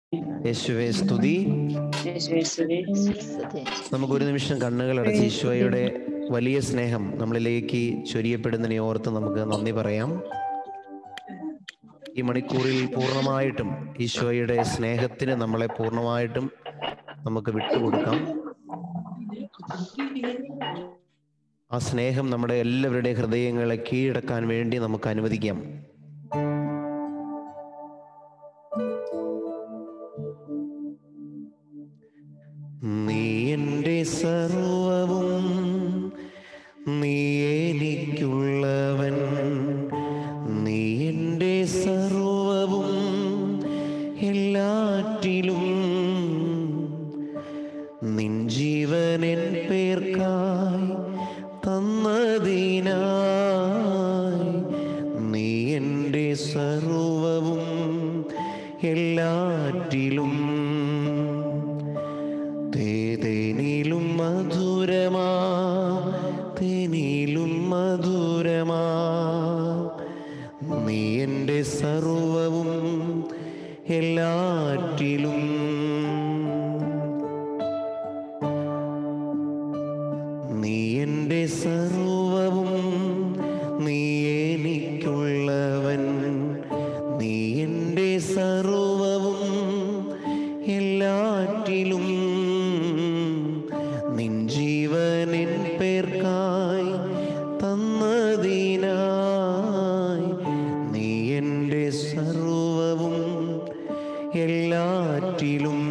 യേശുവെ സ്തുതി യേശുവേ സ്തുതി നമുക്ക് ഒരു നിമിഷം കണ്ണുകൾ അടച്ച് ഈശോയുടെ വലിയ സ്നേഹം നമ്മളിലേക്ക് ചൊരിയപ്പെടുന്നതിനെ ഓർത്ത് നമുക്ക് നന്ദി പറയാം ഈ മണിക്കൂറിൽ പൂർണ്ണമായിട്ടും ഈശോയുടെ സ്നേഹത്തിന് നമ്മളെ പൂർണ്ണമായിട്ടും നമുക്ക് വിട്ടുകൊടുക്കാം ആ സ്നേഹം നമ്മുടെ എല്ലാവരുടെയും ഹൃദയങ്ങളെ കീഴടക്കാൻ വേണ്ടി നമുക്ക് അനുവദിക്കാം നീ എൻ്റെ സർവവും നീ എനിക്കുള്ളവൻ നീ എൻ്റെ സർവവും എല്ലാറ്റിലും നിൻ ജീവനൻ പേർക്കായി തന്നതിനായി നീ എൻ്റെ സർവവും എല്ലാറ്റിലും തേനിലും മധുരമാ തേനിലും മധുരമാ നീ എൻ്റെ സർവവും എല്ലാറ്റിലും നീ എൻ്റെ സർവവും നീ എനിക്കുള്ളവൻ നീ എൻ്റെ സർവവും എല്ലാറ്റിലും നിൻ ജീവനിൻ പേർക്കായി തന്നതിനായി നീ എൻ്റെ സർവവും എല്ലാറ്റിലും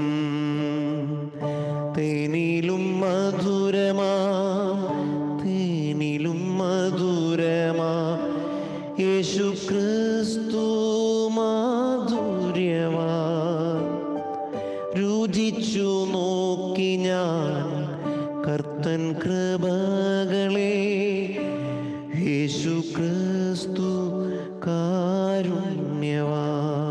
തേനിലും മധുരമാ തേനിലും മധുരമാ യേശു ക്രിസ്തു മാധുര്യമാ രുചിച്ചു നോക്കി ഞാൻ കർത്തൻ കൃപകളെ യേശു ക്രിസ്തു കാരുണ്യവാ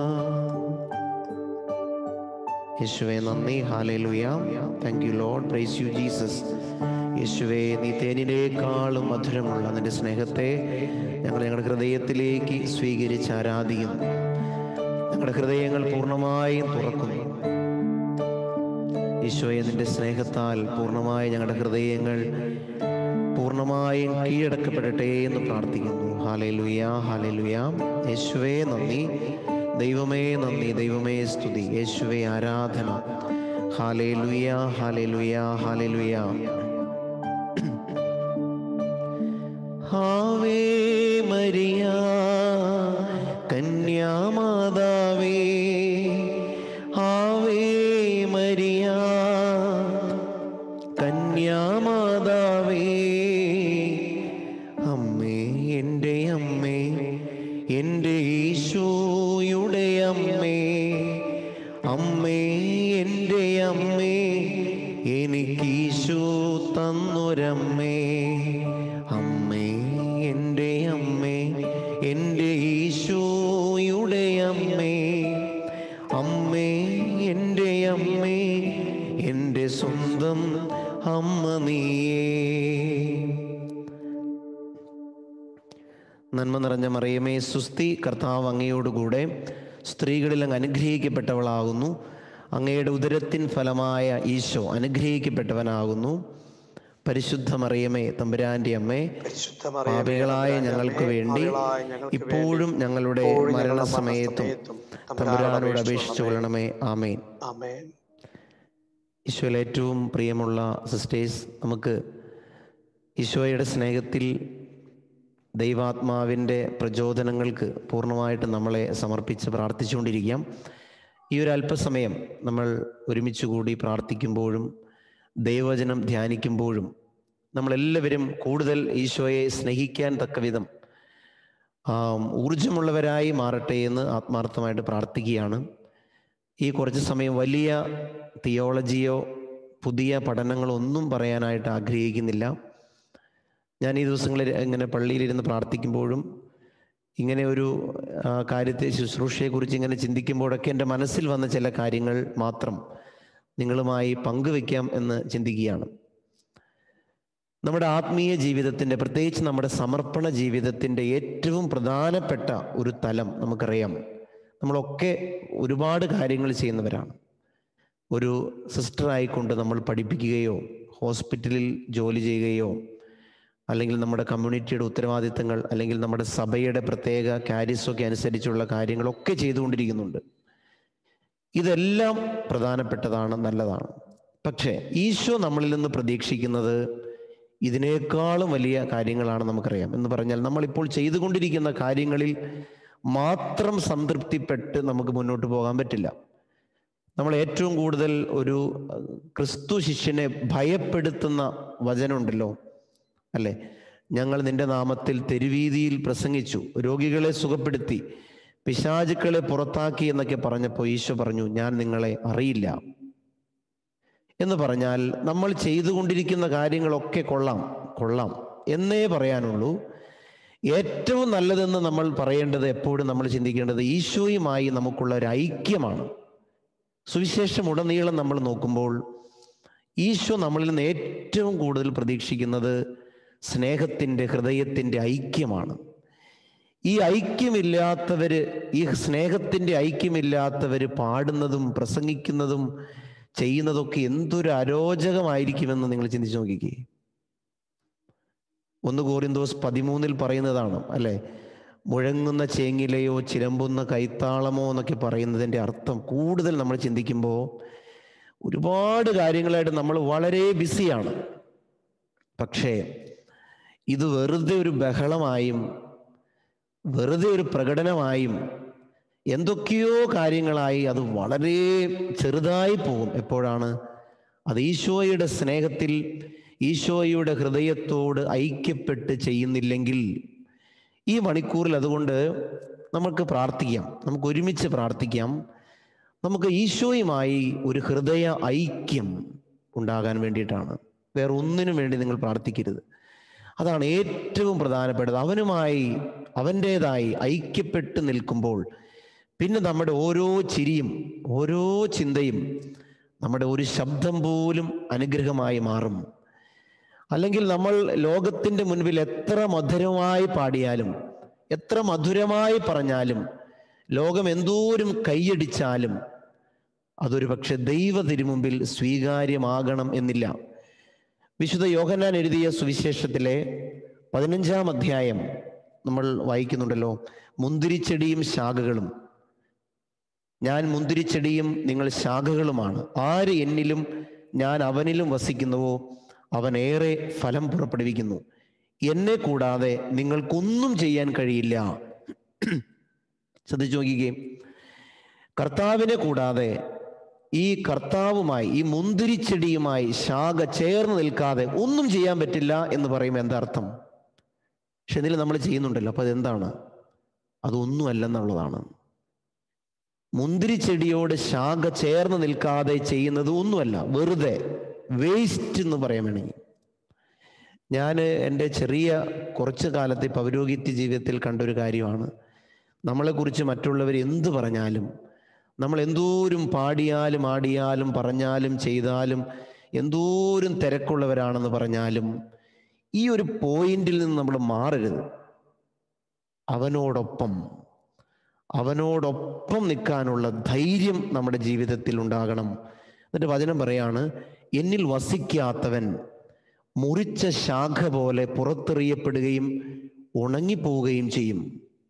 യേശുവെ നന്ദി hallelujah thank you lord praise you Jesus യേശുവെ നീ തേനിനേക്കാളും മധുരമുള്ള നിന്റെ സ്നേഹത്തെ ഞങ്ങൾ ഞങ്ങളുടെ ഹൃദയത്തിലേക്ക് സ്വീകരിച്ച് ആരാധിക്കും ഞങ്ങളുടെ ഹൃദയങ്ങൾ പൂർണ്ണമായും തുറക്കുന്നു ഈശോയെ നിന്റെ സ്നേഹത്താൽ പൂർണ്ണമായി ഞങ്ങളുടെ ഹൃദയങ്ങൾ പൂർണ്ണമായും കീഴടക്കപ്പെടട്ടെ എന്ന് പ്രാർത്ഥിക്കുന്നു ഹാലലുയ ഹാലലുയ യേശുവേ നന്ദി ദൈവമേ നന്ദി ദൈവമേ സ്തുതി യേശുവേ ആരാധന ഹാലേലുയ ഹാലേലുയ ഹാലേലുയ ഹാവേ മരിയ കന്യാമാതാവേ ഹാവേ മരിയ കന്യാമാതാവേ അമ്മേ എൻ്റെ അമ്മേ എൻ്റെ ഈശോയുടെ അമ്മേ അമ്മേ എൻ്റെ അമ്മേ എനിക്ക് ഈശോ തന്നൊരമ്മേ അമ്മേ എൻ്റെ അമ്മേ എൻ്റെ ഈശോയുടെ അമ്മേ അമ്മേ എൻ്റെ അമ്മേ എൻ്റെ സ്വന്തം അമ്മ നീയേ നന്മ നിറഞ്ഞ മറിയമേ സുസ്തി കർത്താവ് അങ്ങയോടുകൂടെ സ്ത്രീകളിൽ അങ്ങ് അനുഗ്രഹിക്കപ്പെട്ടവളാകുന്നു അങ്ങയുടെ ഉദരത്തിൻ ഫലമായ ഈശോ അനുഗ്രഹിക്കപ്പെട്ടവനാകുന്നു പരിശുദ്ധ മറിയമേ തമ്പുരാന്റെ അമ്മേ പാപികളായ ഞങ്ങൾക്ക് വേണ്ടി ഇപ്പോഴും ഞങ്ങളുടെ മരണസമയത്തും തമ്പുരാനോട് അപേക്ഷിച്ചു കൊള്ളണമേ ആമേൻ ആമേൻ ഈശോയിൽ ഏറ്റവും പ്രിയമുള്ള സിസ്റ്റേഴ്സ് നമുക്ക് ഈശോയുടെ സ്നേഹത്തിൽ ദൈവാത്മാവിൻ്റെ പ്രചോദനങ്ങൾക്ക് പൂർണ്ണമായിട്ട് നമ്മളെ സമർപ്പിച്ച് പ്രാർത്ഥിച്ചുകൊണ്ടിരിക്കാം ഈ ഒരു അല്പസമയം നമ്മൾ ഒരുമിച്ച് കൂടി പ്രാർത്ഥിക്കുമ്പോഴും ദൈവവചനം ധ്യാനിക്കുമ്പോഴും നമ്മളെല്ലാവരും കൂടുതൽ ഈശോയെ സ്നേഹിക്കാൻ തക്ക വിധം ഊർജമുള്ളവരായി മാറട്ടെ എന്ന് ആത്മാർത്ഥമായിട്ട് പ്രാർത്ഥിക്കുകയാണ് ഈ കുറച്ച് സമയം വലിയ തിയോളജിയോ പുതിയ പഠനങ്ങളോ ഒന്നും പറയാനായിട്ട് ആഗ്രഹിക്കുന്നില്ല ഞാൻ ഈ ദിവസങ്ങളിൽ ഇങ്ങനെ പള്ളിയിലിരുന്ന് പ്രാർത്ഥിക്കുമ്പോഴും ഇങ്ങനെ ഒരു ആ, കാര്യത്തെ ശുശ്രൂഷയെക്കുറിച്ച് ഇങ്ങനെ ചിന്തിക്കുമ്പോഴൊക്കെ എൻ്റെ മനസ്സിൽ വന്ന ചില കാര്യങ്ങൾ മാത്രം നിങ്ങളുമായി പങ്കുവെക്കാം എന്ന് ചിന്തിക്കുകയാണ് നമ്മുടെ ആത്മീയ ജീവിതത്തിൻ്റെ പ്രത്യേകിച്ച് നമ്മുടെ സമർപ്പണ ജീവിതത്തിൻ്റെ ഏറ്റവും പ്രധാനപ്പെട്ട ഒരു തലം നമുക്കറിയാം നമ്മളൊക്കെ ഒരുപാട് കാര്യങ്ങൾ ചെയ്യുന്നവരാണ് ഒരു സിസ്റ്റർ ആയിക്കൊണ്ട് നമ്മൾ പഠിപ്പിക്കുകയോ ഹോസ്പിറ്റലിൽ ജോലി ചെയ്യുകയോ അല്ലെങ്കിൽ നമ്മുടെ കമ്മ്യൂണിറ്റിയുടെ ഉത്തരവാദിത്തങ്ങൾ അല്ലെങ്കിൽ നമ്മുടെ സഭയുടെ പ്രത്യേക കാര്യസൊക്കെ അനുസരിച്ചുള്ള കാര്യങ്ങളൊക്കെ ചെയ്തുകൊണ്ടിരിക്കുന്നുണ്ട് ഇതെല്ലാം പ്രധാനപ്പെട്ടതാണ് നല്ലതാണ് പക്ഷേ ഈശോ നമ്മളിൽ നിന്ന് പ്രതീക്ഷിക്കുന്നത് ഇതിനേക്കാളും വലിയ കാര്യങ്ങളാണ് നമുക്കറിയാം എന്ന് പറഞ്ഞാൽ നമ്മളിപ്പോൾ ചെയ്തുകൊണ്ടിരിക്കുന്ന കാര്യങ്ങളിൽ മാത്രം സംതൃപ്തിപ്പെട്ട് നമുക്ക് മുന്നോട്ട് പോകാൻ പറ്റില്ല നമ്മൾ ഏറ്റവും കൂടുതൽ ഒരു ക്രിസ്തു ശിഷ്യനെ ഭയപ്പെടുത്തുന്ന വചനമുണ്ടല്ലോ അല്ലേ ഞങ്ങൾ നിന്റെ നാമത്തിൽ തെരുവീതിയിൽ പ്രസംഗിച്ചു രോഗികളെ സുഖപ്പെടുത്തി പിശാചുക്കളെ പുറത്താക്കി എന്നൊക്കെ പറഞ്ഞപ്പോൾ ഈശോ പറഞ്ഞു ഞാൻ നിങ്ങളെ അറിയില്ല എന്ന് പറഞ്ഞാൽ നമ്മൾ ചെയ്തുകൊണ്ടിരിക്കുന്ന കാര്യങ്ങളൊക്കെ കൊള്ളാം കൊള്ളാം എന്നേ പറയാനുള്ളൂ ഏറ്റവും നല്ലതെന്ന് നമ്മൾ പറയേണ്ടത് എപ്പോഴും നമ്മൾ ചിന്തിക്കേണ്ടത് ഈശോയുമായി നമുക്കുള്ള ഒരു ഐക്യമാണ് സുവിശേഷം ഉടനീളം നമ്മൾ നോക്കുമ്പോൾ ഈശോ നമ്മളിൽ നിന്ന് ഏറ്റവും കൂടുതൽ പ്രതീക്ഷിക്കുന്നത് സ്നേഹത്തിൻ്റെ ഹൃദയത്തിൻ്റെ ഐക്യമാണ് ഈ ഐക്യമില്ലാത്തവര് ഈ സ്നേഹത്തിൻ്റെ ഐക്യമില്ലാത്തവര് പാടുന്നതും പ്രസംഗിക്കുന്നതും ചെയ്യുന്നതൊക്കെ എന്തൊരു അരോചകമായിരിക്കുമെന്ന് നിങ്ങൾ ചിന്തിച്ചു നോക്കിക്കേ ഒന്ന് കോറിന്തോസ് പതിമൂന്നിൽ പറയുന്നതാണ് അല്ലെ മുഴങ്ങുന്ന ചേങ്ങിലയോ ചിലമ്പുന്ന കൈത്താളമോ എന്നൊക്കെ പറയുന്നതിൻ്റെ അർത്ഥം കൂടുതൽ നമ്മൾ ചിന്തിക്കുമ്പോൾ ഒരുപാട് കാര്യങ്ങളായിട്ട് നമ്മൾ വളരെ ബിസിയാണ് പക്ഷേ ഇത് വെറുതെ ഒരു ബഹളമായും വെറുതെ ഒരു പ്രകടനമായും എന്തൊക്കെയോ കാര്യങ്ങളായി അത് വളരെ ചെറുതായി പോകും എപ്പോഴാണ് അത് ഈശോയുടെ സ്നേഹത്തിൽ ഈശോയുടെ ഹൃദയത്തോട് ഐക്യപ്പെട്ട് ചെയ്യുന്നില്ലെങ്കിൽ ഈ മണിക്കൂറിൽ അതുകൊണ്ട് നമുക്ക് പ്രാർത്ഥിക്കാം നമുക്ക് ഒരുമിച്ച് പ്രാർത്ഥിക്കാം നമുക്ക് ഈശോയുമായി ഒരു ഹൃദയ ഐക്യം ഉണ്ടാകാൻ വേണ്ടിയിട്ടാണ് വേറെ ഒന്നിനും വേണ്ടി നിങ്ങൾ പ്രാർത്ഥിക്കരുത് അതാണ് ഏറ്റവും പ്രധാനപ്പെട്ടത് അവനുമായി അവൻ്റേതായി ഐക്യപ്പെട്ട് നിൽക്കുമ്പോൾ പിന്നെ നമ്മുടെ ഓരോ ചിരിയും ഓരോ ചിന്തയും നമ്മുടെ ഒരു ശബ്ദം പോലും അനുഗ്രഹമായി മാറും അല്ലെങ്കിൽ നമ്മൾ ലോകത്തിൻ്റെ മുൻപിൽ എത്ര മധുരമായി പാടിയാലും എത്ര മധുരമായി പറഞ്ഞാലും ലോകം എന്തോരം കൈയടിച്ചാലും അതൊരു പക്ഷെ ദൈവ തിരുമുമ്പിൽ സ്വീകാര്യമാകണം എന്നില്ല വിശുദ്ധ യോഹന്നാൻ എഴുതിയ സുവിശേഷത്തിലെ പതിനഞ്ചാം അധ്യായം നമ്മൾ വായിക്കുന്നുണ്ടല്ലോ മുന്തിരിച്ചെടിയും ശാഖകളും ഞാൻ മുന്തിരിച്ചെടിയും നിങ്ങൾ ശാഖകളുമാണ് ആര് എന്നിലും ഞാൻ അവനിലും വസിക്കുന്നുവോ അവൻ ഏറെ ഫലം പുറപ്പെടുവിക്കുന്നു എന്നെ കൂടാതെ നിങ്ങൾക്കൊന്നും ചെയ്യാൻ കഴിയില്ല ശ്രദ്ധിച്ചു നോക്കിക്കേ കർത്താവിനെ കൂടാതെ ഈ കർത്താവുമായി ഈ മുന്തിരിച്ചെടിയുമായി ശാഖ ചേർന്ന് നിൽക്കാതെ ഒന്നും ചെയ്യാൻ പറ്റില്ല എന്ന് പറയുമ്പോൾ എന്താ അർത്ഥം പക്ഷെ ഇതിൽ നമ്മൾ ചെയ്യുന്നുണ്ടല്ലോ അപ്പൊ അതെന്താണ് അതൊന്നുമല്ലെന്നുള്ളതാണ് മുന്തിരിച്ചെടിയോട് ശാഖ ചേർന്ന് നിൽക്കാതെ ചെയ്യുന്നത് ഒന്നുമല്ല വെറുതെ വേസ്റ്റ് എന്ന് പറയാൻ വേണമെങ്കിൽ ഞാൻ എൻ്റെ ചെറിയ കുറച്ച് കാലത്തെ പൗരോഹിത്യ ജീവിതത്തിൽ കണ്ടൊരു കാര്യമാണ് നമ്മളെക്കുറിച്ച് മറ്റുള്ളവർ എന്ത് പറഞ്ഞാലും നമ്മൾ എന്തോരം പാടിയാലും ആടിയാലും പറഞ്ഞാലും ചെയ്താലും എന്തോരം തിരക്കുള്ളവരാണെന്ന് പറഞ്ഞാലും ഈ ഒരു പോയിന്റിൽ നിന്ന് നമ്മൾ മാറരുത് അവനോടൊപ്പം അവനോടൊപ്പം നിൽക്കാനുള്ള ധൈര്യം നമ്മുടെ ജീവിതത്തിൽ ഉണ്ടാകണം എന്നിട്ട് വചനം പറയാണ് എന്നിൽ വസിക്കാത്തവൻ മുറിച്ച ശാഖ പോലെ പുറത്തെറിയപ്പെടുകയും ഉണങ്ങിപ്പോവുകയും ചെയ്യും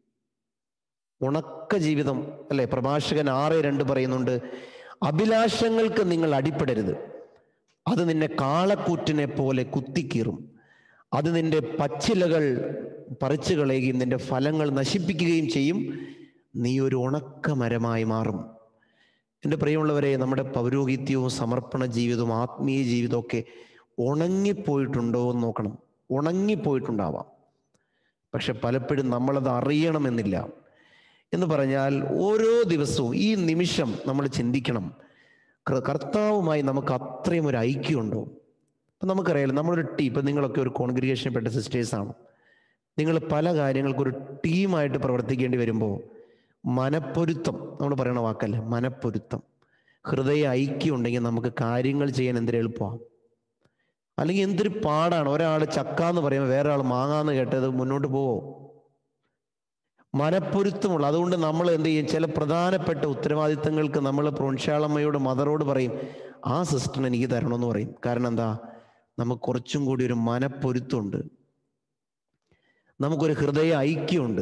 ഉണക്ക ജീവിതം അല്ലെ പ്രഭാഷകൻ ആറ് രണ്ട് പറയുന്നുണ്ട് അഭിലാഷങ്ങൾക്ക് നിങ്ങൾ അടിപ്പെടരുത് അത് നിന്നെ കാളക്കൂറ്റിനെ പോലെ കുത്തിക്കീറും അത് നിന്റെ പച്ചിലകൾ പറിച്ചു കളയുകയും നിന്റെ ഫലങ്ങൾ നശിപ്പിക്കുകയും ചെയ്യും നീ ഒരു ഉണക്ക മരമായി മാറും എൻ്റെ പ്രിയമുള്ളവരെ നമ്മുടെ പൗരോഹിത്യവും സമർപ്പണ ജീവിതവും ആത്മീയ ജീവിതവും ഒക്കെ ഉണങ്ങിപ്പോയിട്ടുണ്ടോ എന്ന് നോക്കണം ഉണങ്ങിപ്പോയിട്ടുണ്ടാവാം പക്ഷെ പലപ്പോഴും നമ്മളത് അറിയണമെന്നില്ല എന്ന് പറഞ്ഞാൽ ഓരോ ദിവസവും ഈ നിമിഷം നമ്മൾ ചിന്തിക്കണം കർ- കർത്താവുമായി നമുക്ക് അത്രയും ഒരു ഐക്യമുണ്ടോ ഇപ്പം നമുക്കറിയാലോ നമ്മളൊരു ടീം ഇപ്പം നിങ്ങളൊക്കെ ഒരു കോൺഗ്രിഗേഷനിൽപ്പെട്ട സിസ്റ്റേഴ്സാണ് നിങ്ങൾ പല കാര്യങ്ങൾക്കും ഒരു ടീമായിട്ട് പ്രവർത്തിക്കേണ്ടി വരുമ്പോൾ മനപ്പൊരുത്തം നമ്മൾ പറയണ വാക്കല്ലേ മനപ്പൊരുത്തം ഹൃദയ ഐക്യം ഉണ്ടെങ്കിൽ നമുക്ക് കാര്യങ്ങൾ ചെയ്യാൻ എന്തൊരു എളുപ്പമാണ് അല്ലെങ്കിൽ എന്തൊരു പാടാണ് ഒരാൾ ചക്ക എന്ന് പറയുമ്പോൾ വേറെ ആൾ മാങ്ങാന്ന് കേട്ടത് മുന്നോട്ട് പോവോ മനപ്പൊരുത്തമുള്ള അതുകൊണ്ട് നമ്മൾ എന്ത് ചെയ്യും ചില പ്രധാനപ്പെട്ട ഉത്തരവാദിത്തങ്ങൾക്ക് നമ്മൾ പ്രോൺശാളമ്മയോട് മദറോട് പറയും ആ സിസ്റ്ററിന് എനിക്ക് തരണമെന്ന് പറയും കാരണം എന്താ നമുക്ക് കുറച്ചും കൂടി ഒരു മനപ്പൊരുത്തമുണ്ട് നമുക്കൊരു ഹൃദയ ഐക്യമുണ്ട്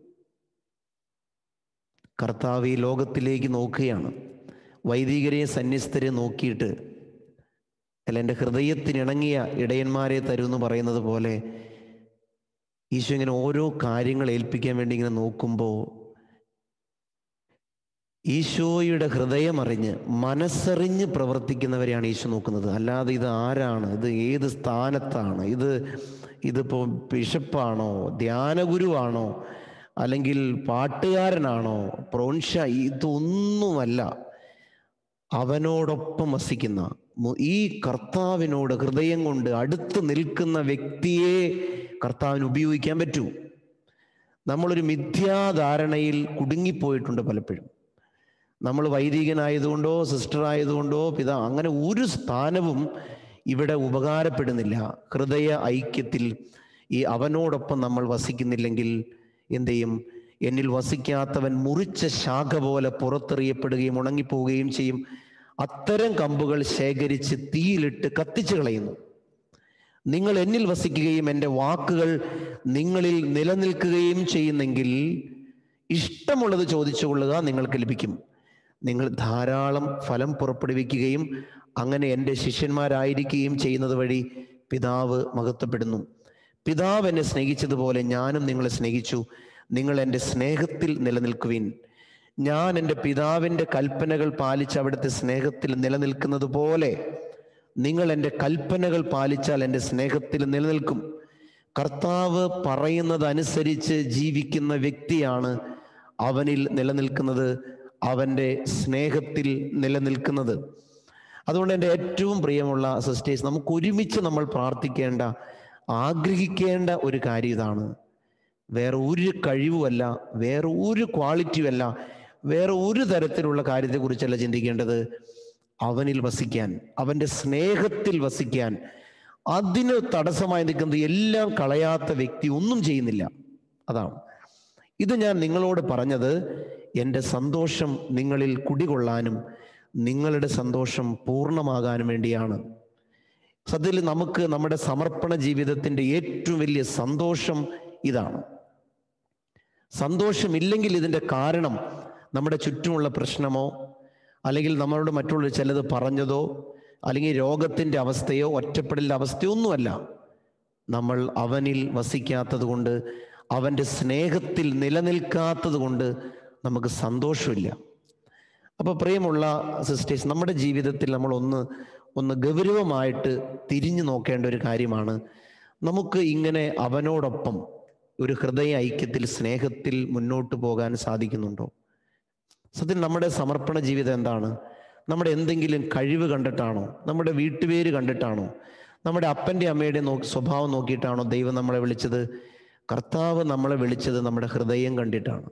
കർത്താവ് ഈ ലോകത്തിലേക്ക് നോക്കുകയാണ് വൈദികരെ സന്യസ്തരെ നോക്കിയിട്ട് അല്ല എൻ്റെ ഹൃദയത്തിനിണങ്ങിയ ഇടയന്മാരെ തരുമെന്ന് പറയുന്നത് പോലെ ഈശോ ഇങ്ങനെ ഓരോ കാര്യങ്ങൾ ഏൽപ്പിക്കാൻ വേണ്ടി ഇങ്ങനെ നോക്കുമ്പോൾ ഈശോയുടെ ഹൃദയം അറിഞ്ഞ് മനസ്സറിഞ്ഞ് പ്രവർത്തിക്കുന്നവരെയാണ് ഈശോ നോക്കുന്നത് അല്ലാതെ ഇത് ആരാണ് ഇത് ഏത് സ്ഥാനത്താണ് ഇത് ഇതിപ്പോൾ ബിഷപ്പാണോ ധ്യാനഗുരുവാണോ അല്ലെങ്കിൽ പാട്ടുകാരനാണോ പ്രോൺഷ ഇതൊന്നുമല്ല അവനോടൊപ്പം വസിക്കുന്ന മു- ഈ കർത്താവിനോട് ഹൃദയം കൊണ്ട് അടുത്ത് നിൽക്കുന്ന വ്യക്തിയെ കർത്താവിന് ഉപയോഗിക്കാൻ പറ്റൂ നമ്മളൊരു മിഥ്യാധാരണയിൽ കുടുങ്ങിപ്പോയിട്ടുണ്ട് പലപ്പോഴും നമ്മൾ വൈദികനായതുകൊണ്ടോ സിസ്റ്റർ ആയതുകൊണ്ടോ പിതാ അങ്ങനെ ഒരു സ്ഥാനവും ഇവിടെ ഉപകാരപ്പെടുന്നില്ല ഹൃദയ ഐക്യത്തിൽ ഈ അവനോടൊപ്പം നമ്മൾ വസിക്കുന്നില്ലെങ്കിൽ എന്ത് ചെയ്യും എന്നിൽ വസിക്കാത്തവൻ മുറിച്ച ശാഖ പോലെ പുറത്തെറിയപ്പെടുകയും ഉണങ്ങിപ്പോവുകയും ചെയ്യും അത്തരം കമ്പുകൾ ശേഖരിച്ച് തീയിലിട്ട് കത്തിച്ചു കളയുന്നു നിങ്ങൾ എന്നിൽ വസിക്കുകയും എൻ്റെ വാക്കുകൾ നിങ്ങളിൽ നിലനിൽക്കുകയും ചെയ്യുന്നെങ്കിൽ ഇഷ്ടമുള്ളത് ചോദിച്ചു കൊള്ളുക നിങ്ങൾക്ക് ലഭിക്കും നിങ്ങൾ ധാരാളം ഫലം പുറപ്പെടുവിക്കുകയും അങ്ങനെ എൻ്റെ ശിഷ്യന്മാരായിരിക്കുകയും ചെയ്യുന്നത് വഴി പിതാവ് മഹത്വപ്പെടുന്നു പിതാവ് എന്നെ സ്നേഹിച്ചതുപോലെ ഞാനും നിങ്ങളെ സ്നേഹിച്ചു നിങ്ങൾ എൻ്റെ സ്നേഹത്തിൽ നിലനിൽക്കുവിൻ ഞാൻ എൻ്റെ പിതാവിൻ്റെ കൽപ്പനകൾ പാലിച്ച് അവിടുത്തെ സ്നേഹത്തിൽ നിലനിൽക്കുന്നത് പോലെ നിങ്ങൾ എൻ്റെ കൽപ്പനകൾ പാലിച്ചാൽ എൻ്റെ സ്നേഹത്തിൽ നിലനിൽക്കും കർത്താവ് പറയുന്നത് അനുസരിച്ച് ജീവിക്കുന്ന വ്യക്തിയാണ് അവനിൽ നിലനിൽക്കുന്നത് അവൻ്റെ സ്നേഹത്തിൽ നിലനിൽക്കുന്നത് അതുകൊണ്ട് എൻ്റെ ഏറ്റവും പ്രിയമുള്ള സിസ്റ്റേഴ്സ് നമുക്ക് ഒരുമിച്ച് നമ്മൾ പ്രാർത്ഥിക്കേണ്ട ആഗ്രഹിക്കേണ്ട ഒരു കാര്യം ഇതാണ് വേറെ ഒരു കഴിവുമല്ല വേറെ ഒരു ക്വാളിറ്റിയുമല്ല വേറെ ഒരു തരത്തിലുള്ള കാര്യത്തെക്കുറിച്ചല്ല ചിന്തിക്കേണ്ടത് അവനിൽ വസിക്കാൻ അവൻ്റെ സ്നേഹത്തിൽ വസിക്കാൻ അതിന് തടസ്സമായി നിൽക്കുന്നത് എല്ലാം കളയാത്ത വ്യക്തി ഒന്നും ചെയ്യുന്നില്ല അതാണ് ഇത് ഞാൻ നിങ്ങളോട് പറഞ്ഞത് എൻ്റെ സന്തോഷം നിങ്ങളിൽ കുടികൊള്ളാനും നിങ്ങളുടെ സന്തോഷം പൂർണ്ണമാകാനും വേണ്ടിയാണ് സത്യത്തിൽ നമുക്ക് നമ്മുടെ സമർപ്പണ ജീവിതത്തിൻ്റെ ഏറ്റവും വലിയ സന്തോഷം ഇതാണ് സന്തോഷമില്ലെങ്കിൽ ഇതിൻ്റെ കാരണം നമ്മുടെ ചുറ്റുമുള്ള പ്രശ്നമോ അല്ലെങ്കിൽ നമ്മളോട് മറ്റുള്ള ചിലത് പറഞ്ഞതോ അല്ലെങ്കിൽ രോഗത്തിൻ്റെ അവസ്ഥയോ ഒറ്റപ്പെടലിൻ്റെ അവസ്ഥയോ ഒന്നുമല്ല നമ്മൾ അവനിൽ വസിക്കാത്തത് കൊണ്ട് അവൻ്റെ സ്നേഹത്തിൽ നിലനിൽക്കാത്തത് കൊണ്ട് നമുക്ക് സന്തോഷമില്ല അപ്പോൾ പ്രിയമുള്ള സിസ്റ്റേഴ്സ് നമ്മുടെ ജീവിതത്തിൽ നമ്മൾ ഒന്ന് ഒന്ന് ഗൗരവമായിട്ട് തിരിഞ്ഞു നോക്കേണ്ട ഒരു കാര്യമാണ് നമുക്ക് ഇങ്ങനെ അവനോടൊപ്പം ഒരു ഹൃദയ ഐക്യത്തിൽ സ്നേഹത്തിൽ മുന്നോട്ട് പോകാൻ സാധിക്കുന്നുണ്ടോ സത്യം നമ്മുടെ സമർപ്പണ ജീവിതം എന്താണ് നമ്മുടെ എന്തെങ്കിലും കഴിവ് കണ്ടിട്ടാണോ നമ്മുടെ വീട്ടുപേര് കണ്ടിട്ടാണോ നമ്മുടെ അപ്പൻ്റെ അമ്മയുടെ നോക്കി സ്വഭാവം നോക്കിയിട്ടാണോ ദൈവം നമ്മളെ വിളിച്ചത് കർത്താവ് നമ്മളെ വിളിച്ചത് നമ്മുടെ ഹൃദയം കണ്ടിട്ടാണ്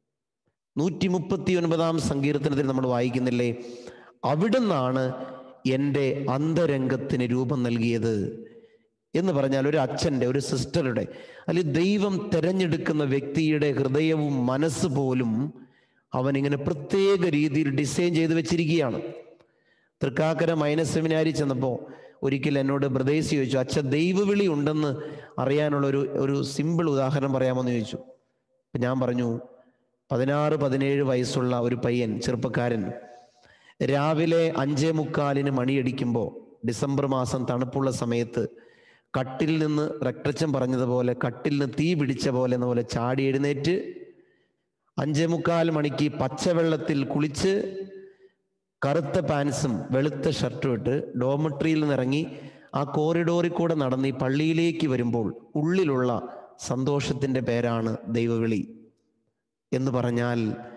നൂറ്റി മുപ്പത്തി ഒൻപതാം സങ്കീർത്തനത്തിൽ നമ്മൾ വായിക്കുന്നില്ലേ അവിടുന്നാണ് എൻ്റെ അന്തരംഗത്തിന് രൂപം നൽകിയത് എന്ന് പറഞ്ഞാൽ ഒരു അച്ഛൻ്റെ ഒരു സിസ്റ്ററുടെ അല്ലെങ്കിൽ ദൈവം തിരഞ്ഞെടുക്കുന്ന വ്യക്തിയുടെ ഹൃദയവും മനസ്സ് പോലും അവൻ ഇങ്ങനെ പ്രത്യേക രീതിയിൽ ഡിസൈൻ ചെയ്ത് വെച്ചിരിക്കുകയാണ് തൃക്കാക്കര മൈനസ് സെമിനാരി ചെന്നപ്പോൾ ഒരിക്കൽ എന്നോട് ബ്രദേഴ്സ് ചോദിച്ചു അച്ഛ ദൈവവിളി ഉണ്ടെന്ന് അറിയാനുള്ള ഒരു ഒരു സിമ്പിൾ ഉദാഹരണം പറയാമെന്ന് ചോദിച്ചു അപ്പം ഞാൻ പറഞ്ഞു പതിനാറ് പതിനേഴ് വയസ്സുള്ള ഒരു പയ്യൻ ചെറുപ്പക്കാരൻ രാവിലെ അഞ്ചേ മുക്കാലിന് മണിയടിക്കുമ്പോൾ ഡിസംബർ മാസം തണുപ്പുള്ള സമയത്ത് കട്ടിൽ നിന്ന് രക്തച്ചൻ പറഞ്ഞതുപോലെ കട്ടിൽ നിന്ന് തീ പിടിച്ച പോലെ എന്ന പോലെ ചാടി എഴുന്നേറ്റ് അഞ്ചേ മുക്കാൽ മണിക്ക് പച്ചവെള്ളത്തിൽ കുളിച്ച് കറുത്ത പാൻസും വെളുത്ത ഷർട്ടും ഇട്ട് ഡോമട്രിയിൽ നിന്നിറങ്ങി ആ കോറിഡോറിൽ കൂടെ നടന്ന് ഈ പള്ളിയിലേക്ക് വരുമ്പോൾ ഉള്ളിലുള്ള സന്തോഷത്തിൻ്റെ പേരാണ് ദൈവവിളി എന്ന് പറഞ്ഞാൽ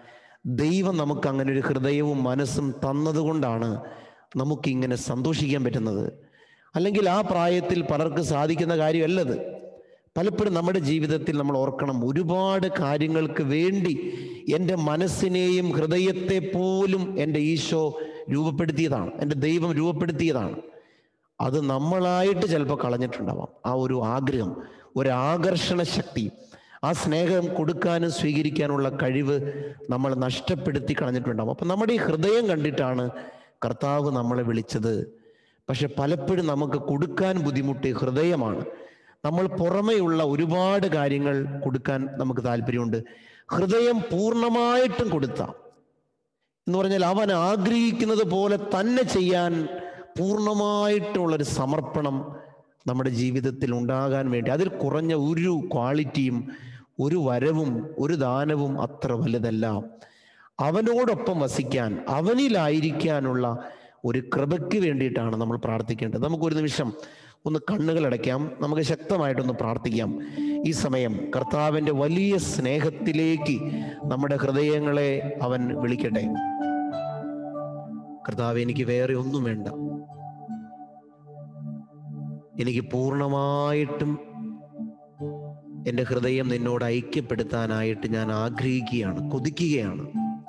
ദൈവം നമുക്ക് അങ്ങനെ ഒരു ഹൃദയവും മനസ്സും തന്നതുകൊണ്ടാണ് നമുക്കിങ്ങനെ സന്തോഷിക്കാൻ പറ്റുന്നത് അല്ലെങ്കിൽ ആ പ്രായത്തിൽ പലർക്ക് സാധിക്കുന്ന കാര്യമല്ലത് പലപ്പോഴും നമ്മുടെ ജീവിതത്തിൽ നമ്മൾ ഓർക്കണം ഒരുപാട് കാര്യങ്ങൾക്ക് വേണ്ടി എൻ്റെ മനസ്സിനെയും ഹൃദയത്തെ പോലും എൻ്റെ ഈശോ രൂപപ്പെടുത്തിയതാണ് എൻ്റെ ദൈവം രൂപപ്പെടുത്തിയതാണ് അത് നമ്മളായിട്ട് ചിലപ്പോൾ കളഞ്ഞിട്ടുണ്ടാവാം ആ ഒരു ആഗ്രഹം ഒരു ആകർഷണ ശക്തി ആ സ്നേഹം കൊടുക്കാനും സ്വീകരിക്കാനുള്ള കഴിവ് നമ്മൾ നഷ്ടപ്പെടുത്തി കളഞ്ഞിട്ടുണ്ടാവും അപ്പം നമ്മുടെ ഈ ഹൃദയം കണ്ടിട്ടാണ് കർത്താവ് നമ്മളെ വിളിച്ചത് പക്ഷെ പലപ്പോഴും നമുക്ക് കൊടുക്കാൻ ബുദ്ധിമുട്ട് ഹൃദയമാണ് നമ്മൾ പുറമെയുള്ള ഒരുപാട് കാര്യങ്ങൾ കൊടുക്കാൻ നമുക്ക് താല്പര്യമുണ്ട് ഹൃദയം പൂർണ്ണമായിട്ടും കൊടുത്താം എന്ന് പറഞ്ഞാൽ അവൻ ആഗ്രഹിക്കുന്നത് പോലെ തന്നെ ചെയ്യാൻ പൂർണ്ണമായിട്ടുള്ളൊരു സമർപ്പണം നമ്മുടെ ജീവിതത്തിൽ ഉണ്ടാകാൻ വേണ്ടി അതിൽ കുറഞ്ഞ ഒരു ക്വാളിറ്റിയും ഒരു വരവും ഒരു ദാനവും അത്ര വലുതല്ല അവനോടൊപ്പം വസിക്കാൻ അവനിലായിരിക്കാനുള്ള ഒരു കൃപയ്ക്ക് വേണ്ടിയിട്ടാണ് നമ്മൾ പ്രാർത്ഥിക്കേണ്ടത് നമുക്കൊരു നിമിഷം ഒന്ന് കണ്ണുകൾ അടയ്ക്കാം നമുക്ക് ശക്തമായിട്ടൊന്ന് പ്രാർത്ഥിക്കാം ഈ സമയം കർത്താവിൻ്റെ വലിയ സ്നേഹത്തിലേക്ക് നമ്മുടെ ഹൃദയങ്ങളെ അവൻ വിളിക്കട്ടെ കർത്താവ് എനിക്ക് വേറെ ഒന്നും വേണ്ട എനിക്ക് പൂർണ്ണമായിട്ടും എൻ്റെ ഹൃദയം നിന്നോട് ഐക്യപ്പെടുത്താനായിട്ട് ഞാൻ ആഗ്രഹിക്കുകയാണ് കൊതിക്കുകയാണ്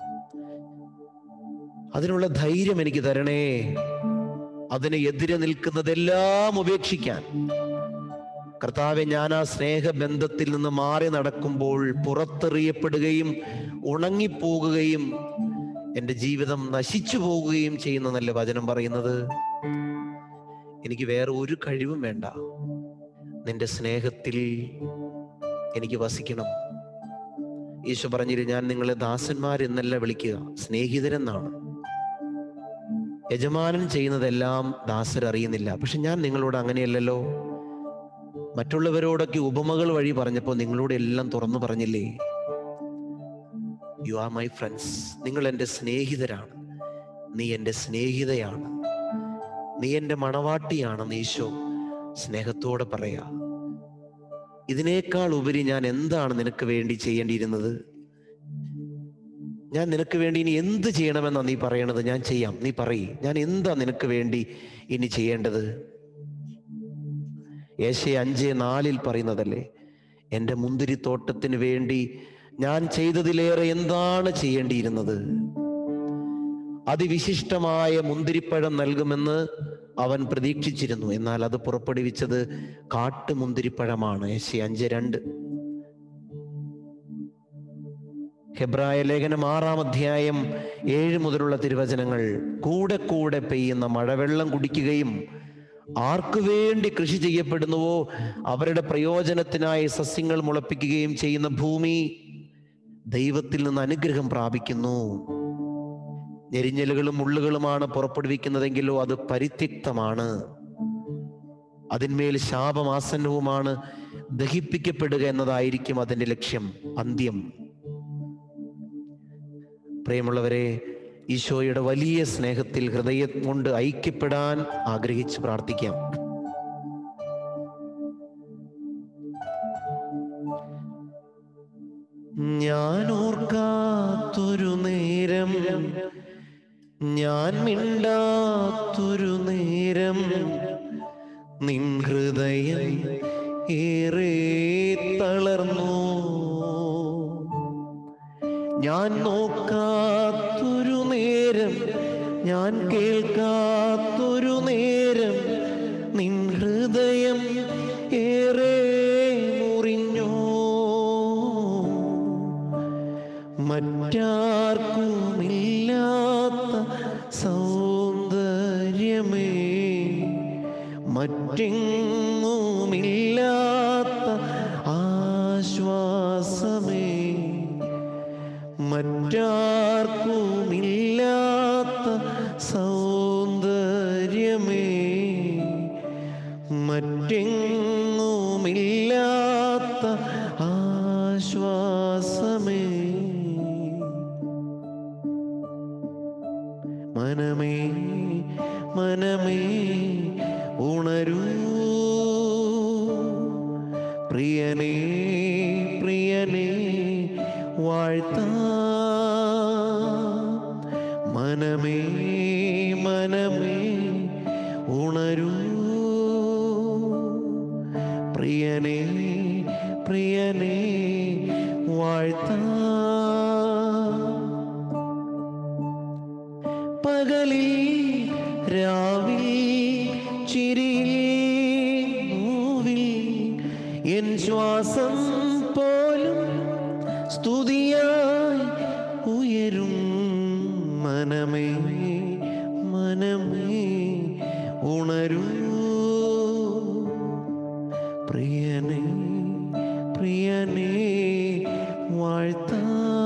അതിനുള്ള ധൈര്യം എനിക്ക് തരണേ അതിന് എതിരെ നിൽക്കുന്നതെല്ലാം ഉപേക്ഷിക്കാൻ കർത്താവെ ഞാൻ ആ സ്നേഹബന്ധത്തിൽ നിന്ന് മാറി നടക്കുമ്പോൾ പുറത്തെറിയപ്പെടുകയും ഉണങ്ങിപ്പോകുകയും എൻ്റെ ജീവിതം നശിച്ചു പോകുകയും ചെയ്യുന്ന നല്ല വചനം പറയുന്നത് എനിക്ക് വേറെ ഒരു കഴിവും വേണ്ട നിന്റെ സ്നേഹത്തിൽ എനിക്ക് വസിക്കണം ഈശോ പറഞ്ഞില്ല ഞാൻ നിങ്ങളെ ദാസന്മാരെന്നല്ല വിളിക്കുക സ്നേഹിതരെന്നാണ് യജമാനൻ ചെയ്യുന്നതെല്ലാം ദാസർ അറിയുന്നില്ല പക്ഷെ ഞാൻ നിങ്ങളോട് അങ്ങനെയല്ലല്ലോ മറ്റുള്ളവരോടൊക്കെ ഉപമകൾ വഴി പറഞ്ഞപ്പോൾ നിങ്ങളോട് എല്ലാം തുറന്നു പറഞ്ഞില്ലേ യു ആർ മൈ ഫ്രണ്ട്സ് നിങ്ങൾ എൻ്റെ സ്നേഹിതരാണ് നീ എൻ്റെ സ്നേഹിതയാണ് നീ എൻ്റെ മണവാട്ടിയാണെന്ന് ഈശോ സ്നേഹത്തോടെ പറയാ ഇതിനേക്കാൾ ഉപരി ഞാൻ എന്താണ് നിനക്ക് വേണ്ടി ചെയ്യേണ്ടിയിരുന്നത് ഞാൻ നിനക്ക് വേണ്ടി ഇനി എന്ത് ചെയ്യണമെന്നാ നീ പറയണത് ഞാൻ ചെയ്യാം നീ പറയ് ഞാൻ എന്താ നിനക്ക് വേണ്ടി ഇനി ചെയ്യേണ്ടത് ഏഷ്യ അഞ്ച് നാലിൽ പറയുന്നതല്ലേ എൻ്റെ മുന്തിരിത്തോട്ടത്തിന് വേണ്ടി ഞാൻ ചെയ്തതിലേറെ എന്താണ് ചെയ്യേണ്ടിയിരുന്നത് അതിവിശിഷ്ടമായ മുന്തിരിപ്പഴം നൽകുമെന്ന് അവൻ പ്രതീക്ഷിച്ചിരുന്നു എന്നാൽ അത് പുറപ്പെടുവിച്ചത് കാട്ടുമുന്തിരിപ്പഴമാണ് ഏഷ്യ അഞ്ച് രണ്ട് ഹെബ്രായ ലേഖനം ആറാം അധ്യായം ഏഴ് മുതലുള്ള തിരുവചനങ്ങൾ കൂടെ കൂടെ പെയ്യുന്ന മഴവെള്ളം കുടിക്കുകയും ആർക്കു വേണ്ടി കൃഷി ചെയ്യപ്പെടുന്നുവോ അവരുടെ പ്രയോജനത്തിനായി സസ്യങ്ങൾ മുളപ്പിക്കുകയും ചെയ്യുന്ന ഭൂമി ദൈവത്തിൽ നിന്ന് അനുഗ്രഹം പ്രാപിക്കുന്നു ഞെരിഞ്ഞലുകളും മുള്ളുകളുമാണ് പുറപ്പെടുവിക്കുന്നതെങ്കിലോ അത് പരിത്യക്തമാണ് അതിന്മേൽ ശാപമാസന്നവുമാണ് ദഹിപ്പിക്കപ്പെടുക എന്നതായിരിക്കും അതിൻ്റെ ലക്ഷ്യം അന്ത്യം പ്രിയമുള്ളവരെ ഈശോയുടെ വലിയ സ്നേഹത്തിൽ ഹൃദയം കൊണ്ട് ഐക്യപ്പെടാൻ ആഗ്രഹിച്ച് പ്രാർത്ഥിക്കാം ഞാൻ ഓർക്കാത്തൊരു നേരം ഞാൻ മിണ്ടാത്തൊരു നേരം നിൻ ഹൃദയം ഏറെ തളർന്നു ഞാൻ നോക്കാത്തൊരു നേരം ഞാൻ കേൾക്കാത്തൊരു നേരം നിൻ ഹൃദയം ഏറെ മുറിഞ്ഞോ മറ്റാർക്കുമില്ലാത്ത സൗന്ദര്യമേ മറ്റെങ്ങുമില്ലാത്ത ആശ്വാസമേ മറ്റാർക്കുമില്ലാത്ത സൗന്ദര്യമേ മറ്റെങ്ങുമില്ലാത്ത ആശ്വാസമേ മനമേ മനമേ ഉണരൂ പ്രിയനേ പ്രിയനേ വാഴ്ത്താ മനമേ മനമേ ഉണരൂ പ്രിയനേ പ്രിയനേ വാഴ്ത്താ പകലിൽ രാവിൽ ചിരിയിൽ മൂവിൽ എൻ ശ്വാസം പോലും സ്തുതിയായി ഉയരും മനമേ മനമേ ഉണരൂ പ്രിയനേ പ്രിയനേ വാഴ്ത്താ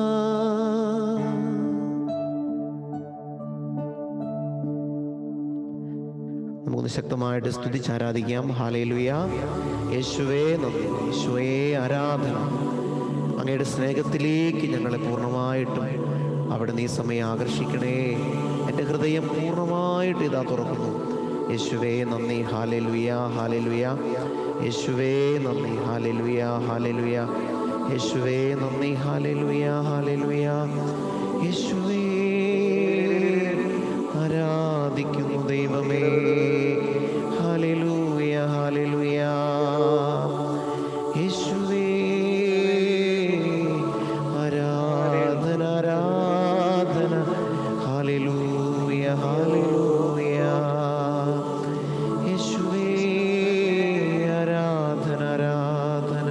നമുക്കൊന്ന് ശക്തമായിട്ട് സ്തുതിച്ചാരാധിക്കാം ഹാലേലുയ യേശുവേ നന്ദി യേശുവേ ആരാധന അങ്ങയുടെ സ്നേഹത്തിലേക്ക് ഞങ്ങളെ പൂർണ്ണമായിട്ടും അവിടെ നീ സമയം ആകർഷിക്കണേ എൻ്റെ ഹൃദയം പൂർണ്ണമായിട്ട് ഇതാ തുറക്കുന്നു യേശുവേ നന്ദി ഹാലേലുയ ഹാലേലുയ യേശുവേ നന്ദി ഹാലേലുയ ഹാലേലുയ യേശുവേ നന്ദി ഹാലേലുയ ഹാലേലുയ യേശുവേ ആരാധിക്കുന്നു ദൈവമേ ഹാലേലൂയ ഹാലേലൂയ യേശുവേ ആരാധന ആരാധന ഹാലേലൂയ ഹാലേലൂയ യേശുവേ ആരാധന ആരാധന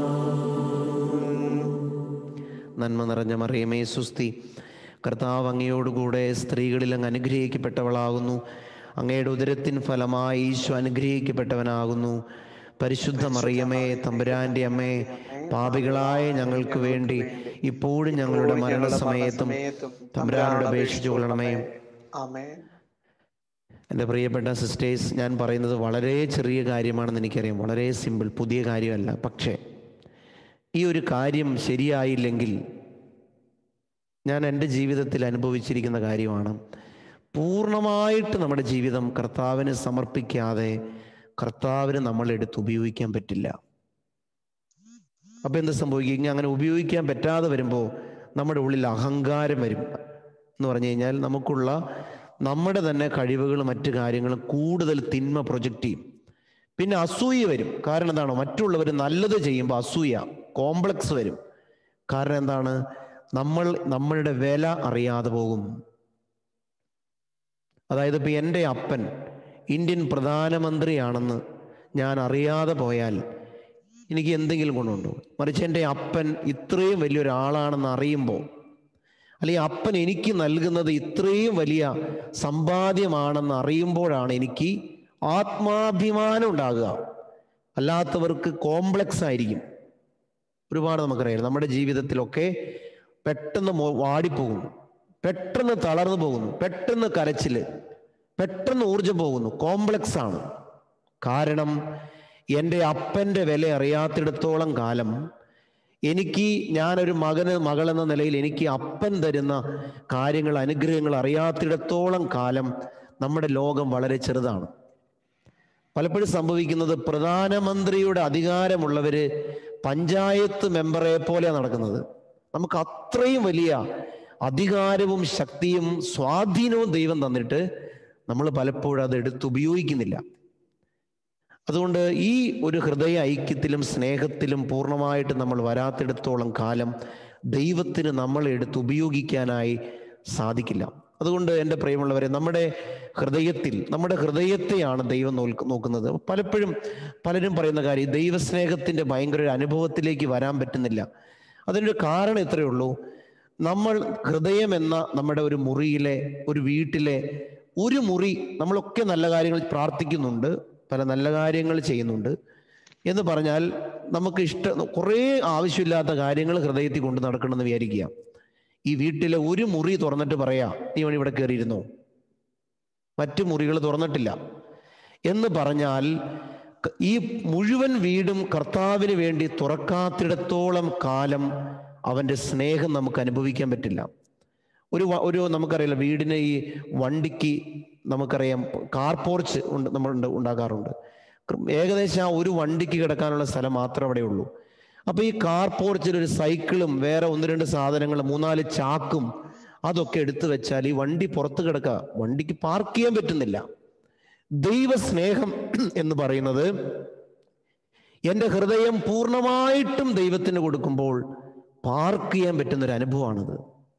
നന്മ നിറഞ്ഞ മറിയമേ സുസ്തി കർത്താവ് അങ്ങയോടുകൂടെ സ്ത്രീകളിൽ അങ്ങ് അനുഗ്രഹിക്കപ്പെട്ടവളാകുന്നു അങ്ങയുടെ ഉദരത്തിൻ ഫലമായി ഈശോ അനുഗ്രഹിക്കപ്പെട്ടവനാകുന്നു പരിശുദ്ധ മറിയമേ തമ്പുരാന്റെ അമ്മേ പാപികളായ ഞങ്ങൾക്ക് വേണ്ടി ഇപ്പോഴും ഞങ്ങളുടെ മരണസമയത്തും തമ്പുരാനോട് അപേക്ഷിച്ചു കൊള്ളണമേ ആമേൻ എൻ്റെ പ്രിയപ്പെട്ട സിസ്റ്റേഴ്സ് ഞാൻ പറയുന്നത് വളരെ ചെറിയ കാര്യമാണെന്ന് എനിക്കറിയാം വളരെ സിമ്പിൾ പുതിയ കാര്യമല്ല പക്ഷേ ഈ ഒരു കാര്യം ശരിയായില്ലെങ്കിൽ ഞാൻ എൻ്റെ ജീവിതത്തിൽ അനുഭവിച്ചിരിക്കുന്ന കാര്യമാണ് പൂർണ്ണമായിട്ട് നമ്മുടെ ജീവിതം കർത്താവിന് സമർപ്പിക്കാതെ കർത്താവിന് നമ്മൾ എടുത്ത് ഉപയോഗിക്കാൻ പറ്റില്ല അപ്പം എന്ത് സംഭവിക്കും ഇങ്ങനെ അങ്ങനെ ഉപയോഗിക്കാൻ പറ്റാതെ വരുമ്പോൾ നമ്മുടെ ഉള്ളിൽ അഹങ്കാരം വരും എന്ന് പറഞ്ഞു കഴിഞ്ഞാൽ നമുക്കുള്ള നമ്മുടെ തന്നെ കഴിവുകൾ മറ്റു കാര്യങ്ങളും കൂടുതൽ തിന്മ പ്രൊജക്റ്റ് ചെയ്യും പിന്നെ അസൂയ വരും കാരണം എന്താണ് മറ്റുള്ളവർ നല്ലത് ചെയ്യുമ്പോൾ അസൂയ കോംപ്ലക്സ് വരും കാരണം എന്താണ് നമ്മൾ നമ്മളുടെ വില അറിയാതെ പോകും അതായത് ഇപ്പം എൻ്റെ അപ്പൻ ഇന്ത്യൻ പ്രധാനമന്ത്രിയാണെന്ന് ഞാൻ അറിയാതെ പോയാൽ എനിക്ക് എന്തെങ്കിലും ഗുണമുണ്ടോ മറിച്ച് എൻ്റെ അപ്പൻ ഇത്രയും വലിയൊരാളാണെന്ന് അറിയുമ്പോൾ അല്ലെങ്കിൽ അപ്പൻ എനിക്ക് നൽകുന്നത് ഇത്രയും വലിയ സമ്പാദ്യമാണെന്ന് അറിയുമ്പോഴാണ് എനിക്ക് ആത്മാഭിമാനം ഉണ്ടാകുക അല്ലാത്തവർക്ക് കോംപ്ലക്സ് ആയിരിക്കും ഒരുപാട് നമുക്കറിയാം നമ്മുടെ ജീവിതത്തിലൊക്കെ പെട്ടെന്ന് മോ- വാടിപ്പോകുന്നു പെട്ടെന്ന് തളർന്നു പോകുന്നു പെട്ടെന്ന് കരച്ചില് പെട്ടെന്ന് ഊർജം പോകുന്നു കോംപ്ലക്സ് ആണ് കാരണം എൻ്റെ അപ്പൻ്റെ വില അറിയാത്തിടത്തോളം കാലം എനിക്ക് ഞാനൊരു മകന് മകളെന്ന നിലയിൽ എനിക്ക് അപ്പൻ തരുന്ന കാര്യങ്ങൾ അനുഗ്രഹങ്ങൾ അറിയാത്തിടത്തോളം കാലം നമ്മുടെ ലോകം വളരെ ചെറുതാണ് പലപ്പോഴും സംഭവിക്കുന്നത് പ്രധാനമന്ത്രിയുടെ അധികാരമുള്ളവര് പഞ്ചായത്ത് മെമ്പറെ പോലെ നടക്കുന്നത് നമുക്ക് അത്രയും വലിയ അധികാരവും ശക്തിയും സ്വാധീനവും ദൈവം തന്നിട്ട് നമ്മൾ പലപ്പോഴും അത് എടുത്ത് ഉപയോഗിക്കുന്നില്ല അതുകൊണ്ട് ഈ ഒരു ഹൃദയ ഐക്യത്തിലും സ്നേഹത്തിലും പൂർണ്ണമായിട്ട് നമ്മൾ വരാത്തിടത്തോളം കാലം ദൈവത്തിന് നമ്മളെ എടുത്ത് ഉപയോഗിക്കാനായി സാധിക്കില്ല അതുകൊണ്ട് എൻ്റെ പ്രിയമുള്ളവരെ നമ്മുടെ ഹൃദയത്തിൽ നമ്മുടെ ഹൃദയത്തെയാണ് ദൈവം നോക്ക് നോക്കുന്നത് പലപ്പോഴും പലരും പറയുന്ന കാര്യം ദൈവസ്നേഹത്തിൻ്റെ ഭയങ്കര ഒരു അനുഭവത്തിലേക്ക് വരാൻ പറ്റുന്നില്ല അതിനൊരു കാരണം ഇത്രയേ ഉള്ളൂ നമ്മൾ ഹൃദയം എന്ന നമ്മുടെ ഒരു മുറിയിലെ ഒരു വീട്ടിലെ ഒരു മുറി നമ്മളൊക്കെ നല്ല കാര്യങ്ങൾ പ്രാർത്ഥിക്കുന്നുണ്ട് പല നല്ല കാര്യങ്ങൾ ചെയ്യുന്നുണ്ട് എന്ന് പറഞ്ഞാൽ നമുക്ക് ഇഷ്ട കുറേ ആവശ്യമില്ലാത്ത കാര്യങ്ങൾ ഹൃദയത്തിൽ കൊണ്ട് നടക്കണമെന്ന് വിചാരിക്കുക ഈ വീട്ടിലെ ഒരു മുറി തുറന്നിട്ട് പറയാ നീ വേണി ഇവിടെ കയറിയിരുന്നോ മറ്റു മുറികൾ തുറന്നിട്ടില്ല എന്ന് പറഞ്ഞാൽ ക- ഈ മുഴുവൻ വീടും കർത്താവിന് വേണ്ടി തുറക്കാത്തിടത്തോളം കാലം അവൻ്റെ സ്നേഹം നമുക്ക് അനുഭവിക്കാൻ പറ്റില്ല ഒരു വ- ഒരു നമുക്കറിയില്ല വീടിന് ഈ വണ്ടിക്ക് നമുക്കറിയാം കാർ പോർച്ച് ഉണ്ട് നമ്മൾ ഉണ്ട് ഉണ്ടാക്കാറുണ്ട് കൃ- ഏകദേശം ആ ഒരു വണ്ടിക്ക് കിടക്കാനുള്ള സ്ഥലം മാത്രമേ അവിടെ ഉള്ളൂ അപ്പൊ ഈ കാർ പോർച്ചിൽ ഒരു സൈക്കിളും വേറെ ഒന്ന് രണ്ട് സാധനങ്ങൾ മൂന്നാല് ചാക്കും അതൊക്കെ എടുത്തു വെച്ചാൽ ഈ വണ്ടി പുറത്ത് കിടക്കുക വണ്ടിക്ക് പാർക്ക് ചെയ്യാൻ പറ്റുന്നില്ല ദൈവസ്നേഹം എന്ന് പറയുന്നത് എൻ്റെ ഹൃദയം പൂർണ്ണമായിട്ടും ദൈവത്തിന് കൊടുക്കുമ്പോൾ പാർക്ക് ചെയ്യാൻ പറ്റുന്ന ഒരു അനുഭവമാണിത്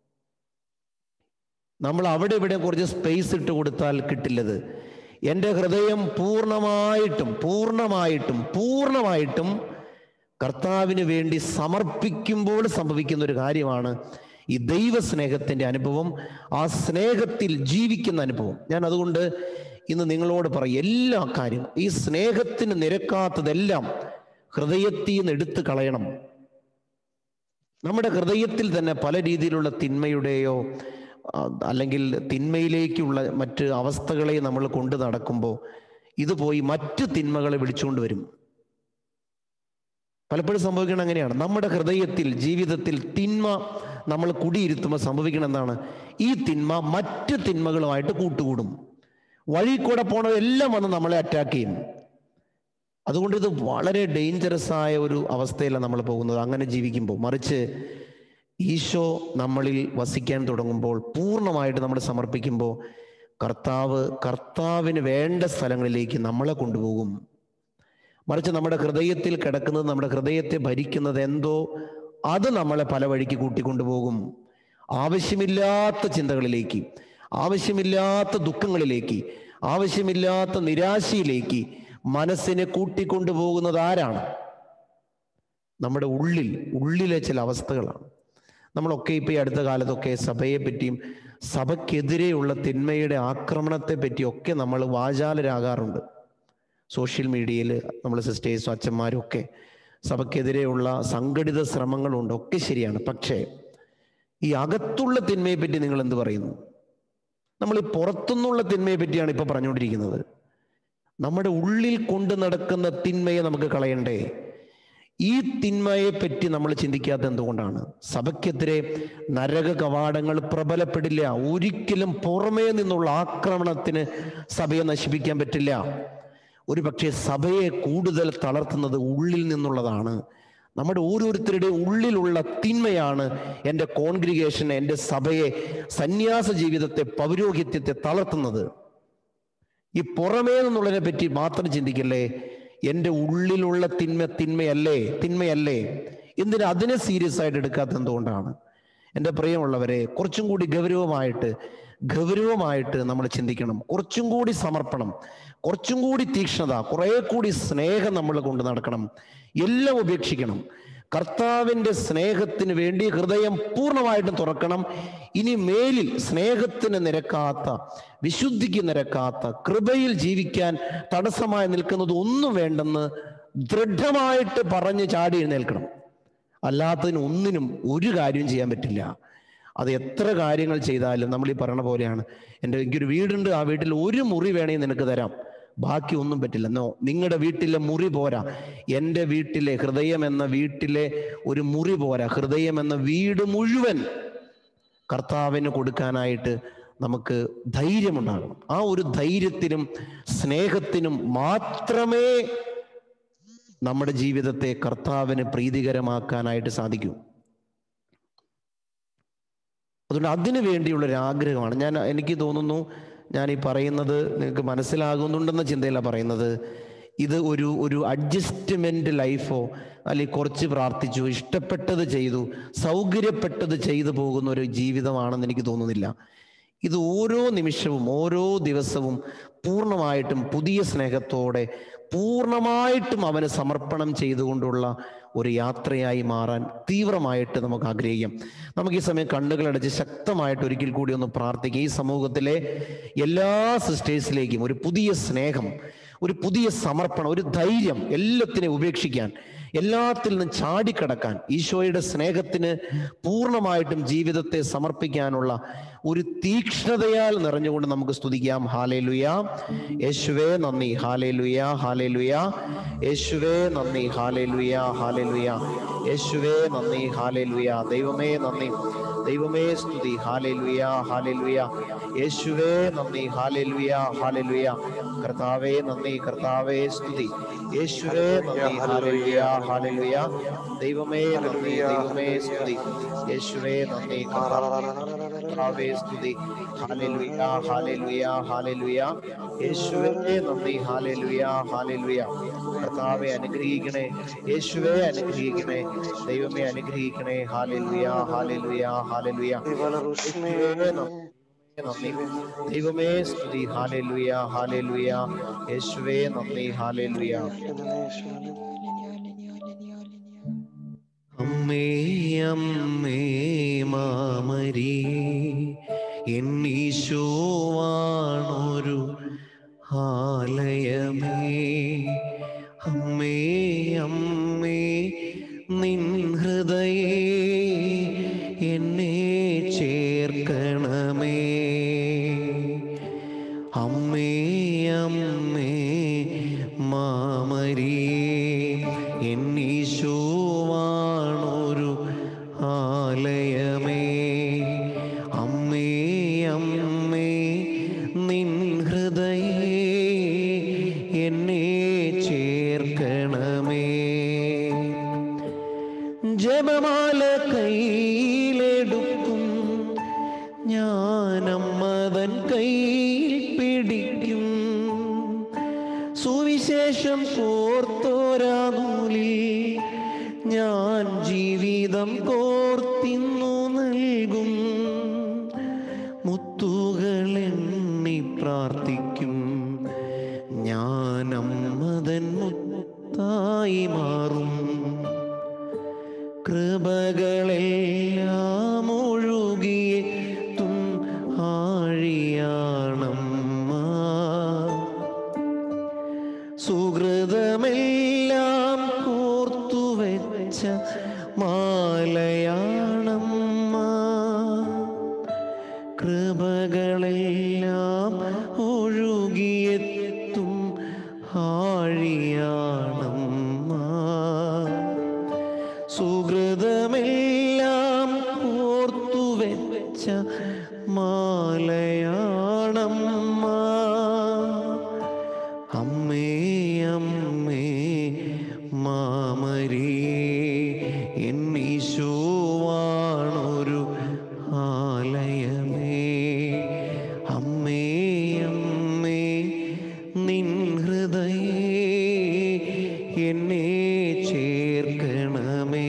നമ്മൾ അവിടെ ഇവിടെ കുറച്ച് സ്പേസ് ഇട്ട് കൊടുത്താൽ കിട്ടില്ലത് എൻ്റെ ഹൃദയം പൂർണ്ണമായിട്ടും പൂർണ്ണമായിട്ടും പൂർണ്ണമായിട്ടും കർത്താവിന് വേണ്ടി സമർപ്പിക്കുമ്പോൾ സംഭവിക്കുന്ന ഒരു കാര്യമാണ് ഈ ദൈവസ്നേഹത്തിൻ്റെ അനുഭവം ആ സ്നേഹത്തിൽ ജീവിക്കുന്ന അനുഭവം ഞാൻ അതുകൊണ്ട് ഇന്ന് നിങ്ങളോട് പറയും എല്ലാ കാര്യം ഈ സ്നേഹത്തിന് നിരക്കാത്തതെല്ലാം ഹൃദയത്തിൽ നിന്ന് എടുത്തു കളയണം നമ്മുടെ ഹൃദയത്തിൽ തന്നെ പല രീതിയിലുള്ള തിന്മയുടെയോ ആ, അല്ലെങ്കിൽ തിന്മയിലേക്കുള്ള മറ്റ് അവസ്ഥകളെ നമ്മൾ കൊണ്ട് നടക്കുമ്പോൾ ഇത് പോയി മറ്റ് തിന്മകളെ വിളിച്ചുകൊണ്ട് വരും പലപ്പോഴും സംഭവിക്കണം അങ്ങനെയാണ് നമ്മുടെ ഹൃദയത്തിൽ ജീവിതത്തിൽ തിന്മ നമ്മൾ കുടിയിരുത്തുമ്പോൾ സംഭവിക്കണം എന്താണ് ഈ തിന്മ മറ്റ് തിന്മകളുമായിട്ട് കൂട്ടുകൂടും വഴി കൂടെ പോണതെല്ലാം വന്ന് നമ്മളെ അറ്റാക്ക് ചെയ്യും അതുകൊണ്ട് ഇത് വളരെ ഡേഞ്ചറസ് ആയ ഒരു അവസ്ഥയിലാണ് നമ്മൾ പോകുന്നത് അങ്ങനെ ജീവിക്കുമ്പോൾ മറിച്ച് ഈശോ നമ്മളിൽ വസിക്കാൻ തുടങ്ങുമ്പോൾ പൂർണ്ണമായിട്ട് നമ്മൾ സമർപ്പിക്കുമ്പോൾ കർത്താവ് കർത്താവിന് വേണ്ട സ്ഥലങ്ങളിലേക്ക് നമ്മളെ കൊണ്ടുപോകും മറിച്ച് നമ്മുടെ ഹൃദയത്തിൽ കിടക്കുന്നത് നമ്മുടെ ഹൃദയത്തെ ഭരിക്കുന്നത് എന്തോ അത് നമ്മളെ പല വഴിക്ക് കൂട്ടിക്കൊണ്ടുപോകും ആവശ്യമില്ലാത്ത ചിന്തകളിലേക്ക് ആവശ്യമില്ലാത്ത ദുഃഖങ്ങളിലേക്ക് ആവശ്യമില്ലാത്ത നിരാശയിലേക്ക് മനസ്സിനെ കൂട്ടിക്കൊണ്ടുപോകുന്നത് ആരാണ് നമ്മുടെ ഉള്ളിൽ ഉള്ളിലെ ചില അവസ്ഥകളാണ് നമ്മളൊക്കെ ഇപ്പോൾ ഈ അടുത്ത കാലത്തൊക്കെ സഭയെ പറ്റിയും സഭയ്ക്കെതിരെയുള്ള തിന്മയുടെ ആക്രമണത്തെ പറ്റിയൊക്കെ നമ്മൾ വാചാലരാകാറുണ്ട് സോഷ്യൽ മീഡിയയിൽ നമ്മൾ സിസ്റ്റേഴ്സും അച്ഛന്മാരും ഒക്കെ സഭയ്ക്കെതിരെയുള്ള സംഘടിത ശ്രമങ്ങളുണ്ട് ഒക്കെ ശരിയാണ് പക്ഷേ ഈ അകത്തുള്ള തിന്മയെ പറ്റി നിങ്ങൾ എന്ത് പറയുന്നു നമ്മൾ ഈ പുറത്തുനിന്നുള്ള തിന്മയെ പറ്റിയാണ് ഇപ്പൊ പറഞ്ഞുകൊണ്ടിരിക്കുന്നത് നമ്മുടെ ഉള്ളിൽ കൊണ്ടു നടക്കുന്ന തിന്മയെ നമുക്ക് കളയണ്ടേ ഈ തിന്മയെ പറ്റി നമ്മൾ ചിന്തിക്കാത്ത എന്തുകൊണ്ടാണ് സഭയ്ക്കെതിരെ നരക കവാടങ്ങൾ പ്രബലപ്പെടില്ല ഒരിക്കലും പുറമേ നിന്നുള്ള ആക്രമണത്തിന് സഭയെ നശിപ്പിക്കാൻ പറ്റില്ല ഒരു പക്ഷേ സഭയെ കൂടുതൽ തളർത്തുന്നത് ഉള്ളിൽ നിന്നുള്ളതാണ് നമ്മുടെ ഓരോരുത്തരുടെയും ഉള്ളിലുള്ള തിന്മയാണ് എൻ്റെ കോൺഗ്രിഗേഷനെ എൻ്റെ സഭയെ സന്യാസ ജീവിതത്തെ പൗരോഹിത്യത്തെ തളർത്തുന്നത് ഈ പുറമേ നിന്നുള്ളതിനെ പറ്റി മാത്രം ചിന്തിക്കല്ലേ എൻ്റെ ഉള്ളിലുള്ള തിന്മ തിന്മയല്ലേ തിന്മയല്ലേ എന്തിനാ അതിനെ സീരിയസ് ആയിട്ട് എടുക്കാത്ത എന്തുകൊണ്ടാണ് എൻ്റെ പ്രിയമുള്ളവരെ കുറച്ചും കൂടി ഗൗരവമായിട്ട് ഗൗരവമായിട്ട് നമ്മൾ ചിന്തിക്കണം കുറച്ചും കൂടി സമർപ്പണം കുറച്ചും കൂടി തീക്ഷ്ണത കുറെ കൂടി സ്നേഹം നമ്മൾ കൊണ്ട് നടക്കണം എല്ലാം ഉപേക്ഷിക്കണം കർത്താവിൻ്റെ സ്നേഹത്തിന് വേണ്ടി ഹൃദയം പൂർണ്ണമായിട്ടും തുറക്കണം ഇനി മേലിൽ സ്നേഹത്തിന് നിരക്കാത്ത വിശുദ്ധിക്ക് നിരക്കാത്ത കൃപയിൽ ജീവിക്കാൻ തടസ്സമായി നിൽക്കുന്നത് ഒന്നും വേണ്ടെന്ന് ദൃഢമായിട്ട് പറഞ്ഞ് ചാടി എഴുന്നേൽക്കണം അല്ലാത്തതിന് ഒന്നിനും ഒരു കാര്യം ചെയ്യാൻ പറ്റില്ല അത് എത്ര കാര്യങ്ങൾ ചെയ്താലും നമ്മൾ ഈ പറഞ്ഞ പോലെയാണ് എൻ്റെ എനിക്കൊരു വീടുണ്ട് ആ വീട്ടിൽ ഒരു മുറി വേണമെങ്കിൽ നിനക്ക് തരാം ബാക്കി ഒന്നും പറ്റില്ല എന്നോ നിങ്ങളുടെ വീട്ടിലെ മുറി പോരാ എൻ്റെ വീട്ടിലെ ഹൃദയം എന്ന വീട്ടിലെ ഒരു മുറി പോരാ ഹൃദയം എന്ന വീട് മുഴുവൻ കർത്താവിന് കൊടുക്കാനായിട്ട് നമുക്ക് ധൈര്യമുണ്ടാകണം ആ ഒരു ധൈര്യത്തിനും സ്നേഹത്തിനും മാത്രമേ നമ്മുടെ ജീവിതത്തെ കർത്താവിന് പ്രീതികരമാക്കാനായിട്ട് സാധിക്കൂ അതുകൊണ്ട് അതിനു വേണ്ടിയുള്ള ഒരു ആഗ്രഹമാണ് ഞാൻ എനിക്ക് തോന്നുന്നു ഞാൻ ഈ പറയുന്നത് നിങ്ങൾക്ക് മനസ്സിലാകുന്നുണ്ടെന്ന ചിന്തയിലാണ് പറയുന്നത് ഇത് ഒരു ഒരു അഡ്ജസ്റ്റ്മെന്റ് ലൈഫോ അല്ലെങ്കിൽ കുറച്ച് പ്രാർത്ഥിച്ചു ഇഷ്ടപ്പെട്ടത് ചെയ്തു സൗകര്യപ്പെട്ടത് ചെയ്തു പോകുന്ന ഒരു ജീവിതമാണെന്ന് എനിക്ക് തോന്നുന്നില്ല ഇത് ഓരോ നിമിഷവും ഓരോ ദിവസവും പൂർണ്ണമായിട്ടും പുതിയ സ്നേഹത്തോടെ പൂർണ്ണമായിട്ടും അവന് സമർപ്പണം ചെയ്തുകൊണ്ടുള്ള ഒരു യാത്രയായി മാറാൻ തീവ്രമായിട്ട് നമുക്ക് ആഗ്രഹിക്കാം നമുക്ക് ഈ സമയം കണ്ണുകളടച്ച് ശക്തമായിട്ട് ഒരിക്കൽ കൂടി ഒന്ന് പ്രാർത്ഥിക്കുക ഈ സമൂഹത്തിലെ എല്ലാ സിസ്റ്റേഴ്സിലേക്കും ഒരു പുതിയ സ്നേഹം ഒരു പുതിയ സമർപ്പണം ഒരു ധൈര്യം എല്ലാത്തിനെയും ഉപേക്ഷിക്കാൻ എല്ലാത്തിൽ നിന്നും ചാടിക്കടക്കാൻ ഈശോയുടെ സ്നേഹത്തിന് പൂർണ്ണമായിട്ടും ജീവിതത്തെ സമർപ്പിക്കാനുള്ള ഒരു തീക്ഷ്ണതയാൽ നിറഞ്ഞുകൊണ്ട് നമുക്ക് സ്തുതിക്കാം ഹാലേ ലുയാ യേശുവേ നന്ദി ഹാലേ ലുയാ ഹാലേ ലുയാ യേശുവേ നന്ദി ഹാലേ ലുയാ ഹാലേ ലുയാ യേശുവേ നന്ദി ഹാലേ ലുയാ ദൈവമേ നന്ദി ദൈവമേ സ്തുതി ഹാലേ ലുയാ ഹാലേ ലുയാ യേശുവേ നന്ദി ഹാലേ ലുയാ ഹാലേ ലുയാ കർത്താവേ നന്ദി കർത്താവേ സ്തുതി യേശുവേ നന്ദി ഹാലേ ലുയാ ഹാലേ ലുയാ ദൈവമേ നന്ദി ദൈവമേ സ്തുതി യേശുവേ നന്ദി കർത്താവേ സ്തുതി ഹാലേ ലുയാ ഹാലേ ലുയാ ഹാലേ ലുയാ യേശുവേ നന്ദി ഹാലേ ലുയാ ഹാലേ ലുയാ കർത്താവെ അനുഗ്രഹിക്കണേ യേശുവേ അനുഗ്രഹിക്കണേ ദൈവമേ അനുഗ്രഹിക്കണേ ഹാലേ ലുയാ ഹാലേ ലുയാ ഹാലേ ലുയാ യേശുവേ നന്ദി നന്ദി ദൈവമേ സ്തുതി ഹാലേ ലുയാ ഹാലേ ലുയാ യേശുവേ നന്ദി ഹാലേ ലുയാ Hallelujah, hallelujah, hallelujah, hallelujah, hallelujah. അമ്മേ അമ്മേ മാമരി എന്നീശോവാണൊരു ആലയമേ അമ്മേ അമ്മേ നിൻ ഹൃദയേ എന്നെ ചേർക്കണമേ അമ്മേ അമ്മേ മാമരിയേ എന്നീശോവാണൊരു ആലയമേ അമ്മേ അമ്മേ നിൻ ഹൃദയേ എന്നെ ചേർക്കണമേ ജപമാല കയ്യിലെടുക്കും ഞാനമ്മതൻ കയ്യിൽ പിടിക്കും സുവിശേഷം കോർത്തോരാ നൂലിൽ ഞാൻ ജീവിതം കോർത്തിന്നു നൽകും മുത്തുകൾ എണ്ണി പ്രാർത്ഥിക്കും ഞാനമ്മതൻ മുത്തായി മാറും കൃപകളെല്ലാം ഒഴുകിയെത്തും ആഴിയാണമ്മ സുഹൃതമെല്ലാം കോർത്തുവെച്ച മാലയാണമ്മ കൃപകളെല്ലാം ഒഴുകിയെത്തും ആഴിയാണമ്മ സുഹൃതമെല്ലാം കോർത്തുവെച്ച മാലയാണമ്മ അമ്മേ അമ്മേ മാമരിയേ എന്നീശോവാണൊരു ആലയമേ അമ്മേ അമ്മേ നിൻ ഹൃദയേ എന്നെ ചേർക്കണമേ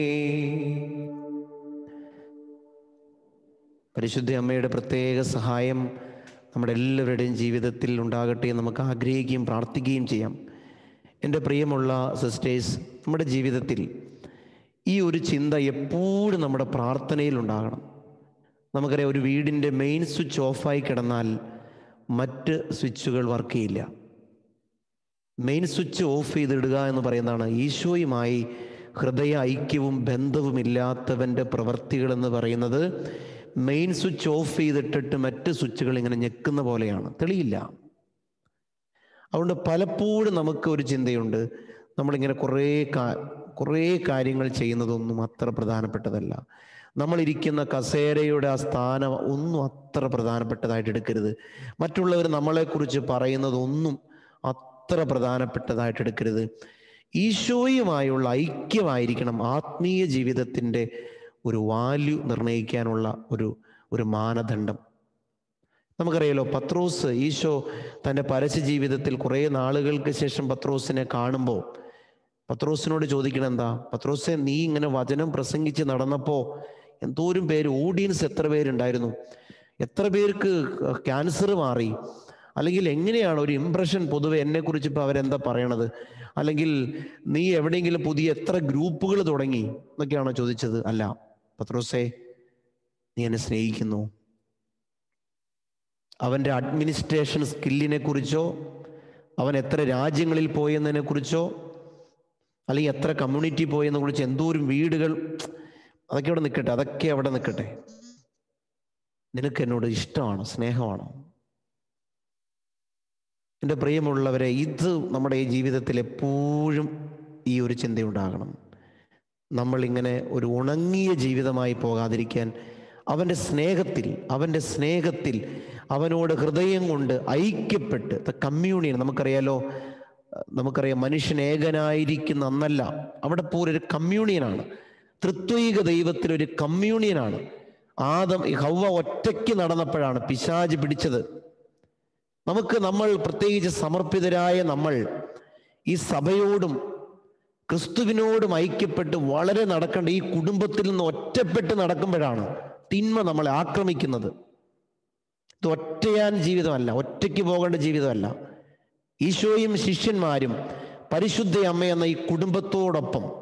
പരിശുദ്ധ അമ്മയുടെ പ്രത്യേക സഹായം നമ്മുടെ എല്ലാവരുടെയും ജീവിതത്തിൽ ഉണ്ടാകട്ടെ എന്ന് നമുക്ക് ആഗ്രഹിക്കുകയും പ്രാർത്ഥിക്കുകയും ചെയ്യാം എൻ്റെ പ്രിയമുള്ള സിസ്റ്റേഴ്സ് നമ്മുടെ ജീവിതത്തിൽ ഈ ഒരു ചിന്ത എപ്പോഴും നമ്മുടെ പ്രാർത്ഥനയിൽ ഉണ്ടാകണം നമുക്കറിയാം ഒരു വീടിൻ്റെ മെയിൻ സ്വിച്ച് ഓഫായി കിടന്നാൽ മറ്റ് സ്വിച്ചുകൾ വർക്ക് ചെയ്യില്ല മെയിൻ സ്വിച്ച് ഓഫ് ചെയ്തിടുക എന്ന് പറയുന്നതാണ് ഈശോയുമായി ഹൃദയ ഐക്യവും ബന്ധവുമില്ലാത്തവൻ്റെ പ്രവർത്തികൾ എന്ന് പറയുന്നത് മെയിൻ സ്വിച്ച് ഓഫ് ചെയ്തിട്ടിട്ട് മറ്റ് സ്വിച്ചുകൾ ഇങ്ങനെ ഞെക്കുന്ന പോലെയാണ് തെളിയില്ല അതുകൊണ്ട് പലപ്പോഴും നമുക്ക് ഒരു ചിന്തയുണ്ട് നമ്മളിങ്ങനെ കുറേ കാ കുറേ കാര്യങ്ങൾ ചെയ്യുന്നതൊന്നും അത്ര പ്രധാനപ്പെട്ടതല്ല നമ്മളിരിക്കുന്ന കസേരയുടെ ആ സ്ഥാനം ഒന്നും അത്ര പ്രധാനപ്പെട്ടതായിട്ട് എടുക്കരുത് മറ്റുള്ളവർ നമ്മളെക്കുറിച്ച് പറയുന്നതൊന്നും അത്ര പ്രധാനപ്പെട്ടതായിട്ട് എടുക്കരുത് ഈശോയുമായുള്ള ഐക്യമായിരിക്കണം ആത്മീയ ജീവിതത്തിൻ്റെ ഒരു വാല്യൂ നിർണ്ണയിക്കാനുള്ള ഒരു ഒരു മാനദണ്ഡം നമുക്കറിയാലോ പത്രോസ് ഈശോ തൻ്റെ പരസ്യ ജീവിതത്തിൽ കുറേ നാളുകൾക്ക് ശേഷം പത്രോസിനെ കാണുമ്പോൾ പത്രോസിനോട് ചോദിക്കണം എന്താ പത്രോസെ നീ ഇങ്ങനെ വചനം പ്രസംഗിച്ച് നടന്നപ്പോൾ എന്തോരം പേര് ഓഡിയൻസ് എത്ര പേരുണ്ടായിരുന്നു എത്ര പേർക്ക് ക്യാൻസർ മാറി അല്ലെങ്കിൽ എങ്ങനെയാണ് ഒരു ഇംപ്രഷൻ പൊതുവെ എന്നെക്കുറിച്ച് ഇപ്പോൾ അവരെന്താ പറയണത് അല്ലെങ്കിൽ നീ എവിടെയെങ്കിലും പുതിയ എത്ര ഗ്രൂപ്പുകൾ തുടങ്ങി എന്നൊക്കെയാണോ ചോദിച്ചത് അല്ല പത്രോസേ നീ എന്നെ സ്നേഹിക്കുന്നു അവൻ്റെ അഡ്മിനിസ്ട്രേഷൻ സ്കില്ലിനെ കുറിച്ചോ അവൻ എത്ര രാജ്യങ്ങളിൽ പോയെന്നതിനെ കുറിച്ചോ അല്ലെങ്കിൽ എത്ര കമ്മ്യൂണിറ്റി പോയെന്നെ കുറിച്ച് എന്തോരം വീടുകൾ അതൊക്കെ അവിടെ നിൽക്കട്ടെ അതൊക്കെ അവിടെ നിൽക്കട്ടെ നിനക്ക് എന്നോട് ഇഷ്ടമാണോ സ്നേഹമാണോ എൻ്റെ പ്രിയമുള്ളവരെ ഇത് നമ്മുടെ ഈ ജീവിതത്തിൽ എപ്പോഴും ഈ ഒരു ചിന്തയുണ്ടാകണം നമ്മളിങ്ങനെ ഒരു ഉണങ്ങിയ ജീവിതമായി പോകാതിരിക്കാൻ അവൻ്റെ സ്നേഹത്തിൽ അവൻ്റെ സ്നേഹത്തിൽ അവനോട് ഹൃദയം കൊണ്ട് ഐക്യപ്പെട്ട് ദ കമ്മ്യൂണിയൻ നമുക്കറിയാലോ നമുക്കറിയാം മനുഷ്യൻ ഏകനായിരിക്കുന്ന അന്നല്ല അവിടെ പോലും ഒരു കമ്മ്യൂണിയനാണ് തൃത്വൈക ദൈവത്തിലൊരു കമ്മ്യൂണിയനാണ് ആദം ഈ ഹൗവ ഒറ്റയ്ക്ക് നടന്നപ്പോഴാണ് പിശാജ് പിടിച്ചത് നമുക്ക് നമ്മൾ പ്രത്യേകിച്ച് സമർപ്പിതരായ നമ്മൾ ഈ സഭയോടും ക്രിസ്തുവിനോടും ഐക്യപ്പെട്ട് വളരെ നടക്കേണ്ട ഈ കുടുംബത്തിൽ നിന്ന് ഒറ്റപ്പെട്ട് നടക്കുമ്പോഴാണ് തിന്മ നമ്മളെ ആക്രമിക്കുന്നത് ഇത് ഒറ്റയാൻ ജീവിതമല്ല ഒറ്റയ്ക്ക് പോകേണ്ട ജീവിതമല്ല ഈശോയും ശിഷ്യന്മാരും പരിശുദ്ധ അമ്മ എന്ന ഈ കുടുംബത്തോടൊപ്പം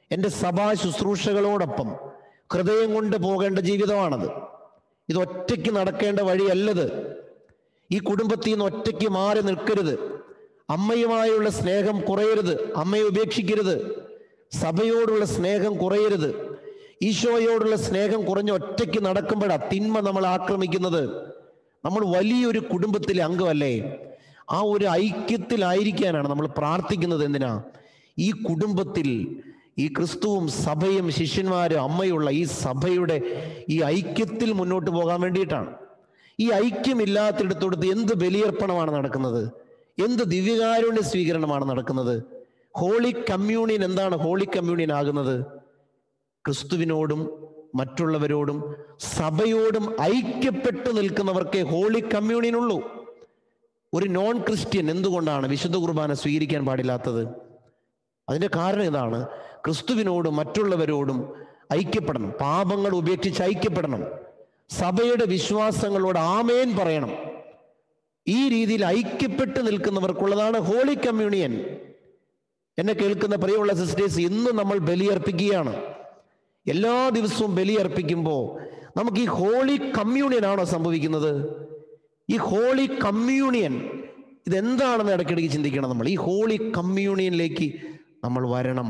എൻ്റെ സഭാ ശുശ്രൂഷകളോടൊപ്പം ഹൃദയം കൊണ്ട് പോകേണ്ട ജീവിതമാണത് ഇത് ഒറ്റയ്ക്ക് നടക്കേണ്ട വഴിയല്ലത് ഈ കുടുംബത്തിൽ നിന്ന് ഒറ്റയ്ക്ക് മാറി നിൽക്കരുത് അമ്മയുമായുള്ള സ്നേഹം കുറയരുത് അമ്മയെ ഉപേക്ഷിക്കരുത് സഭയോടുള്ള സ്നേഹം കുറയരുത് ഈശോയോടുള്ള സ്നേഹം കുറഞ്ഞ് ഒറ്റയ്ക്ക് നടക്കുമ്പോഴാണ് തിന്മ നമ്മൾ ആക്രമിക്കുന്നത് നമ്മൾ വലിയൊരു കുടുംബത്തിലെ അംഗമല്ലേ ആ ഒരു ഐക്യത്തിലായിരിക്കാനാണ് നമ്മൾ പ്രാർത്ഥിക്കുന്നത് എന്തിനാ ഈ കുടുംബത്തിൽ ഈ ക്രിസ്തുവും സഭയും ശിഷ്യന്മാരും അമ്മയുള്ള ഈ സഭയുടെ ഈ ഐക്യത്തിൽ മുന്നോട്ട് പോകാൻ വേണ്ടിയിട്ടാണ് ഈ ഐക്യമില്ലാത്തിടത്തോടത്ത് എന്ത് ബലിയർപ്പണമാണ് നടക്കുന്നത് എന്ത് ദിവ്യകാരുണ്യ സ്വീകരണമാണ് നടക്കുന്നത് ഹോളി കമ്മ്യൂണിയൻ എന്താണ് ഹോളി കമ്മ്യൂണിയൻ ആകുന്നത് ക്രിസ്തുവിനോടും മറ്റുള്ളവരോടും സഭയോടും ഐക്യപ്പെട്ട് നിൽക്കുന്നവർക്കേ ഹോളി കമ്മ്യൂണിയൻ ഉള്ളൂ ഒരു നോൺ ക്രിസ്ത്യൻ എന്തുകൊണ്ടാണ് വിശുദ്ധ കുർബാന സ്വീകരിക്കാൻ പാടില്ലാത്തത് അതിന്റെ കാരണം ഇതാണ് ക്രിസ്തുവിനോടും മറ്റുള്ളവരോടും ഐക്യപ്പെടണം പാപങ്ങൾ ഉപേക്ഷിച്ച് ഐക്യപ്പെടണം സഭയുടെ വിശ്വാസങ്ങളോട് ആമേൻ പറയണം ഈ രീതിയിൽ ഐക്യപ്പെട്ട് നിൽക്കുന്നവർക്കുള്ളതാണ് ഹോളി കമ്മ്യൂണിയൻ എന്നെ കേൾക്കുന്ന പ്രിയമുള്ള സിസ്റ്റേഴ്സ് ഇന്ന് നമ്മൾ ബലിയർപ്പിക്കുകയാണ് എല്ലാ ദിവസവും ബലിയർപ്പിക്കുമ്പോൾ നമുക്ക് ഈ ഹോളി കമ്മ്യൂണിയൻ ആണോ സംഭവിക്കുന്നത് ഈ ഹോളി കമ്മ്യൂണിയൻ ഇതെന്താണെന്ന് ഇടയ്ക്കിടയ്ക്ക് ചിന്തിക്കണം നമ്മൾ ഈ ഹോളി കമ്മ്യൂണിയനിലേക്ക് നമ്മൾ വരണം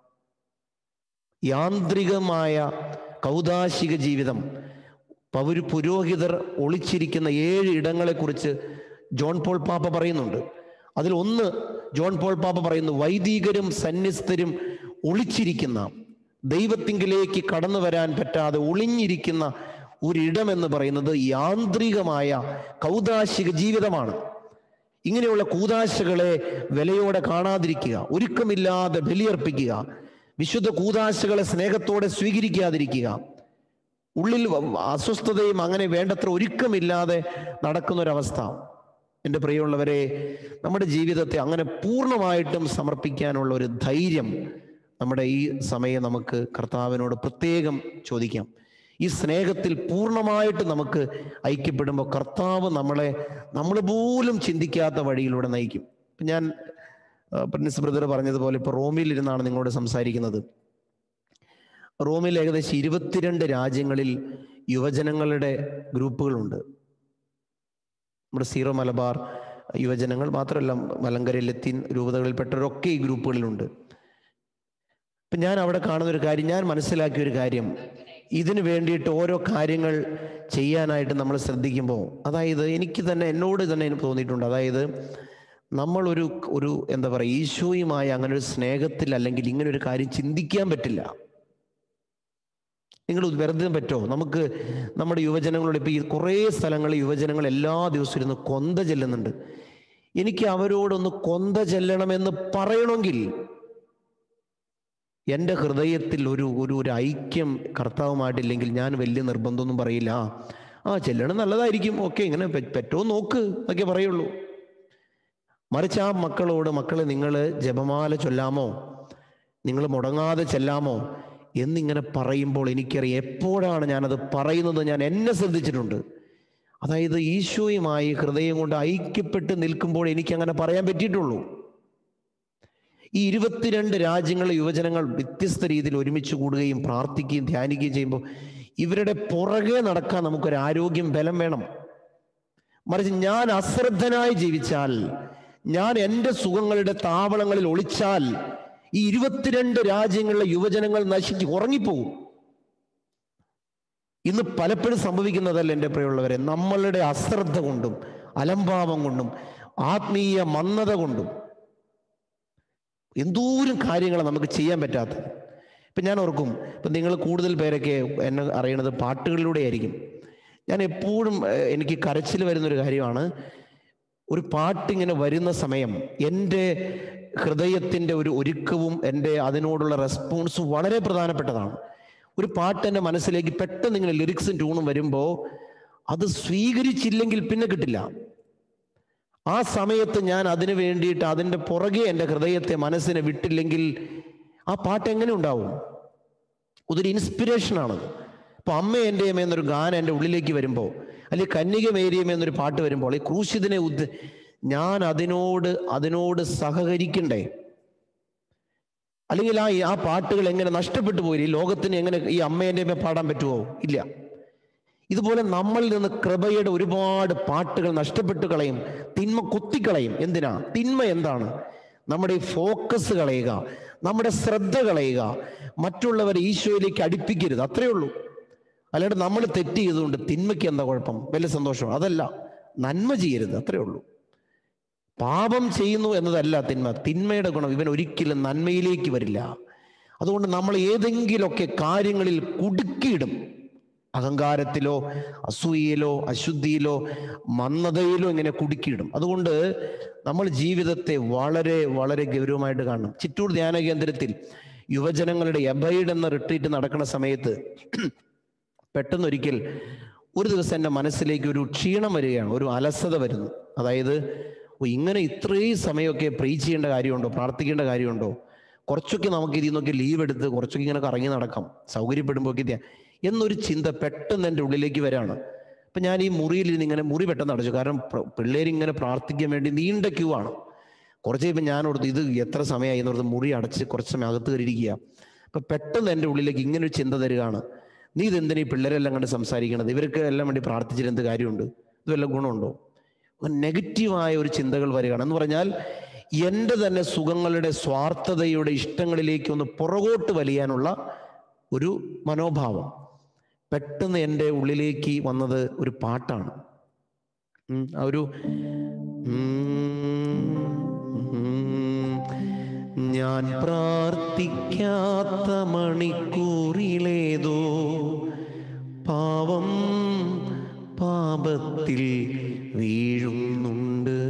യാന്ത്രികമായ കൗതാശിക ജീവിതം പൗരു പുരോഹിതർ ഒളിച്ചിരിക്കുന്ന ഏഴ് ഇടങ്ങളെക്കുറിച്ച് ജോൺ പോൾ പാപ്പ പറയുന്നുണ്ട് അതിൽ ഒന്ന് ജോൺ പോൾ പാപ്പ പറയുന്നു വൈദികരും സന്യസ്തരും ഒളിച്ചിരിക്കുന്ന ദൈവത്തിങ്കിലേക്ക് കടന്നു വരാൻ പറ്റാതെ ഒളിഞ്ഞിരിക്കുന്ന ഒരിടം എന്ന് പറയുന്നത് യാന്ത്രികമായ കൗതാശിക ജീവിതമാണ് ഇങ്ങനെയുള്ള കൂതാശകളെ വിലയോടെ കാണാതിരിക്കുക ഒരുക്കമില്ലാതെ ബലിയർപ്പിക്കുക വിശുദ്ധ കൂതാശകളെ സ്നേഹത്തോടെ സ്വീകരിക്കാതിരിക്കുക ഉള്ളിൽ അസ്വസ്ഥതയും അങ്ങനെ വേണ്ടത്ര ഒരുക്കമില്ലാതെ നടക്കുന്ന ഒരവസ്ഥ എൻ്റെ പ്രിയമുള്ളവരെ നമ്മുടെ ജീവിതത്തെ അങ്ങനെ പൂർണ്ണമായിട്ടും സമർപ്പിക്കാനുള്ള ഒരു ധൈര്യം നമ്മുടെ ഈ സമയം നമുക്ക് കർത്താവിനോട് പ്രത്യേകം ചോദിക്കാം ഈ സ്നേഹത്തിൽ പൂർണ്ണമായിട്ട് നമുക്ക് ഐക്യപ്പെടുമ്പോൾ കർത്താവ് നമ്മളെ നമ്മൾ പോലും ചിന്തിക്കാത്ത വഴിയിലൂടെ നയിക്കും ഇപ്പം ഞാൻ പ്രിൻസ് ബ്രദർ പറഞ്ഞതുപോലെ ഇപ്പോൾ റോമിൽ ഇരുന്നാണ് നിങ്ങളോട് സംസാരിക്കുന്നത് റോമിൽ ഏകദേശം ഇരുപത്തിരണ്ട് രാജ്യങ്ങളിൽ യുവജനങ്ങളുടെ ഗ്രൂപ്പുകളുണ്ട് നമ്മുടെ സീറോ മലബാർ യുവജനങ്ങൾ മാത്രമല്ല മലങ്കര ലത്തീൻ രൂപതകളിൽപ്പെട്ടവരൊക്കെ ഈ ഗ്രൂപ്പുകളിലുണ്ട് ഇപ്പം ഞാൻ അവിടെ കാണുന്ന ഒരു കാര്യം ഞാൻ മനസ്സിലാക്കിയ ഒരു കാര്യം ഇതിനു വേണ്ടിയിട്ട് ഓരോ കാര്യങ്ങൾ ചെയ്യാനായിട്ട് നമ്മൾ ശ്രദ്ധിക്കുമ്പോൾ അതായത് എനിക്ക് തന്നെ എന്നോട് തന്നെ എനിക്ക് തോന്നിയിട്ടുണ്ട് അതായത് നമ്മളൊരു ഒരു എന്താ പറയുക ഈശോയുമായി അങ്ങനെ ഒരു സ്നേഹത്തിൽ അല്ലെങ്കിൽ ഇങ്ങനെ ഒരു കാര്യം ചിന്തിക്കാൻ പറ്റില്ല നിങ്ങൾ വെറുതെ പറ്റുമോ നമുക്ക് നമ്മുടെ യുവജനങ്ങളോട് ഇപ്പോൾ ഈ കുറേ സ്ഥലങ്ങളിൽ യുവജനങ്ങൾ എല്ലാ ദിവസവും ഇരുന്ന് കൊന്ത ചെല്ലുന്നുണ്ട് എനിക്ക് അവരോടൊന്ന് കൊന്ത ചെല്ലണമെന്ന് പറയണമെങ്കിൽ എൻ്റെ ഹൃദയത്തിൽ ഒരു ഒരു ഒരു ഐക്യം കർത്താവുമായിട്ടില്ലെങ്കിൽ ഞാൻ വലിയ നിർബന്ധമൊന്നും പറയില്ല ആ ആ ചെല്ലണം നല്ലതായിരിക്കും ഓക്കെ ഇങ്ങനെ പറ്റുമോ നോക്ക് എന്നൊക്കെ പറയുള്ളൂ മറിച്ച് ആ മക്കളോട് മക്കളെ നിങ്ങൾ ജപമാല ചൊല്ലാമോ നിങ്ങൾ മുടങ്ങാതെ ചെല്ലാമോ എന്നിങ്ങനെ പറയുമ്പോൾ എനിക്കറിയാം എപ്പോഴാണ് ഞാനത് പറയുന്നത് ഞാൻ എന്നെ ശ്രദ്ധിച്ചിട്ടുണ്ട് അതായത് ഈശോയുമായി ഹൃദയം കൊണ്ട് ഐക്യപ്പെട്ട് നിൽക്കുമ്പോൾ എനിക്ക് അങ്ങനെ പറയാൻ പറ്റിയിട്ടുള്ളൂ ഈ ഇരുപത്തിരണ്ട് രാജ്യങ്ങളിലെ യുവജനങ്ങൾ വ്യത്യസ്ത രീതിയിൽ ഒരുമിച്ച് കൂടുകയും പ്രാർത്ഥിക്കുകയും ധ്യാനിക്കുകയും ചെയ്യുമ്പോൾ ഇവരുടെ പുറകെ നടക്കാൻ നമുക്കൊരു ആരോഗ്യം ബലം വേണം മറിച്ച് ഞാൻ അശ്രദ്ധനായി ജീവിച്ചാൽ ഞാൻ എൻ്റെ സുഖങ്ങളുടെ താവളങ്ങളിൽ ഒളിച്ചാൽ ഈ ഇരുപത്തിരണ്ട് രാജ്യങ്ങളിലെ യുവജനങ്ങൾ നശിച്ച് ഉറങ്ങിപ്പോകും ഇന്ന് പലപ്പോഴും സംഭവിക്കുന്നതല്ല എൻ്റെ പ്രിയമുള്ളവരെ നമ്മളുടെ അശ്രദ്ധ കൊണ്ടും അലംഭാവം കൊണ്ടും ആത്മീയ മന്ദത കൊണ്ടും എന്തോരം കാര്യങ്ങളാണ് നമുക്ക് ചെയ്യാൻ പറ്റാത്തത് ഇപ്പം ഞാൻ ഓർക്കും ഇപ്പം നിങ്ങൾ കൂടുതൽ പേരൊക്കെ എന്നെ അറിയണത് പാട്ടുകളിലൂടെ ആയിരിക്കും ഞാൻ എപ്പോഴും എനിക്ക് കരച്ചിൽ വരുന്നൊരു കാര്യമാണ് ഒരു പാട്ടിങ്ങനെ വരുന്ന സമയം എൻ്റെ ഹൃദയത്തിൻ്റെ ഒരു ഒരുക്കവും എൻ്റെ അതിനോടുള്ള റെസ്പോൺസും വളരെ പ്രധാനപ്പെട്ടതാണ് ഒരു പാട്ട് എൻ്റെ മനസ്സിലേക്ക് പെട്ടെന്ന് ഇങ്ങനെ ലിറിക്സും ട്യൂണും വരുമ്പോൾ അത് സ്വീകരിച്ചില്ലെങ്കിൽ പിന്നെ കിട്ടില്ല ആ സമയത്ത് ഞാൻ അതിനു വേണ്ടിയിട്ട് അതിൻ്റെ പുറകെ എൻ്റെ ഹൃദയത്തെ മനസ്സിനെ വിട്ടില്ലെങ്കിൽ ആ പാട്ട് എങ്ങനെ ഉണ്ടാവും അതൊരു ഇൻസ്പിറേഷനാണ് അപ്പോൾ അമ്മ എൻ്റെ അമ്മ എന്നൊരു ഗാനം എൻ്റെ ഉള്ളിലേക്ക് വരുമ്പോൾ അല്ലെങ്കിൽ കന്യക മേരിയമ എന്നൊരു പാട്ട് വരുമ്പോൾ ഈ ക്രൂശിതിനെ ഉദ്ദ ഞാൻ അതിനോട് അതിനോട് സഹകരിക്കണ്ടേ അല്ലെങ്കിൽ ആ ആ പാട്ടുകൾ എങ്ങനെ നഷ്ടപ്പെട്ടു പോയി ഈ ലോകത്തിന് എങ്ങനെ ഈ അമ്മേൻ്റെ അമ്മ പാടാൻ പറ്റുമോ ഇല്ല ഇതുപോലെ നമ്മളിൽ നിന്ന് കൃപയുടെ ഒരുപാട് പാട്ടുകൾ നഷ്ടപ്പെട്ടു കളയും തിന്മ കുത്തിക്കളയും എന്തിനാ തിന്മ എന്താണ് നമ്മുടെ ഈ ഫോക്കസ് കളയുക നമ്മുടെ ശ്രദ്ധ കളയുക മറ്റുള്ളവരെ ഈശോയിലേക്ക് അടുപ്പിക്കരുത് അത്രയേ ഉള്ളൂ അല്ലാണ്ട് നമ്മൾ തെറ്റ് ചെയ്തുകൊണ്ട് തിന്മയ്ക്ക് എന്താ കുഴപ്പം വലിയ സന്തോഷം അതല്ല നന്മ ചെയ്യരുത് അത്രയേ ഉള്ളൂ പാപം ചെയ്യുന്നു എന്നതല്ല തിന്മ തിന്മയുടെ ഗുണം ഇവൻ ഒരിക്കലും നന്മയിലേക്ക് വരില്ല അതുകൊണ്ട് നമ്മൾ ഏതെങ്കിലുമൊക്കെ കാര്യങ്ങളിൽ കുടുക്കിയിടും അഹങ്കാരത്തിലോ അസൂയയിലോ അശുദ്ധിയിലോ മന്ദതയിലോ ഇങ്ങനെ കുടുക്കിയിടും അതുകൊണ്ട് നമ്മൾ ജീവിതത്തെ വളരെ വളരെ ഗൗരവമായിട്ട് കാണണം ചിറ്റൂർ ധ്യാന കേന്ദ്രത്തിൽ യുവജനങ്ങളുടെ എബൈഡ് എന്ന റിട്രീറ്റ് നടക്കുന്ന സമയത്ത് പെട്ടെന്നൊരിക്കൽ ഒരു ദിവസം എൻ്റെ മനസ്സിലേക്ക് ഒരു ക്ഷീണം വരികയാണ് ഒരു അലസത വരുന്നു അതായത് ഓ ഇങ്ങനെ ഇത്രയും സമയമൊക്കെ പ്രീ ചെയ്യേണ്ട കാര്യമുണ്ടോ പ്രാർത്ഥിക്കേണ്ട കാര്യമുണ്ടോ കുറച്ചൊക്കെ നമുക്ക് ഇതിൽ നിന്നൊക്കെ ലീവ് എടുത്ത് കുറച്ചൊക്കെ ഇങ്ങനെ കറങ്ങി നടക്കാം സൗകര്യപ്പെടുമ്പോഴൊക്കെ ധ്യാ- എന്നൊരു ചിന്ത പെട്ടെന്ന് എൻ്റെ ഉള്ളിലേക്ക് വരാണ് അപ്പം ഞാൻ ഈ മുറിയിൽ ഇരുന്ന് ഇങ്ങനെ മുറി പെട്ടെന്ന് അടച്ചു കാരണം പിള്ളേർ ഇങ്ങനെ പ്രാർത്ഥിക്കാൻ വേണ്ടി നീണ്ട ക്യൂ ആണ് കുറച്ച് കഴിയുമ്പോൾ ഞാൻ ഓർത്ത് ഇത് എത്ര സമയമായി എന്ന് ഓർത്ത് മുറി അടച്ച് കുറച്ച് സമയം അകത്ത് കയറിയിരിക്കുക അപ്പം പെട്ടെന്ന് എൻ്റെ ഉള്ളിലേക്ക് ഇങ്ങനെ ഒരു ചിന്ത തരികയാണ് നീ ഇതെന്തിനാ ഈ പിള്ളേരെല്ലാം കണ്ട് സംസാരിക്കണത് ഇവർക്ക് എല്ലാം വേണ്ടി പ്രാർത്ഥിച്ചിട്ട് എന്ത് കാര്യമുണ്ട് ഇത് വല്ല ഗുണമുണ്ടോ നെഗറ്റീവായ ഒരു ചിന്തകൾ വരികയാണ് എന്ന് പറഞ്ഞാൽ എൻ്റെ തന്നെ സുഖങ്ങളുടെ സ്വാർത്ഥതയുടെ ഇഷ്ടങ്ങളിലേക്ക് ഒന്ന് പുറകോട്ട് വലിയാനുള്ള ഒരു മനോഭാവം പെട്ടെന്ന് എൻ്റെ ഉള്ളിലേക്ക് വന്നത് ഒരു പാട്ടാണ് ഉം, ആ ഒരു ഉം, ഉം, ഞാൻ പ്രാർത്ഥിക്കാത്ത മണിക്കൂറിലേതോ പാവം പാപത്തിൽ വീഴുന്നുണ്ട്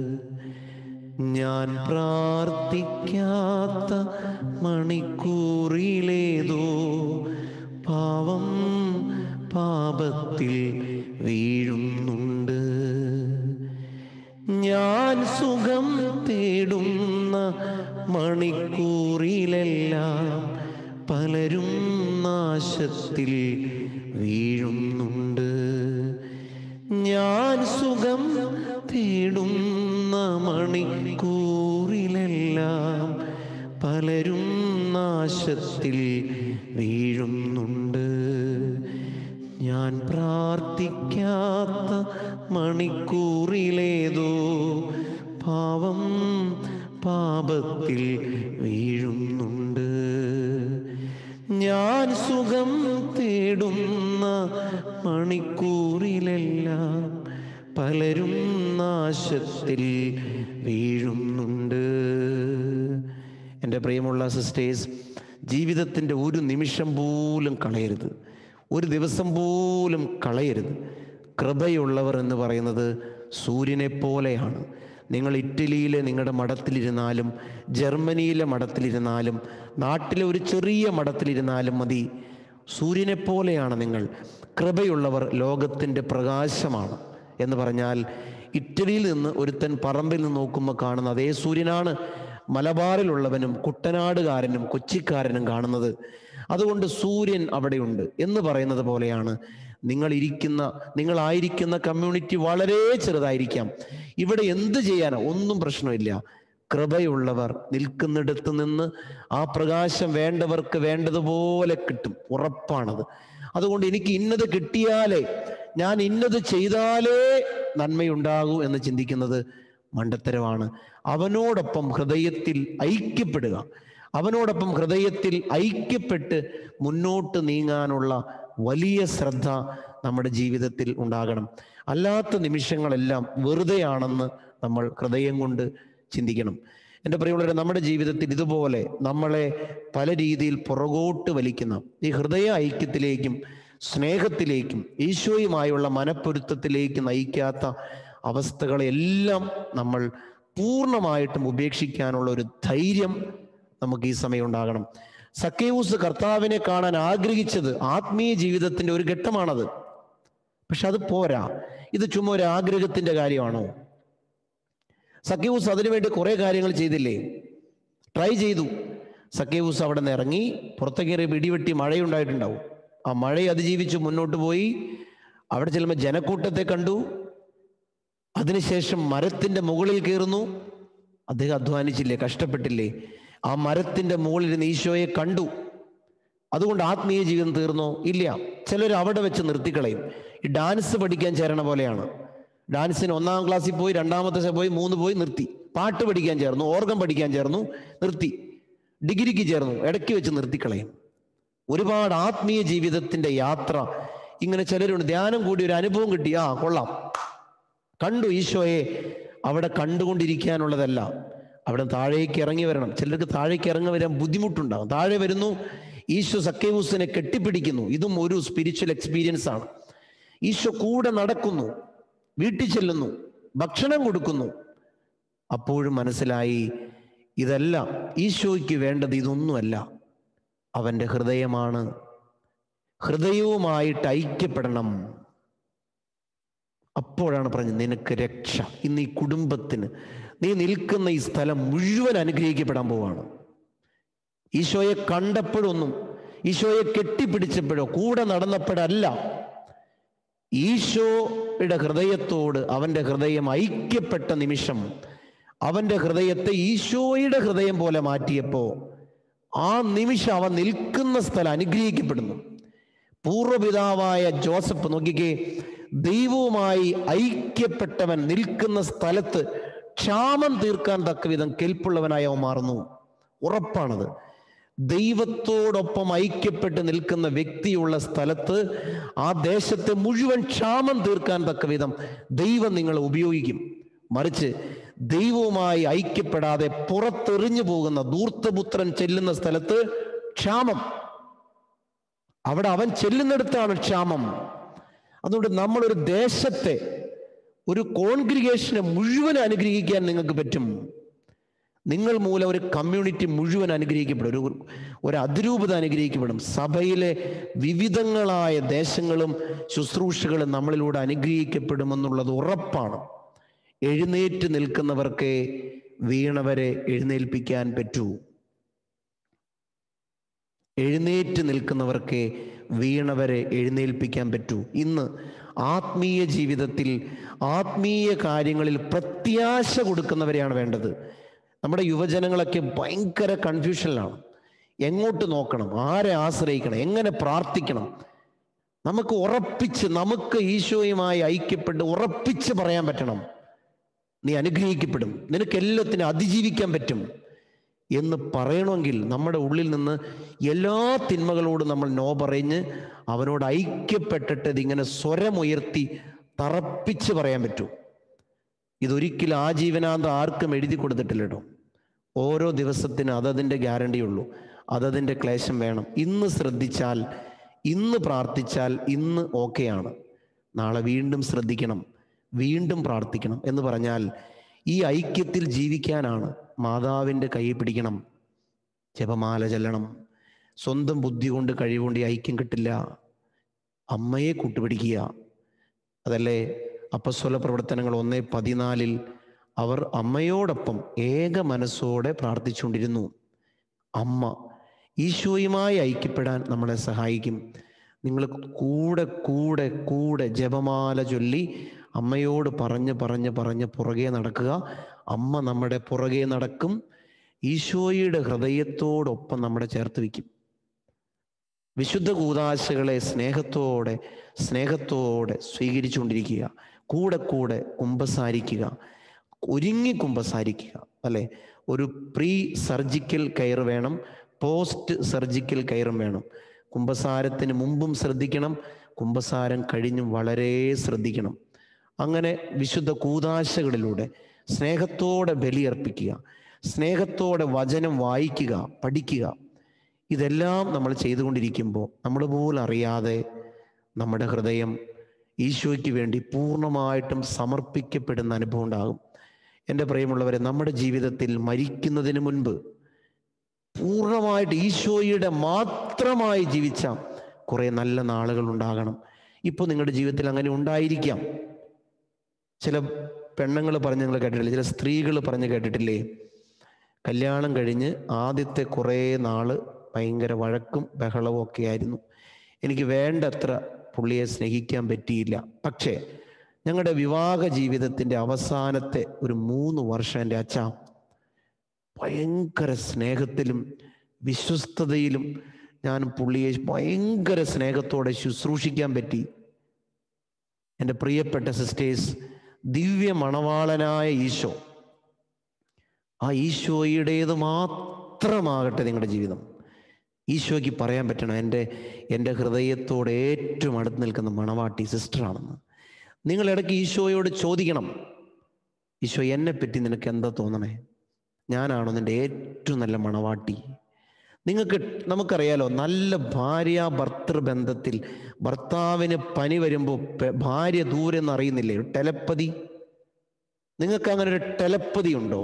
ഞാൻ പ്രാർത്ഥിക്കാത്ത മണിക്കൂറിലേതോ പാവം പാപത്തിൽ വീഴുന്നുണ്ട് ഞാൻ സുഖം തേടുന്ന മണിക്കൂറിലെല്ലാം പലരും നാശത്തിൽ വീഴുന്നുണ്ട് ഞാൻ സുഖം തേടുന്ന മണിക്കൂറിലെല്ലാം പലരും നാശത്തിൽ വീഴുന്നുണ്ട് ഞാൻ പ്രാർത്ഥിക്കാത്ത മണിക്കൂറിലേതോ പാവം പാപത്തിൽ വീഴുന്നുണ്ട് ഞാൻ സുഖം തേടുന്ന മണിക്കൂറിലെല്ലാം പലരും നാശത്തിൽ വീഴുന്നുണ്ട് എൻ്റെ പ്രിയമുള്ള സിസ്റ്റേഴ്സ് ജീവിതത്തിൻ്റെ ഒരു നിമിഷം പോലും കളയരുത് ഒരു ദിവസം പോലും കളയരുത് കൃപയുള്ളവർ എന്ന് പറയുന്നത് സൂര്യനെ പോലെയാണ് നിങ്ങൾ ഇറ്റലിയിലെ നിങ്ങളുടെ മഠത്തിലിരുന്നാലും ജർമ്മനിയിലെ മഠത്തിലിരുന്നാലും നാട്ടിലെ ഒരു ചെറിയ മഠത്തിലിരുന്നാലും മതി സൂര്യനെ പോലെയാണ് നിങ്ങൾ കൃപയുള്ളവർ ലോകത്തിൻ്റെ പ്രകാശമാണ് എന്ന് പറഞ്ഞാൽ ഇറ്റലിയിൽ നിന്ന് ഒരുത്തൻ പറമ്പിൽ നിന്ന് നോക്കുമ്പോൾ കാണുന്ന അതേ സൂര്യനാണ് മലബാറിലുള്ളവനും കുട്ടനാടുകാരനും കൊച്ചിക്കാരനും കാണുന്നത് അതുകൊണ്ട് സൂര്യൻ അവിടെയുണ്ട് എന്ന് പറയുന്നത് പോലെയാണ് നിങ്ങൾ ഇരിക്കുന്ന നിങ്ങളായിരിക്കുന്ന കമ്മ്യൂണിറ്റി വളരെ ചെറുതായിരിക്കാം ഇവിടെ എന്ത് ചെയ്യാനാ ഒന്നും പ്രശ്നമില്ല കൃപയുള്ളവർ നിൽക്കുന്നിടത്ത് നിന്ന് ആ പ്രകാശം വേണ്ടവർക്ക് വേണ്ടതുപോലെ കിട്ടും ഉറപ്പാണത് അതുകൊണ്ട് എനിക്ക് ഇന്നത് കിട്ടിയാലേ ഞാൻ ഇന്നത് ചെയ്താലേ നന്മയുണ്ടാകൂ എന്ന് ചിന്തിക്കുന്നത് മണ്ടത്തരമാണ് അവനോടൊപ്പം ഹൃദയത്തിൽ ഐക്യപ്പെടുക അവനോടൊപ്പം ഹൃദയത്തിൽ ഐക്യപ്പെട്ട് മുന്നോട്ട് നീങ്ങാനുള്ള വലിയ ശ്രദ്ധ നമ്മുടെ ജീവിതത്തിൽ ഉണ്ടാകണം അല്ലാത്ത നിമിഷങ്ങളെല്ലാം വെറുതെയാണെന്ന് നമ്മൾ ഹൃദയം കൊണ്ട് ചിന്തിക്കണം എൻ്റെ പ്രിയമുള്ളവരെ നമ്മുടെ ജീവിതത്തിൽ ഇതുപോലെ നമ്മളെ പല രീതിയിൽ പുറകോട്ട് വലിക്കുന്ന ഈ ഹൃദയ ഐക്യത്തിലേക്കും സ്നേഹത്തിലേക്കും ഈശോയുമായുള്ള മനപ്പൊരുത്തത്തിലേക്ക് നയിക്കാത്ത അവസ്ഥകളെല്ലാം നമ്മൾ പൂർണ്ണമായിട്ടും ഉപേക്ഷിക്കാനുള്ള ഒരു ധൈര്യം നമുക്ക് ഈ സമയം ഉണ്ടാകണം സക്കേവൂസ് കർത്താവിനെ കാണാൻ ആഗ്രഹിച്ചത് ആത്മീയ ജീവിതത്തിന്റെ ഒരു ഘട്ടമാണത് പക്ഷെ അത് പോരാ ഇത് ചുമ്മാ ഒരു ആഗ്രഹത്തിന്റെ കാര്യമാണോ സക്കേവൂസ് അതിനുവേണ്ടി കുറെ കാര്യങ്ങൾ ചെയ്തില്ലേ ട്രൈ ചെയ്തു സക്കേവൂസ് അവിടെ നിന്ന് ഇറങ്ങി പുറത്തേക്കേറി പിടിവെട്ടി മഴയുണ്ടായിട്ടുണ്ടാവും ആ മഴയെ അതിജീവിച്ച് മുന്നോട്ട് പോയി അവിടെ ചെല്ലുമ്പോൾ ജനക്കൂട്ടത്തെ കണ്ടു അതിനുശേഷം മരത്തിന്റെ മുകളിൽ കയറുന്നു അദ്ദേഹം അധ്വാനിച്ചില്ലേ കഷ്ടപ്പെട്ടില്ലേ ആ മരത്തിന്റെ മുകളിലിരുന്ന് ഈശോയെ കണ്ടു അതുകൊണ്ട് ആത്മീയ ജീവിതം തീർന്നോ ഇല്ല ചിലർ അവിടെ വെച്ച് നിർത്തിക്കളയും ഈ ഡാൻസ് പഠിക്കാൻ ചേരണ പോലെയാണ് ഡാൻസിന് ഒന്നാം ക്ലാസ്സിൽ പോയി രണ്ടാമത്തെ സെ- പോയി മൂന്ന് പോയി നിർത്തി പാട്ട് പഠിക്കാൻ ചേർന്നു ഓർഗൻ പഠിക്കാൻ ചേർന്നു നിർത്തി ഡിഗ്രിക്ക് ചേർന്നു ഇടയ്ക്ക് വെച്ച് നിർത്തിക്കളയും ഒരുപാട് ആത്മീയ ജീവിതത്തിന്റെ യാത്ര ഇങ്ങനെ ചിലരുണ്ട് ധ്യാനം കൂടി ഒരു അനുഭവം കിട്ടി ആ കൊള്ളാം കണ്ടു ഈശോയെ അവിടെ കണ്ടുകൊണ്ടിരിക്കാനുള്ളതല്ല അവിടെ താഴേക്ക് ഇറങ്ങി വരണം ചിലർക്ക് താഴേക്ക് ഇറങ്ങി വരാൻ ബുദ്ധിമുട്ടുണ്ടാകും താഴെ വരുന്നു ഈശോ സക്കേവൂസിനെ കെട്ടിപ്പിടിക്കുന്നു ഇതും ഒരു സ്പിരിച്വൽ എക്സ്പീരിയൻസ് ആണ് ഈശോ കൂടെ നടക്കുന്നു വീട്ടിൽ ചെല്ലുന്നു ഭക്ഷണം കൊടുക്കുന്നു അപ്പോഴും മനസ്സിലായി ഇതല്ല ഈശോയ്ക്ക് വേണ്ടത് ഇതൊന്നുമല്ല അവൻ്റെ ഹൃദയമാണ് ഹൃദയവുമായിട്ട് ഐക്യപ്പെടണം അപ്പോഴാണ് പറഞ്ഞത് നിനക്ക് രക്ഷ ഇന്ന് ഈ കുടുംബത്തിന് നീ നിൽക്കുന്ന ഈ സ്ഥലം മുഴുവൻ അനുഗ്രഹിക്കപ്പെടാൻ പോവാണ് ഈശോയെ കണ്ടപ്പോഴൊന്നും ഈശോയെ കെട്ടിപ്പിടിച്ചപ്പോഴോ കൂടെ നടന്നപ്പോഴല്ല ഈശോയുടെ ഹൃദയത്തോട് അവൻ്റെ ഹൃദയം ഐക്യപ്പെട്ട നിമിഷം അവൻ്റെ ഹൃദയത്തെ ഈശോയുടെ ഹൃദയം പോലെ മാറ്റിയപ്പോ ആ നിമിഷം അവൻ നിൽക്കുന്ന സ്ഥലം അനുഗ്രഹിക്കപ്പെടുന്നു പൂർവ്വപിതാവായ ജോസഫ് നോക്കിക്കേ ദൈവവുമായി ഐക്യപ്പെട്ടവൻ നിൽക്കുന്ന സ്ഥലത്ത് ക്ഷാമം തീർക്കാൻ തക്കവിധം കെൽപ്പുള്ളവനായി അവൻ മാറുന്നു ഉറപ്പാണത് ദൈവത്തോടൊപ്പം ഐക്യപ്പെട്ട് നിൽക്കുന്ന വ്യക്തിയുള്ള സ്ഥലത്ത് ആ ദേശത്തെ മുഴുവൻ ക്ഷാമം തീർക്കാൻ തക്കവിധം ദൈവം നിങ്ങളെ ഉപയോഗിക്കും മറിച്ച് ദൈവവുമായി ഐക്യപ്പെടാതെ പുറത്തെറിഞ്ഞു പോകുന്ന ധൂർത്തപുത്രൻ ചെല്ലുന്ന സ്ഥലത്ത് ക്ഷാമം അവിടെ അവൻ ചെല്ലുന്നിടത്താണ് ക്ഷാമം അതുകൊണ്ട് നമ്മളൊരു ദേശത്തെ ഒരു കോൺഗ്രിഗേഷനെ മുഴുവൻ അനുഗ്രഹിക്കാൻ നിങ്ങൾക്ക് പറ്റും നിങ്ങൾ മൂലം ഒരു കമ്മ്യൂണിറ്റി മുഴുവൻ അനുഗ്രഹിക്കപ്പെടും ഒരു ഒരു അതിരൂപത അനുഗ്രഹിക്കപ്പെടും സഭയിലെ വിവിധങ്ങളായ ദേശങ്ങളും ശുശ്രൂഷകളും നമ്മളിലൂടെ അനുഗ്രഹിക്കപ്പെടുമെന്നുള്ളത് ഉറപ്പാണ് എഴുന്നേറ്റ് നിൽക്കുന്നവർക്ക് വീണവരെ എഴുന്നേൽപ്പിക്കാൻ പറ്റൂ എഴുന്നേറ്റ് നിൽക്കുന്നവർക്ക് വീണവരെ എഴുന്നേൽപ്പിക്കാൻ പറ്റൂ ഇന്ന് ആത്മീയ ജീവിതത്തിൽ ആത്മീയ കാര്യങ്ങളിൽ പ്രത്യാശ കൊടുക്കുന്നവരെയാണ് വേണ്ടത് നമ്മുടെ യുവജനങ്ങളൊക്കെ ഭയങ്കര കൺഫ്യൂഷനിലാണ് എങ്ങോട്ട് നോക്കണം ആരെ ആശ്രയിക്കണം എങ്ങനെ പ്രാർത്ഥിക്കണം നമുക്ക് ഉറപ്പിച്ച് നമുക്ക് ഈശോയുമായി ഐക്യപ്പെട്ട് ഉറപ്പിച്ച് പറയാൻ പറ്റണം നീ അനുഗ്രഹിക്കപ്പെടും നിനക്ക് എല്ലാത്തിനും അതിജീവിക്കാൻ പറ്റും എന്ന് പറയണമെങ്കിൽ നമ്മുടെ ഉള്ളിൽ നിന്ന് എല്ലാ തിന്മകളോടും നമ്മൾ നോ പറഞ്ഞ് അവനോട് ഐക്യപ്പെട്ടിട്ട് ഇതിങ്ങനെ സ്വരമുയർത്തി തറപ്പിച്ച് പറയാൻ പറ്റൂ ഇതൊരിക്കലും ആജീവനാന്ത ആർക്കും എഴുതി കൊടുത്തിട്ടില്ല കേട്ടോ ഓരോ ദിവസത്തിന് അതതിൻ്റെ ഗ്യാരണ്ടി ഉള്ളൂ അതതിൻ്റെ ക്ലേശം വേണം ഇന്ന് ശ്രദ്ധിച്ചാൽ ഇന്ന് പ്രാർത്ഥിച്ചാൽ ഇന്ന് ഓക്കെയാണ് നാളെ വീണ്ടും ശ്രദ്ധിക്കണം വീണ്ടും പ്രാർത്ഥിക്കണം എന്ന് പറഞ്ഞാൽ ഈ ഐക്യത്തിൽ ജീവിക്കാനാണ് മാതാവിൻ്റെ കൈ പിടിക്കണം ജപമാല ചെല്ലണം സ്വന്തം ബുദ്ധി കൊണ്ട് കഴിവുകൊണ്ട് ഈ ഐക്യം കിട്ടില്ല അമ്മയെ കൂട്ടുപിടിക്കുക അതല്ലേ അപ്പസ്വല പ്രവർത്തനങ്ങൾ ഒന്നേ പതിനാലിൽ അവർ അമ്മയോടൊപ്പം ഏക മനസ്സോടെ പ്രാർത്ഥിച്ചുകൊണ്ടിരുന്നു അമ്മ ഈശോയുമായി ഐക്യപ്പെടാൻ നമ്മളെ സഹായിക്കും നിങ്ങൾ കൂടെ കൂടെ കൂടെ ജപമാല ചൊല്ലി അമ്മയോട് പറഞ്ഞ് പറഞ്ഞ് പറഞ്ഞ് പുറകെ നടക്കുക അമ്മ നമ്മുടെ പുറകെ നടക്കും ഈശോയുടെ ഹൃദയത്തോടൊപ്പം നമ്മളെ ചേർത്ത് വയ്ക്കും വിശുദ്ധ കൂതാശകളെ സ്നേഹത്തോടെ സ്നേഹത്തോടെ സ്വീകരിച്ചുകൊണ്ടിരിക്കുക കൂടെ കൂടെ കുമ്പസാരിക്കുക ഒരുങ്ങി കുമ്പസാരിക്കുക അല്ലെ ഒരു പ്രീ സർജിക്കൽ കെയർ വേണം പോസ്റ്റ് സർജിക്കൽ കെയറും വേണം കുമ്പസാരത്തിന് മുമ്പും ശ്രദ്ധിക്കണം കുമ്പസാരം കഴിഞ്ഞും വളരെ ശ്രദ്ധിക്കണം അങ്ങനെ വിശുദ്ധ കൂതാശകളിലൂടെ സ്നേഹത്തോടെ ബലിയർപ്പിക്കുക സ്നേഹത്തോടെ വചനം വായിക്കുക പഠിക്കുക ഇതെല്ലാം നമ്മൾ ചെയ്തുകൊണ്ടിരിക്കുമ്പോൾ നമ്മൾ പോലും അറിയാതെ നമ്മുടെ ഹൃദയം ഈശോയ്ക്ക് വേണ്ടി പൂർണ്ണമായിട്ടും സമർപ്പിക്കപ്പെടുന്ന അനുഭവം ഉണ്ടാകും എൻ്റെ പ്രിയമുള്ളവരെ നമ്മുടെ ജീവിതത്തിൽ മരിക്കുന്നതിന് മുൻപ് പൂർണ്ണമായിട്ട് ഈശോയുടെ മാത്രമായി ജീവിച്ച കുറേ നല്ല നാളുകൾ ഉണ്ടാകണം ഇപ്പോൾ നിങ്ങളുടെ ജീവിതത്തിൽ അങ്ങനെ ഉണ്ടായിരിക്കാം ചില പെണ്ണുങ്ങൾ പറഞ്ഞ് നിങ്ങൾ കേട്ടിട്ടില്ലേ ചില സ്ത്രീകൾ പറഞ്ഞ് കേട്ടിട്ടില്ലേ കല്യാണം കഴിഞ്ഞ് ആദ്യത്തെ കുറേ നാള് ഭയങ്കര വഴക്കും ബഹളവും ഒക്കെ ആയിരുന്നു എനിക്ക് വേണ്ടത്ര പുള്ളിയെ സ്നേഹിക്കാൻ പറ്റിയില്ല പക്ഷേ ഞങ്ങളുടെ വിവാഹ ജീവിതത്തിൻ്റെ അവസാനത്തെ ഒരു മൂന്ന് വർഷം എൻ്റെ അച്ഛ ഭയങ്കര സ്നേഹത്തിലും വിശ്വസ്തതയിലും ഞാൻ പുള്ളിയെ ഭയങ്കര സ്നേഹത്തോടെ ശുശ്രൂഷിക്കാൻ പറ്റി എൻ്റെ പ്രിയപ്പെട്ട സിസ്റ്റേഴ്സ് ദിവ്യ മണവാളനായ ഈശോ ആ ഈശോയുടേത് മാത്രമാകട്ടെ നിങ്ങളുടെ ജീവിതം ഈശോയ്ക്ക് പറയാൻ പറ്റണം എൻ്റെ എൻ്റെ ഹൃദയത്തോട് ഏറ്റവും അടുത്ത് നിൽക്കുന്ന മണവാട്ടി സിസ്റ്ററാണെന്ന് നിങ്ങൾ ഇടയ്ക്ക് ഈശോയോട് ചോദിക്കണം ഈശോ എന്നെ പറ്റി നിനക്ക് എന്താ തോന്നണേ ഞാനാണോ നിൻ്റെ ഏറ്റവും നല്ല മണവാട്ടി നിങ്ങൾക്ക് നമുക്കറിയാലോ നല്ല ഭാര്യ ഭർത്തൃ ബന്ധത്തിൽ ഭർത്താവിന് പനി വരുമ്പോൾ പെ- ഭാര്യ ദൂരെ നിന്ന് അറിയുന്നില്ലേ ടെലപ്പതി നിങ്ങൾക്ക് അങ്ങനെ ഒരു ടെലപ്പതി ഉണ്ടോ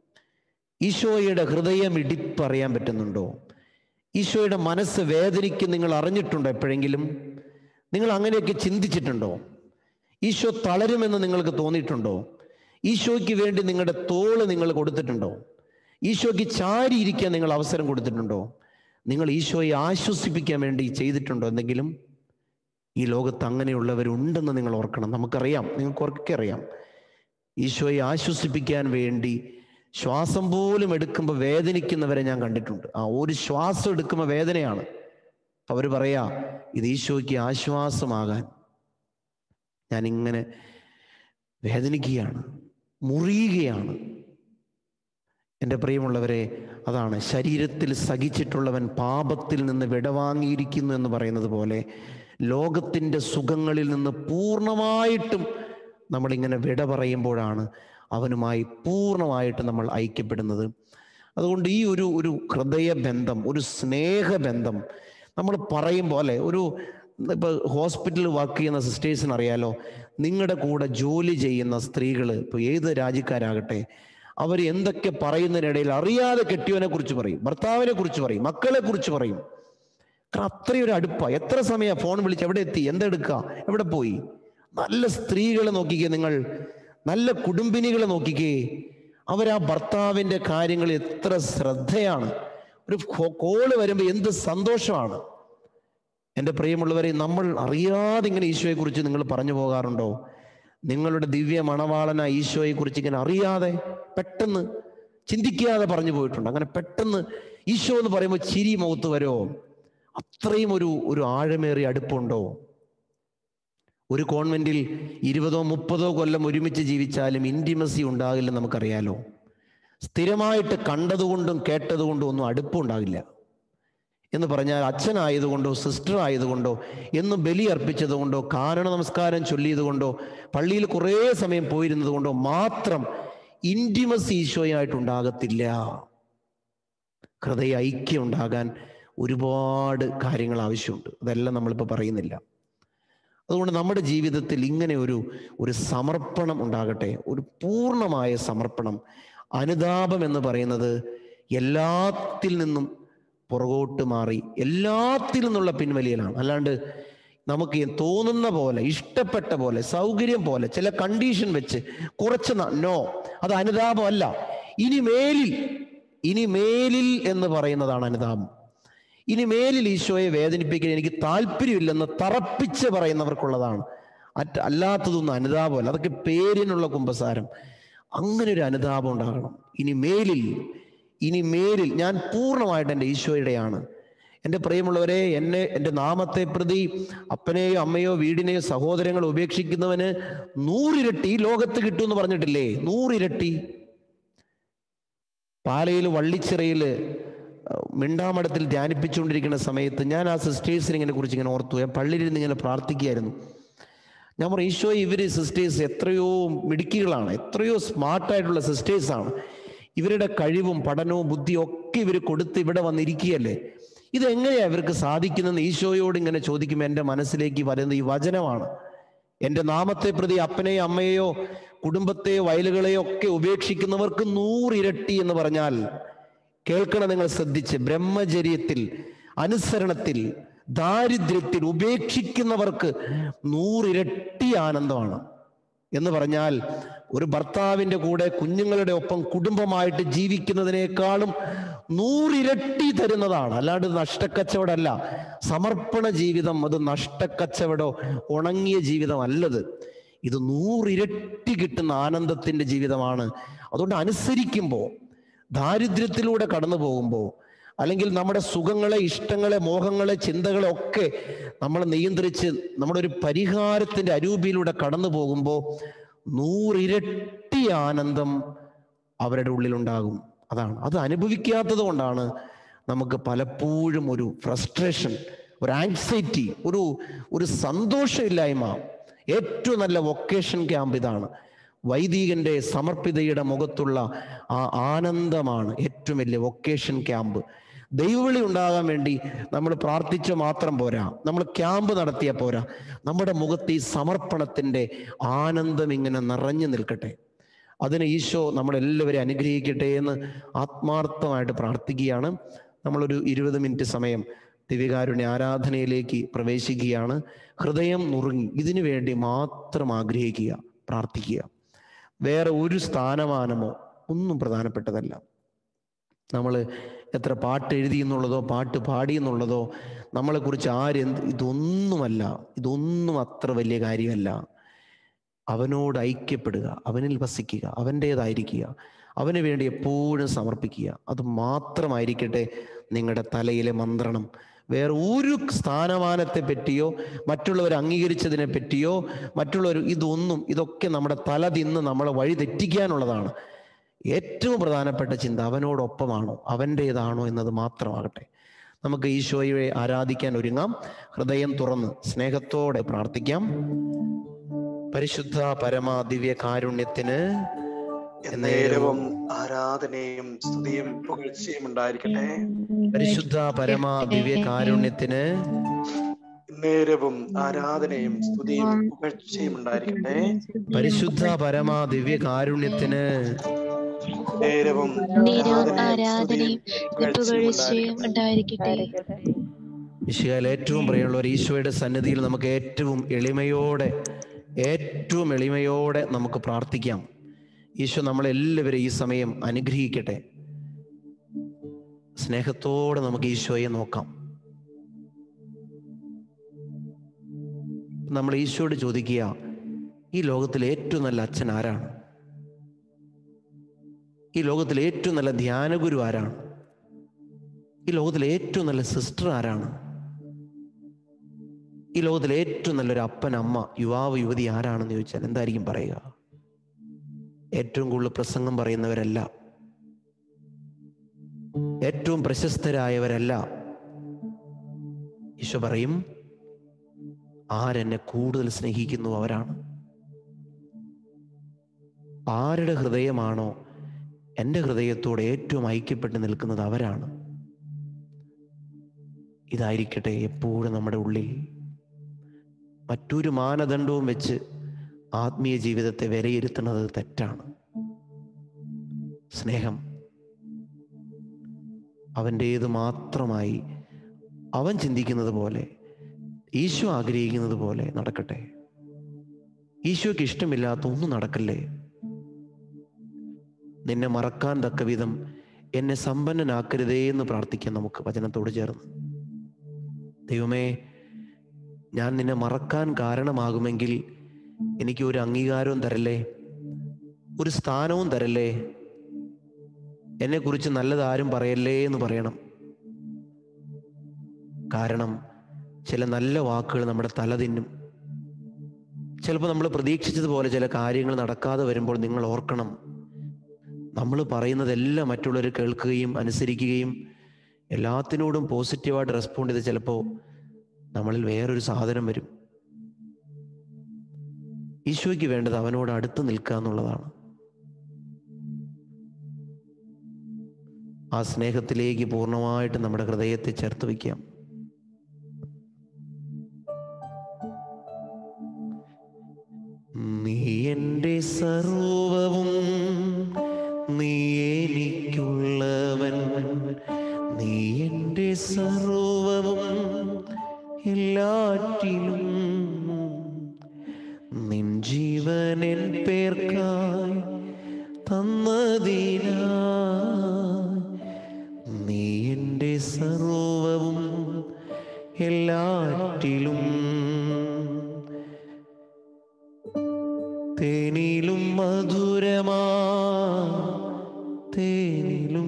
ഈശോയുടെ ഹൃദയം ഇടിപ്പറിയാൻ പറ്റുന്നുണ്ടോ ഈശോയുടെ മനസ്സ് വേദനിക്കും നിങ്ങൾ അറിഞ്ഞിട്ടുണ്ടോ എപ്പോഴെങ്കിലും നിങ്ങൾ അങ്ങനെയൊക്കെ ചിന്തിച്ചിട്ടുണ്ടോ ഈശോ തളരുമെന്ന് നിങ്ങൾക്ക് തോന്നിയിട്ടുണ്ടോ ഈശോയ്ക്ക് വേണ്ടി നിങ്ങളുടെ തോള് നിങ്ങൾ കൊടുത്തിട്ടുണ്ടോ ഈശോയ്ക്ക് ചാരിയിരിക്കാൻ നിങ്ങൾ അവസരം കൊടുത്തിട്ടുണ്ടോ നിങ്ങൾ ഈശോയെ ആശ്വസിപ്പിക്കാൻ വേണ്ടി ചെയ്തിട്ടുണ്ടോ എന്തെങ്കിലും ഈ ലോകത്ത് അങ്ങനെയുള്ളവരുണ്ടെന്ന് നിങ്ങൾ ഓർക്കണം നമുക്കറിയാം നിങ്ങൾക്കൊക്കെ അറിയാം ഈശോയെ ആശ്വസിപ്പിക്കാൻ വേണ്ടി ശ്വാസം പോലും എടുക്കുമ്പോൾ വേദനിക്കുന്നവരെ ഞാൻ കണ്ടിട്ടുണ്ട് ആ ഒരു ശ്വാസം എടുക്കുമ്പോൾ വേദനയാണ് അവർ പറയാ ഇത് ഈശോയ്ക്ക് ആശ്വാസമാകാൻ ഞാൻ ഇങ്ങനെ വേദനിക്കുകയാണ് മുറിയുകയാണ് എൻ്റെ പ്രിയമുള്ളവരെ അതാണ് ശരീരത്തിൽ സഹിച്ചിട്ടുള്ളവൻ പാപത്തിൽ നിന്ന് വിടവാങ്ങിയിരിക്കുന്നു എന്ന് പറയുന്നത് പോലെ ലോകത്തിൻ്റെ സുഖങ്ങളിൽ നിന്ന് പൂർണ്ണമായിട്ടും നമ്മളിങ്ങനെ വിട പറയുമ്പോഴാണ് അവനുമായി പൂർണ്ണമായിട്ട് നമ്മൾ ഐക്യപ്പെടുന്നത് അതുകൊണ്ട് ഈ ഒരു ഒരു ഹൃദയബന്ധം ഒരു സ്നേഹബന്ധം നമ്മൾ പറയും പോലെ ഒരു ഇപ്പോൾ ഹോസ്പിറ്റലിൽ വർക്ക് ചെയ്യുന്ന സിസ്റ്റേഴ്സിന് അറിയാലോ നിങ്ങളുടെ കൂടെ ജോലി ചെയ്യുന്ന സ്ത്രീകൾ ഇപ്പോൾ ഏത് രാജ്യക്കാരാകട്ടെ അവർ എന്തൊക്കെ പറയുന്നതിനിടയിൽ അറിയാതെ കെട്ടിയവനെ കുറിച്ച് പറയും ഭർത്താവിനെ കുറിച്ച് പറയും മക്കളെ കുറിച്ച് പറയും കാരണം അത്രയൊരു അടുപ്പാ എത്ര സമയം ഫോൺ വിളിച്ച് എവിടെ എത്തി എന്തെടുക്കുക എവിടെ പോയി നല്ല സ്ത്രീകളെ നോക്കിക്കേ നിങ്ങൾ നല്ല കുടുംബിനികളെ നോക്കിക്കേ അവരാ ഭർത്താവിൻ്റെ കാര്യങ്ങൾ എത്ര ശ്രദ്ധയാണ് ഒരു ഫോ- കോള് വരുമ്പോൾ എന്ത് സന്തോഷമാണ് എൻ്റെ പ്രിയമുള്ളവരെ നമ്മൾ അറിയാതെ ഇങ്ങനെ ഈശോയെ കുറിച്ച് നിങ്ങൾ പറഞ്ഞു പോകാറുണ്ടോ നിങ്ങളുടെ ദിവ്യ മണവാളന ഈശോയെ കുറിച്ച് ഇങ്ങനെ അറിയാതെ പെട്ടെന്ന് ചിന്തിക്കാതെ പറഞ്ഞു പോയിട്ടുണ്ട് അങ്ങനെ പെട്ടെന്ന് ഈശോ എന്ന് പറയുമ്പോൾ ചിരി മുഖത്ത് വരുമോ അത്രയും ഒരു ഒരു ആഴമേറിയ അടുപ്പുണ്ടോ ഒരു കോൺവെന്റിൽ ഇരുപതോ മുപ്പതോ കൊല്ലം ഒരുമിച്ച് ജീവിച്ചാലും ഇൻറ്റിമസി ഉണ്ടാകില്ലെന്ന് നമുക്കറിയാലോ സ്ഥിരമായിട്ട് കണ്ടതുകൊണ്ടും കേട്ടതുകൊണ്ടും ഒന്നും അടുപ്പുണ്ടാകില്ല എന്ന് പറഞ്ഞാൽ അച്ഛനായതുകൊണ്ടോ സിസ്റ്റർ ആയതുകൊണ്ടോ എന്നും ബലി അർപ്പിച്ചതുകൊണ്ടോ കാരണ നമസ്കാരം ചൊല്ലിയതുകൊണ്ടോ പള്ളിയിൽ കുറേ സമയം പോയിരുന്നത് കൊണ്ടോ മാത്രം ഇൻറ്റിമസി ഈശോയായിട്ടുണ്ടാകത്തില്ല ഹൃദയ ഐക്യം ഉണ്ടാകാൻ ഒരുപാട് കാര്യങ്ങൾ ആവശ്യമുണ്ട് അതെല്ലാം നമ്മളിപ്പോൾ പറയുന്നില്ല അതുകൊണ്ട് നമ്മുടെ ജീവിതത്തിൽ ഇങ്ങനെ ഒരു ഒരു സമർപ്പണം ഉണ്ടാകട്ടെ ഒരു പൂർണ്ണമായ സമർപ്പണം അനുതാപം എന്ന് പറയുന്നത് എല്ലാത്തിൽ നിന്നും പുറകോട്ട് മാറി എല്ലാത്തിൽ നിന്നുള്ള പിൻവലിയലാണ് അല്ലാണ്ട് നമുക്ക് തോന്നുന്ന പോലെ ഇഷ്ടപ്പെട്ട പോലെ സൗകര്യം പോലെ ചില കണ്ടീഷൻ വെച്ച് കുറച്ച് ന- നോ അത് അനുതാപമല്ല ഇനി മേലിൽ ഇനി മേലിൽ എന്ന് പറയുന്നതാണ് അനുതാപം ഇനി മേലിൽ ഈശോയെ വേദനിപ്പിക്കാൻ എനിക്ക് താല്പര്യമില്ലെന്ന് തറപ്പിച്ച് പറയുന്നവർക്കുള്ളതാണ് അറ്റ അല്ലാത്തതൊന്നും അനുതാപമല്ല അതൊക്കെ പേരിനുള്ള കുമ്പസാരം അങ്ങനെ ഒരു അനുതാപം ഉണ്ടാകണം ഇനി മേലിൽ ഇനി മേലിൽ ഞാൻ പൂർണ്ണമായിട്ട് എൻ്റെ ഈശോയുടെയാണ് എൻ്റെ പ്രിയമുള്ളവരെ എന്നെ എൻ്റെ നാമത്തെ പ്രതി അപ്പനെയോ അമ്മയോ വീടിനെയോ സഹോദരങ്ങളോ ഉപേക്ഷിക്കുന്നവന് നൂറിരട്ടി ഈ ലോകത്ത് കിട്ടുമെന്ന് പറഞ്ഞിട്ടില്ലേ നൂറിരട്ടി പാലയിൽ വള്ളിച്ചിറയിൽ മിണ്ടാമടത്തിൽ ധ്യാനിപ്പിച്ചുകൊണ്ടിരിക്കുന്ന സമയത്ത് ഞാൻ ആ സിസ്റ്റേഴ്സിനെ ഇങ്ങനെ കുറിച്ച് ഇങ്ങനെ ഓർത്തു ഞാൻ പള്ളിയിൽ നിന്ന് ഇങ്ങനെ പ്രാർത്ഥിക്കുകയായിരുന്നു ഞാൻ പറയും ഈശോ ഇവർ സിസ്റ്റേഴ്സ് എത്രയോ മിടുക്കികളാണ് എത്രയോ സ്മാർട്ടായിട്ടുള്ള സിസ്റ്റേഴ്സാണ് ഇവരുടെ കഴിവും പഠനവും ബുദ്ധിയും ഒക്കെ ഇവർ കൊടുത്ത് ഇവിടെ വന്നിരിക്കുകയല്ലേ ഇതെങ്ങനെയാ ഇവർക്ക് സാധിക്കുന്നതെന്ന് ഈശോയോട് ഇങ്ങനെ ചോദിക്കുമ്പോൾ എൻ്റെ മനസ്സിലേക്ക് വരുന്ന ഈ വചനമാണ് എൻ്റെ നാമത്തെ പ്രതി അപ്പനെയോ അമ്മയെയോ കുടുംബത്തെയോ വയലുകളെയോ ഒക്കെ ഉപേക്ഷിക്കുന്നവർക്ക് നൂറിരട്ടി എന്ന് പറഞ്ഞാൽ കേൾക്കണം നിങ്ങൾ ശ്രദ്ധിച്ച് ബ്രഹ്മചര്യത്തിൽ അനുസരണത്തിൽ ദാരിദ്ര്യത്തിൽ ഉപേക്ഷിക്കുന്നവർക്ക് നൂറിരട്ടി ആനന്ദമാണ് എന്ന് പറഞ്ഞാൽ ഒരു ഭർത്താവിൻ്റെ കൂടെ കുഞ്ഞുങ്ങളുടെ ഒപ്പം കുടുംബമായിട്ട് ജീവിക്കുന്നതിനേക്കാളും നൂറിരട്ടി തരുന്നതാണ് അല്ലാണ്ട് ഇത് നഷ്ടക്കച്ചവടമല്ല സമർപ്പണ ജീവിതം അത് നഷ്ടക്കച്ചവടോ ഉണങ്ങിയ ജീവിതം അല്ലത് ഇത് നൂറിരട്ടി കിട്ടുന്ന ആനന്ദത്തിൻ്റെ ജീവിതമാണ് അതുകൊണ്ട് അനുസരിക്കുമ്പോൾ ദാരിദ്ര്യത്തിലൂടെ കടന്നു പോകുമ്പോൾ അല്ലെങ്കിൽ നമ്മുടെ സുഖങ്ങളെ ഇഷ്ടങ്ങളെ മോഹങ്ങളെ ചിന്തകളെ ഒക്കെ നമ്മൾ നിയന്ത്രിച്ച് നമ്മുടെ ഒരു പരിഹാരത്തിന്റെ അരൂപിയിലൂടെ കടന്നു പോകുമ്പോൾ നൂറിരട്ടി ആനന്ദം അവരുടെ ഉള്ളിലുണ്ടാകും അതാണ് അത് അനുഭവിക്കാത്തത് കൊണ്ടാണ് നമുക്ക് പലപ്പോഴും ഒരു ഫ്രസ്ട്രേഷൻ ഒരു ആങ്സൈറ്റി ഒരു ഒരു സന്തോഷമില്ലായ്മ ഏറ്റവും നല്ല വൊക്കേഷൻ ക്യാമ്പ് ഇതാണ് വൈദികന്റെ സമർപ്പിതയുടെ മുഖത്തുള്ള ആ ആനന്ദമാണ് ഏറ്റവും വലിയ വൊക്കേഷൻ ക്യാമ്പ് ദൈവവിളി ഉണ്ടാകാൻ വേണ്ടി നമ്മൾ പ്രാർത്ഥിച്ച മാത്രം പോരാ നമ്മൾ ക്യാമ്പ് നടത്തിയ പോരാ നമ്മുടെ മുഖത്ത് ഈ സമർപ്പണത്തിന്റെ ആനന്ദം ഇങ്ങനെ നിറഞ്ഞു നിൽക്കട്ടെ അതിന് ഈശോ നമ്മളെല്ലാവരെയും അനുഗ്രഹിക്കട്ടെ എന്ന് ആത്മാർത്ഥമായിട്ട് പ്രാർത്ഥിക്കുകയാണ് നമ്മളൊരു ഇരുപത് മിനിറ്റ് സമയം ദിവ്യകാരുണ്യ ആരാധനയിലേക്ക് പ്രവേശിക്കുകയാണ് ഹൃദയം നുറുങ്ങി ഇതിനു വേണ്ടി മാത്രം ആഗ്രഹിക്കുക പ്രാർത്ഥിക്കുക വേറെ ഒരു സ്ഥാനമാനമോ ഒന്നും പ്രധാനപ്പെട്ടതല്ല നമ്മൾ എത്ര പാട്ട് എഴുതി എന്നുള്ളതോ പാട്ട് പാടി എന്നുള്ളതോ നമ്മളെക്കുറിച്ച് ആരെന്ത് ഇതൊന്നുമല്ല ഇതൊന്നും അത്ര വലിയ കാര്യമല്ല അവനോട് ഐക്യപ്പെടുക അവനിൽ വസിക്കുക അവൻ്റേതായിരിക്കുക അവന് വേണ്ടി എപ്പോഴും സമർപ്പിക്കുക അത് മാത്രമായിരിക്കട്ടെ നിങ്ങളുടെ തലയിലെ മന്ത്രണം വേറെ ഒരു സ്ഥാനമാനത്തെ പറ്റിയോ മറ്റുള്ളവർ അംഗീകരിച്ചതിനെ പറ്റിയോ മറ്റുള്ളവർ ഇതൊന്നും ഇതൊക്കെ നമ്മുടെ തല തിന്ന് നമ്മളെ വഴി തെറ്റിക്കാനുള്ളതാണ് ഏറ്റവും പ്രധാനപ്പെട്ട ചിന്ത അവനോടൊപ്പമാണോ അവൻ്റേതാണോ എന്നത് മാത്രമാകട്ടെ നമുക്ക് ഈശോയെ ആരാധിക്കാൻ ഒരുങ്ങാം ഹൃദയം തുറന്ന് സ്നേഹത്തോടെ പ്രാർത്ഥിക്കാം പരിശുദ്ധ പരമ ദിവ്യ കാരുണ്യത്തിന് എന്നേരവും ആരാധനയും സ്തുതിയും പുകഴ്ചയും ഉണ്ടായിരിക്കട്ടെ പരിശുദ്ധ പരമ ദിവ്യ കാരുണ്യത്തിന് നേരവും ആരാധനയും സ്തുതിയും പുകഴ്ചയും ഉണ്ടായിരിക്കട്ടെ പരിശുദ്ധ പരമ ദിവ്യ കാരുണ്യത്തിന് നേരവും നേരവും ആരാധനയും ആരാധനയും പുകഴ്ചയും ഉണ്ടായിരിക്കട്ടെ വിശയാൽ ഏറ്റവും പ്രിയമുള്ളവർ ഈശോയുടെ സന്നിധിയിൽ നമുക്ക് ഏറ്റവും എളിമയോടെ ഏറ്റവും എളിമയോടെ നമുക്ക് പ്രാർത്ഥിക്കാം ഈശോ നമ്മളെല്ലാവരും ഈ സമയം അനുഗ്രഹിക്കട്ടെ സ്നേഹത്തോടെ നമുക്ക് ഈശോയെ നോക്കാം നമ്മൾ ഈശോയോട് ചോദിക്കുക ഈ ലോകത്തിലെ ഏറ്റവും നല്ല അച്ഛൻ ആരാണ് ഈ ലോകത്തിലെ ഏറ്റവും നല്ല ധ്യാനഗുരു ആരാണ് ഈ ലോകത്തിലെ ഏറ്റവും നല്ല സിസ്റ്റർ ആരാണ് ഈ ലോകത്തിലെ ഏറ്റവും നല്ലൊരു അപ്പൻ അമ്മ യുവാവ് യുവതി ആരാണെന്ന് ചോദിച്ചാൽ എന്തായിരിക്കും പറയുക ഏറ്റവും കൂടുതൽ പ്രസംഗം പറയുന്നവരല്ല ഏറ്റവും പ്രശസ്തരായവരല്ല ഈശോ പറയും ആരെന്നെ കൂടുതൽ സ്നേഹിക്കുന്നു അവരാണ് ആരുടെ ഹൃദയമാണോ എൻ്റെ ഹൃദയത്തോട് ഏറ്റവും ഐക്യപ്പെട്ട് നിൽക്കുന്നത് അവരാണ് ഇതായിരിക്കട്ടെ എപ്പോഴും നമ്മുടെ ഉള്ളിൽ മറ്റൊരു മാനദണ്ഡവും വെച്ച് ആത്മീയ ജീവിതത്തെ വിലയിരുത്തുന്നത് തെറ്റാണ് സ്നേഹം അവൻ്റേത് മാത്രമായി അവൻ ചിന്തിക്കുന്നത് പോലെ ഈശോ ആഗ്രഹിക്കുന്നത് പോലെ നടക്കട്ടെ ഈശോയ്ക്ക് ഇഷ്ടമില്ലാത്ത ഒന്നും നടക്കല്ലേ നിന്നെ മറക്കാൻ തക്ക വിധം എന്നെ സമ്പന്നനാക്കരുതേ എന്ന് പ്രാർത്ഥിക്കാം നമുക്ക് വചനത്തോട് ചേർന്ന് ദൈവമേ ഞാൻ നിന്നെ മറക്കാൻ കാരണമാകുമെങ്കിൽ എനിക്ക് ഒരു അംഗീകാരവും തരല്ലേ ഒരു സ്ഥാനവും തരല്ലേ എന്നെക്കുറിച്ച് നല്ലതാരും പറയല്ലേ എന്ന് പറയണം കാരണം ചില നല്ല വാക്കുകൾ നമ്മുടെ തല തിന്നും ചിലപ്പോൾ നമ്മൾ പ്രതീക്ഷിച്ചതുപോലെ ചില കാര്യങ്ങൾ നടക്കാതെ വരുമ്പോൾ നിങ്ങൾ ഓർക്കണം നമ്മൾ പറയുന്നതെല്ലാം മറ്റുള്ളവർ കേൾക്കുകയും അനുസരിക്കുകയും എല്ലാത്തിനോടും പോസിറ്റീവായിട്ട് റെസ്പോണ്ട് ചെയ്ത് ചിലപ്പോൾ നമ്മളിൽ വേറൊരു സാധനം വരും ഈശോയ്ക്ക് വേണ്ടത് അവനോട് അടുത്ത് നിൽക്കുക എന്നുള്ളതാണ് ആ സ്നേഹത്തിലേക്ക് പൂർണ്ണമായിട്ട് നമ്മുടെ ഹൃദയത്തെ ചേർത്ത് വയ്ക്കാം നീ എൻ്റെ സർവവും നീ എനിക്കുള്ളവൻ നീ എൻ്റെ സർവവും എല്ലാറ്റിലും നിൻ ജീവനൻ പേർക്കായി തന്നതിനാ നീ എൻ്റെ സർവവും എല്ലാറ്റിലും തേനിലും മധുരമാ തേനിലും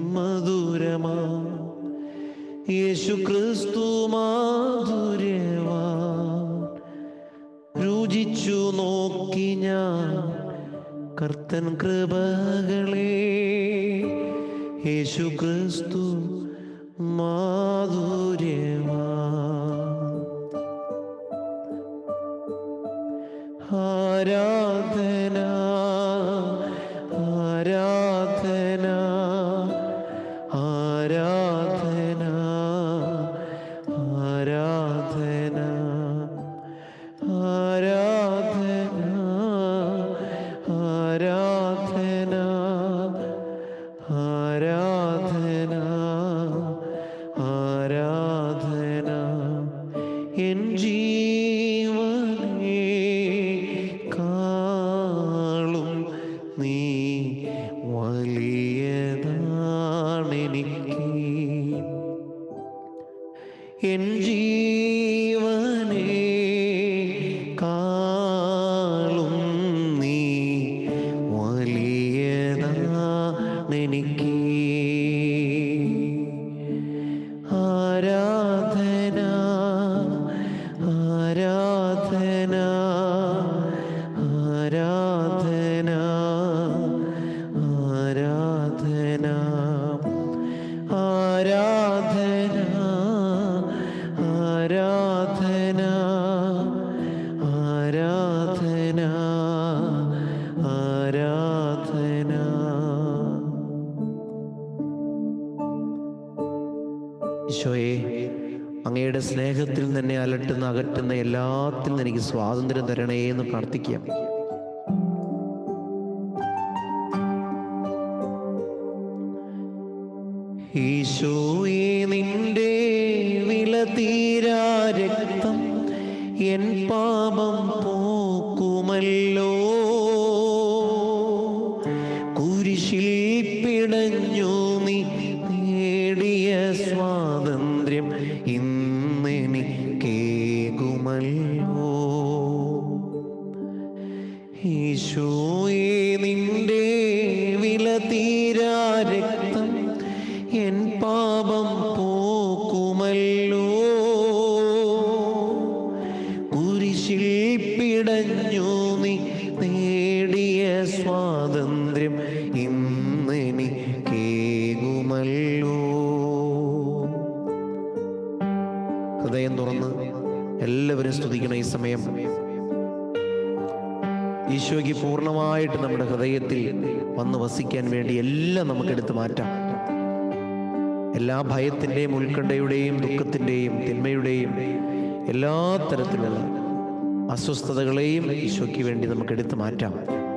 ക്രിസ്തു മാധുര്യവാ രുചിച്ചു നോക്കി ഞാൻ കർത്തൻ കൃപകളെ യേശു ക്രിസ്തു മാധുര്യവാ ആരാധന ആരാധന ആരാധന ആരാധന ആരാധന ആരാധന ആരാധന ആരാധന എൻ ജീവനേ കാളും നീ വലിയതാണെനിക്ക് എൻ ജീവനേ കാളും നീ വലിയതാണെനിക്ക് ആരാധന ആരാധന ആരാധന ആരാധന ആരാധന ആരാധന ആരാധന ആരാധന ഈശോയെ അങ്ങയുടെ സ്നേഹത്തിൽ തന്നെ അലട്ടുന്ന അകറ്റുന്ന എല്ലാത്തിൽ നിന്ന് എനിക്ക് സ്വാതന്ത്ര്യം തരണേ എന്ന് പ്രാർത്ഥിക്കാം ഈശോയെ നിന്റെ വില തീരാ രക്തം എൻ പാപം പോക്കുമല്ലോ കുരിശിൽ പിടഞ്ഞു നീ നേടിയ സ്വാതന്ത്ര്യം ഇന്നെനിക്കേകുമല്ലോ ഈശോയെ നിന്റെ വില തീരാ രക്തം എൻ പാപം പോക്കുമല്ലോ കുരിശിൽ പിടഞ്ഞു നീ നേടിയ സ്വാതന്ത്ര്യം ഇന്നെനിക്കേകുമല്ലോ ഹൃദയം തുറന്ന് എല്ലാവരും സ്തുതിക്കണം ഈ സമയം ഈശോയ്ക്ക് പൂർണ്ണമായിട്ട് നമ്മുടെ ഹൃദയത്തിൽ വന്ന് വസിക്കാൻ വേണ്ടി എല്ലാം നമുക്കെടുത്ത് മാറ്റാം എല്ലാ ഭയത്തിൻ്റെയും ഉത്കണ്ഠയുടെയും ദുഃഖത്തിൻ്റെയും തിന്മയുടെയും എല്ലാ തരത്തിലുള്ള അസ്വസ്ഥതകളെയും ഈശോയ്ക്ക് വേണ്ടി നമുക്ക് എടുത്തു മാറ്റാം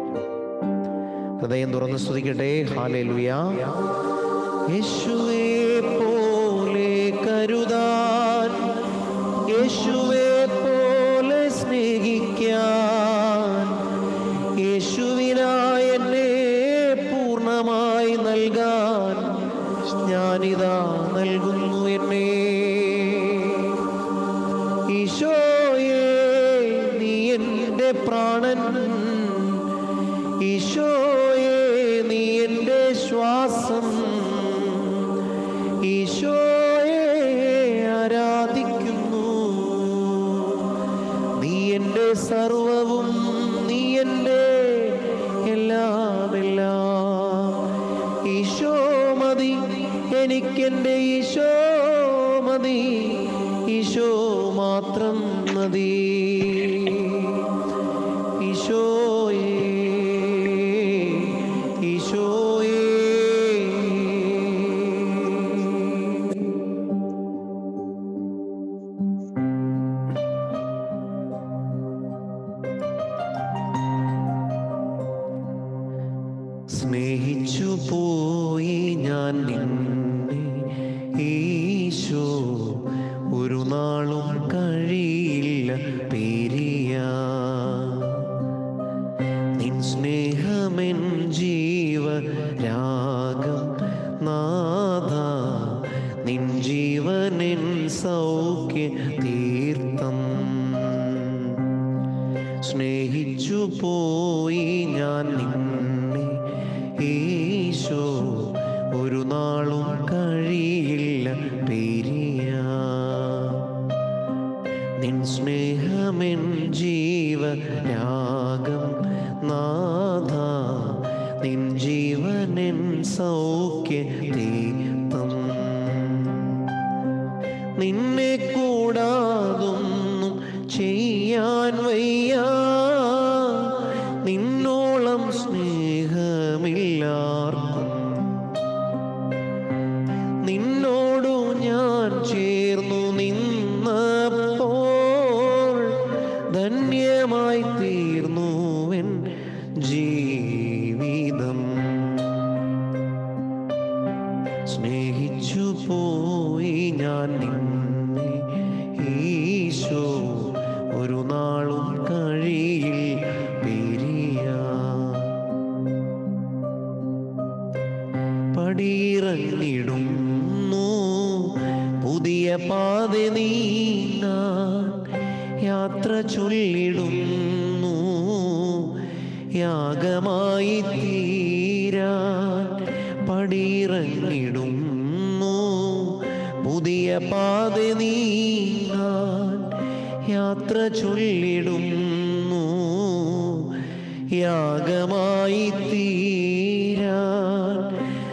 ഹൃദയം തുറന്ന് സ്തുതിക്കട്ടെ ഹാലേ ലുയാ യേശുവേ പോലെ കരുതാൻ യേശുവേ പോലെ സ്നേഹിക്കാൻ യേശുവിനായി എന്നെ പൂർണ്ണമായി നൽകാൻ ഞാനിതാ നൽകുന്നു എന്നെ ഈശോയേ നീ എൻ്റെ പ്രാണൻ ഈശോയേ നീ എൻ്റെ ശ്വാസം ഈശോയെ ആരാധിക്കുന്നു നീ എൻ്റെ സർവവും നീ എൻ്റെ എല്ലാം എല്ലാം ഈശോ മതി എനിക്കെൻ്റെ ഈശോ മതി ഈശോ മാത്രം മതി ഈശോയേ ഈശോയേ സ്നേഹിച്ചു പോയി ഞാൻ നിന്നെ ഈശോ ഒരു നാളും കഴിയില്ല പിരിയ നിൻ സ്നേഹമെൻ ജീവ രാഗം നാഥ നിൻ ജീവനെൻ സൗഖ്യ തീർത്ഥം സ്നേഹിച്ചു പോയി ഞാൻ നിന്നെ ഈശോ ഒരു നാളും കഴിയില്ല പിരിയാ സ്നേഹമെൻ ജീവരാഗം നാഥ നിൻ ജീവനെൻ സൗഖ്യ തീർത്ഥം നിന്നെ കൂടാതൊന്നും ചെയ്യാൻ വയ്യ നിന്നോളം സ്നേഹമില്ലാർക്കും നിന്നോടു ഞാൻ ചേർന്നു നിന്നപ്പോൾ ധന്യമായി തീർന്നുവൻ ജീവിതം സ്നേഹിച്ചു പോയി ഞാൻ നിന്നെ ഈശോ ഒരു നാളും കഴിയിൽ പിരിയാ പടിയിറങ്ങിടുന്നു പുതിയ പാത നീങ്ങാൻ യാത്ര ചൊല്ലിടുന്നു യാഗമായി തീരാൻ പടിയിറങ്ങിടുന്നു പുതിയ പാത നീങ്ങാൻ യാത്ര ചൊല്ലിടുന്നു യാഗമായി തീരാൻ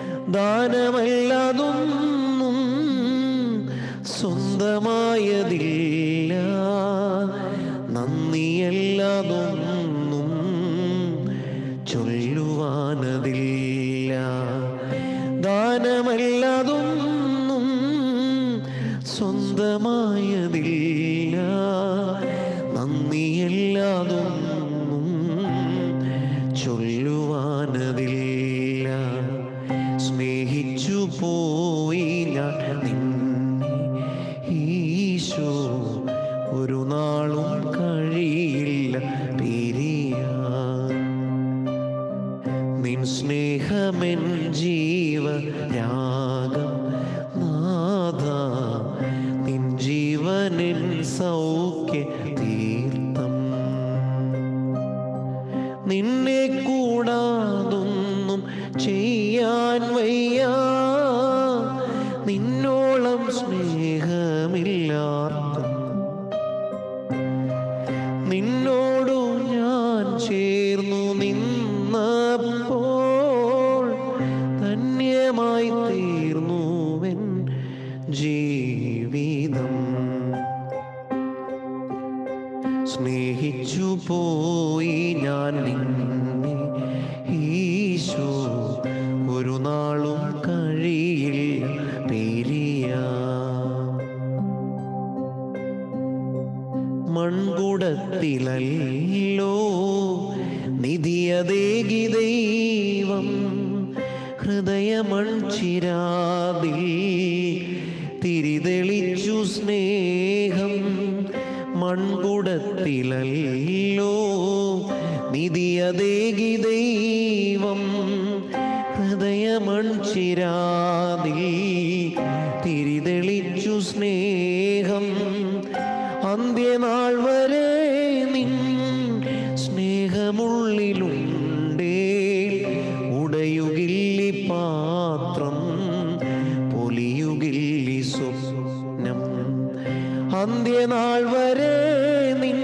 ദാനമല്ലാതൊന്നും സ്വന്തമായതില്ല നന്ദിയല്ലാതൊന്നും ചൊല്ലുവാനതില്ല ദാനമല്ലാതൊന്നും സ്വന്തമായതില്ല നന്ദിയല്ലാതൊന്നും ചൊല്ലുവാനതില്ല സ്നേഹിച്ചു പോയി ഞാൻ നിന്നെ ഈശോ ഒരു നാളും കഴിയില്ല പിരിയാൻ നിൻ സ്നേഹമെൻ ജീവ രാഗം നാഥ നിൻ ജീവനിൻ സൗഖ്യ തീർത്ഥം നിന്നെ കൂടാതൊന്നും ചെയ്യാൻ വയ്യ നിന്നോളം സ്നേഹമില്ലാർക്കും നിന്നോടു ഞാൻ ചേർന്നു നിന്നപ്പോൾ ധന്യമായി തീർന്നുവൻ ജീവിതം സ്നേഹിച്ചു പോയി ഞാൻ നിന്നെ ഈശോ ഒരു നാളും കഴിയില്ല പിരിയാ മൺകുടത്തിലല്ലോ നിധിയതേകി ദൈവം ഹൃദയമൺചിരാതിൽ തിരിതെളിച്ചു സ്നേഹം മൺകുടത്തിലല്ലോ നിധിയതേകി ദൈവം ഹൃദയമൺചിരാതിൽ തിരിതെളിച്ചു സ്നേഹം അന്ത്യനാൾ വരെ നിൻ സ്നേഹമുള്ളിലുണ്ടേ ഉടയുകില്ലി പാത്രം പൊലിയുകില്ലി സ്വപ്നം അന്ത്യനാൾ വരെ നിൻ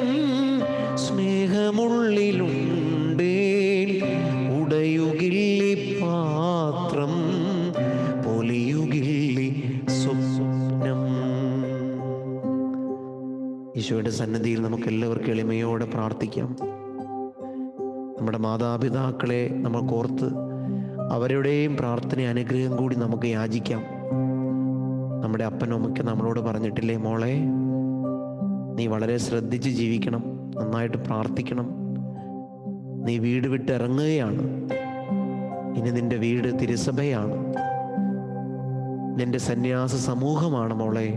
സ്നേഹമുള്ളിലുണ്ടേ ഉടയുകില്ലി പാത്രം പൊലിയുകില്ലി സ്വപ്നം ഈശോയുടെ സന്നദ്ധിയിൽ നമുക്ക് എല്ലാവർക്കും എളിമയോടെ പ്രാർത്ഥിക്കാം നമ്മുടെ മാതാപിതാക്കളെ നമ്മൾ കോർത്ത് അവരുടെയും പ്രാർത്ഥന അനുഗ്രഹം കൂടി നമുക്ക് യാചിക്കാം നമ്മുടെ അപ്പനും അമ്മയ്ക്ക് നമ്മളോട് പറഞ്ഞിട്ടില്ലേ മോളെ നീ വളരെ ശ്രദ്ധിച്ച് ജീവിക്കണം നന്നായിട്ട് പ്രാർത്ഥിക്കണം നീ വീട് വിട്ട് ഇറങ്ങുകയാണ് ഇനി നിന്റെ വീട് തിരുസഭയാണ് നിന്റെ സന്യാസ സമൂഹമാണ് മോളെ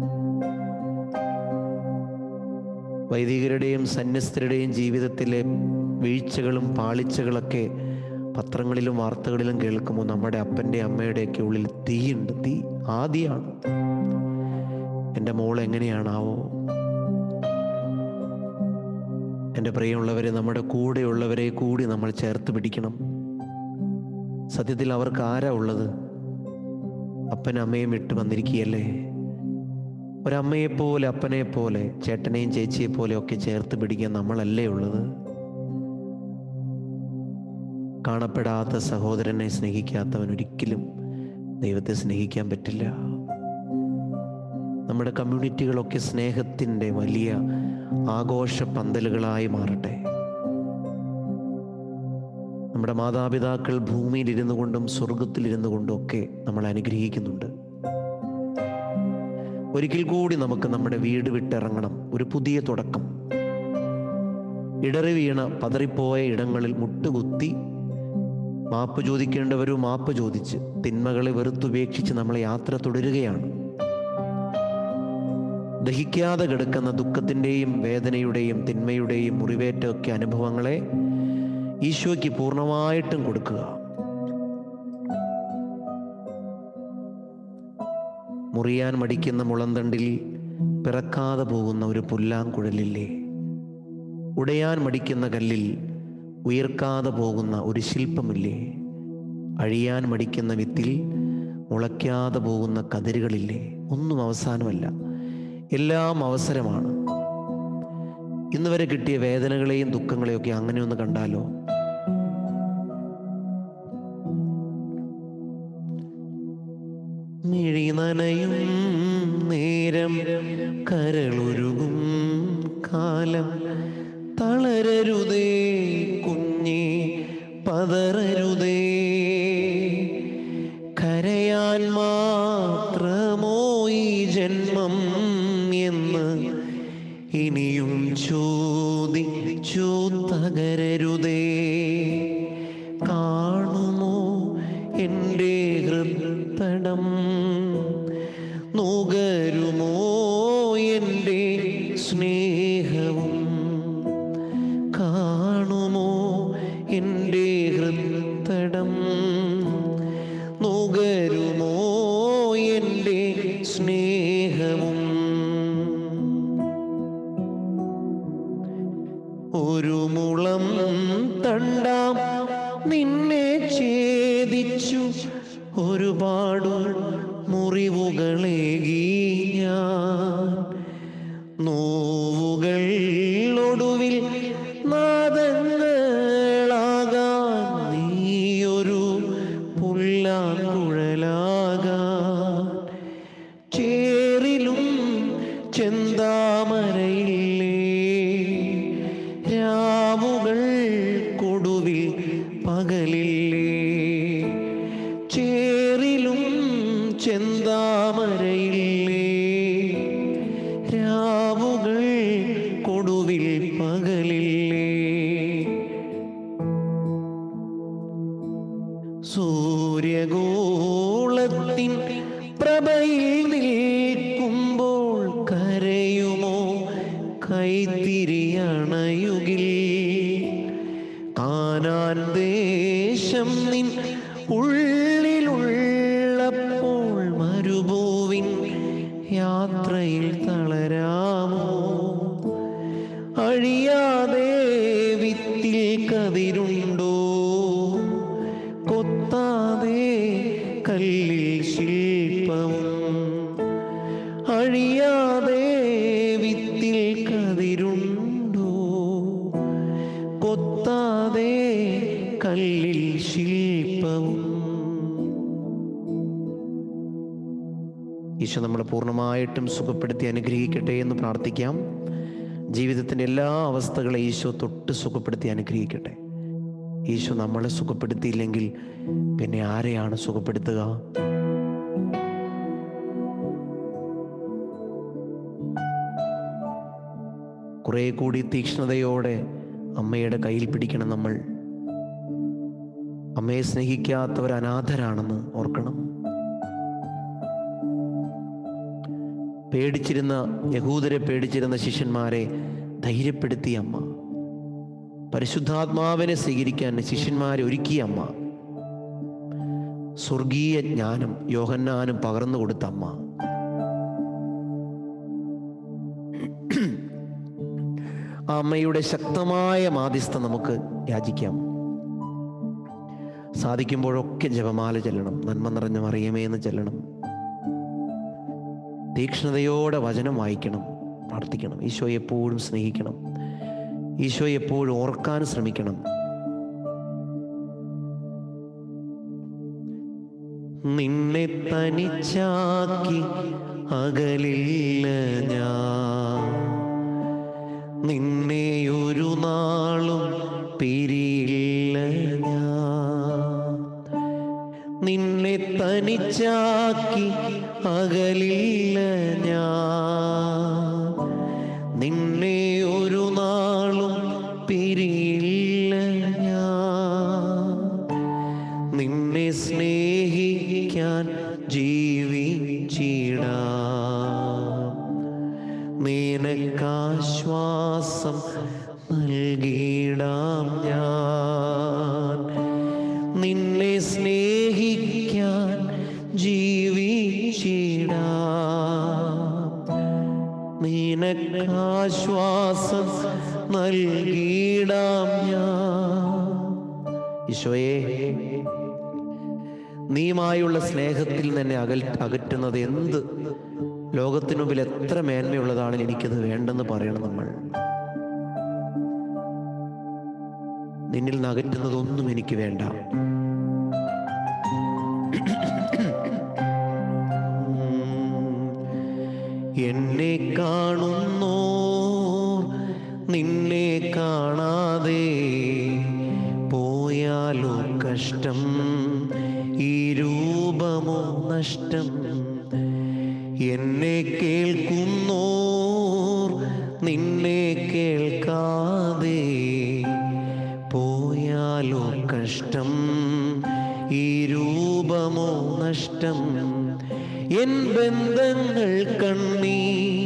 വൈദികരുടെയും സന്യസ്തരുടെയും ജീവിതത്തിലെ വീഴ്ചകളും പാളിച്ചകളൊക്കെ പത്രങ്ങളിലും വാർത്തകളിലും കേൾക്കുമ്പോൾ നമ്മുടെ അപ്പൻ്റെ അമ്മയുടെയൊക്കെ ഉള്ളിൽ തീയുണ്ട് തീ ആദിയാണ് എൻ്റെ മോൾ എങ്ങനെയാണാവോ എൻ്റെ പ്രിയമുള്ളവരെ നമ്മുടെ കൂടെയുള്ളവരെ കൂടി നമ്മൾ ചേർത്ത് പിടിക്കണം സത്യത്തിൽ അവർക്ക് ആരാ ഉള്ളത് അപ്പനും അമ്മയും വിട്ട് വന്നിരിക്കുകയല്ലേ ഒരമ്മയെപ്പോലെ അപ്പനെ പോലെ ചേട്ടനെയും ചേച്ചിയെ പോലെ ഒക്കെ ചേർത്ത് പിടിക്കാൻ നമ്മളല്ലേ ഉള്ളത് കാണപ്പെടാത്ത സഹോദരനെ സ്നേഹിക്കാത്തവൻ ഒരിക്കലും ദൈവത്തെ സ്നേഹിക്കാൻ പറ്റില്ല നമ്മുടെ കമ്മ്യൂണിറ്റികളൊക്കെ സ്നേഹത്തിൻ്റെ വലിയ ആഘോഷ പന്തലുകളായി മാറട്ടെ നമ്മുടെ മാതാപിതാക്കൾ ഭൂമിയിലിരുന്നു കൊണ്ടും സ്വർഗത്തിലിരുന്നു കൊണ്ടും ഒക്കെ നമ്മൾ അനുഗ്രഹിക്കുന്നുണ്ട് ഒരിക്കൽ കൂടി നമുക്ക് നമ്മുടെ വീട് വിട്ടിറങ്ങണം ഒരു പുതിയ തുടക്കം ഇടറി വീണ പതറിപ്പോയ ഇടങ്ങളിൽ മുട്ടുകുത്തി മാപ്പ് ചോദിക്കേണ്ടവരും മാപ്പ് ചോദിച്ച് തിന്മകളെ വെറുത്തുപേക്ഷിച്ച് നമ്മൾ യാത്ര തുടരുകയാണ് ദഹിക്കാതെ കിടക്കുന്ന ദുഃഖത്തിൻ്റെയും വേദനയുടെയും തിന്മയുടെയും മുറിവേറ്റൊക്കെ അനുഭവങ്ങളെ ഈശോയ്ക്ക് പൂർണ്ണമായിട്ടും കൊടുക്കുക മുറിയാൻ മടിക്കുന്ന മുളന്തണ്ടിൽ പിറക്കാതെ പോകുന്ന ഒരു പുല്ലാങ്കുഴലില്ലേ ഉടയാൻ മടിക്കുന്ന കല്ലിൽ ഉയർക്കാതെ പോകുന്ന ഒരു ശില്പമില്ലേ അഴിയാൻ മടിക്കുന്ന വിത്തിൽ മുളയ്ക്കാതെ പോകുന്ന കതിരുകളില്ലേ ഒന്നും അവസാനമല്ല എല്ലാം അവസരമാണ് ഇന്ന് വരെ കിട്ടിയ വേദനകളെയും ദുഃഖങ്ങളെയും ഒക്കെ അങ്ങനെ ഒന്ന് കണ്ടാലോ മിഴി നനയും നേരം കരളുരുകും കാലം തളരരുതേ കുഞ്ഞേ പതറരുതേ കരയാൻ മാത്രമോ ഈ ജന്മം എന്ന് ഇനിയും ചോദിച്ചു തകരരുതേ കാണുമോ എൻ്റെ ഹൃത്തടം നുകരുമോ എൻ്റെ സ്നേഹവും കാണുമോ എൻ്റെ ഹൃത്തടം നുകരുമോ എൻ്റെ സ്നേഹവും ഒരു മുളം തണ്ടാം നിന്നെ ഛേദിച്ചു ഒരുപാട് മുറിവുകളേകി ഞാൻ നോവുകൾ ഒടുവിൽ നാദങ്ങളാകാൻ നീയൊരു പുല്ലാങ്കുഴലാകാൻ ചേറിലും ചെന്താമരയില്ലേ രാവുകൾ കൊടുവിൽ പകലില്ലേ ചേറിലും ചെന്താമരയില്ലേ രാവുകൾ കൊടുവിൽ പകലില്ലേ സൂര്യഗോളത്തിൻ പ്രഭയിൽ നിൽക്കുമ്പോൾ കരയുമോ കൈത്തിരിയണയുകിൽ കാനാൻ ദേശം നിൻ ഉള്ളിലുള്ളപ്പോൾ മരുഭൂവിൻ യാത്രയിൽ തളരാമോ അഴിയാതെ വിത്തിൽ കതിരുണ്ടോ കൊത്താതെ കല്ലിൽ ശില്പവും അഴിയാതെ വിത്തിൽ കതിരുണ്ടോ കൊത്താതെ കല്ലിൽ ശില്പവും ഈശോ നമ്മളെ പൂർണ്ണമായിട്ടും സുഖപ്പെടുത്തി അനുഗ്രഹിക്കട്ടെ എന്ന് പ്രാർത്ഥിക്കാം ജീവിതത്തിൻ്റെ എല്ലാ അവസ്ഥകളെ ഈശോ തൊട്ട് സുഖപ്പെടുത്തി അനുഗ്രഹിക്കട്ടെ ഈശോ നമ്മളെ സുഖപ്പെടുത്തിയില്ലെങ്കിൽ പിന്നെ ആരെയാണ് സുഖപ്പെടുത്തുക കുറെ കൂടി തീക്ഷ്ണതയോടെ അമ്മയുടെ കയ്യിൽ പിടിക്കണം നമ്മൾ അമ്മയെ സ്നേഹിക്കാത്തവർ അനാഥരാണെന്ന് ഓർക്കണം പേടിച്ചിരുന്ന യഹൂദരെ പേടിച്ചിരുന്ന ശിഷ്യന്മാരെ ധൈര്യപ്പെടുത്തിയ അമ്മ പരിശുദ്ധാത്മാവിനെ സ്വീകരിക്കാൻ ശിഷ്യന്മാരെ ഒരുക്കിയ അമ്മ സ്വർഗീയ ജ്ഞാനം യോഹന്നാനും പകർന്നു കൊടുത്ത അമ്മ ആ അമ്മയുടെ ശക്തമായ മാധ്യസ്ഥ നമുക്ക് യാചിക്കാം സാധിക്കുമ്പോഴൊക്കെ ജപമാല ചെല്ലണം നന്മ നിറഞ്ഞ മറിയമേ എന്ന് ചെല്ലണം തീക്ഷ്ണതയോടെ വചനം വായിക്കണം പ്രാർത്ഥിക്കണം ഈശോയെ എപ്പോഴും സ്നേഹിക്കണം ഈശോയെ എപ്പോഴും ഓർക്കാൻ ശ്രമിക്കണം നിന്നെ തനിച്ചാക്കി അകലില്ല ഞാൻ നിന്നെ ഒരു നാളും പിരിയില്ല ഞാൻ നിന്നെ തനിച്ചാക്കി അകലില്ല ഞാൻ നിന്നെ ഒരു നാളും പിരിയില്ല ഞാൻ നിന്നെ സ്നേഹിക്കാൻ ജീവിച്ചിടാം നിനക്കാശ്വാസം നൽകിയിടാം ഞാൻ നിന്നെ സ്നേഹിക്കാൻ ജീവിച്ചിടാം നിനക്കാശ്വാസം നൽകിയിടാം ഞാൻ ഈശോയെ നീയുമായുള്ള സ്നേഹത്തിൽ തന്നെ അകൽ അകറ്റുന്നത് എന്ത് ലോകത്തിനു മുമ്പിൽ എത്ര മേന്മയുള്ളതാണ് എനിക്കത് വേണ്ടെന്ന് പറയണം നമ്മൾ നിന്നിൽ നിന്ന് അകറ്റുന്നതൊന്നും എനിക്ക് വേണ്ട എന്നെ കാണുന്നോ നിന്നെ കാണാതെ പോയാലോ കഷ്ടം ഈ രൂപമോ നഷ്ടം എന്നെ കേൾക്കുന്നോർ നിന്നെ കേൾക്കാതെ പോയാലോ കഷ്ടം ഈ രൂപമോ നഷ്ടം എൻ ബന്ധങ്ങൾ കണ്ണീ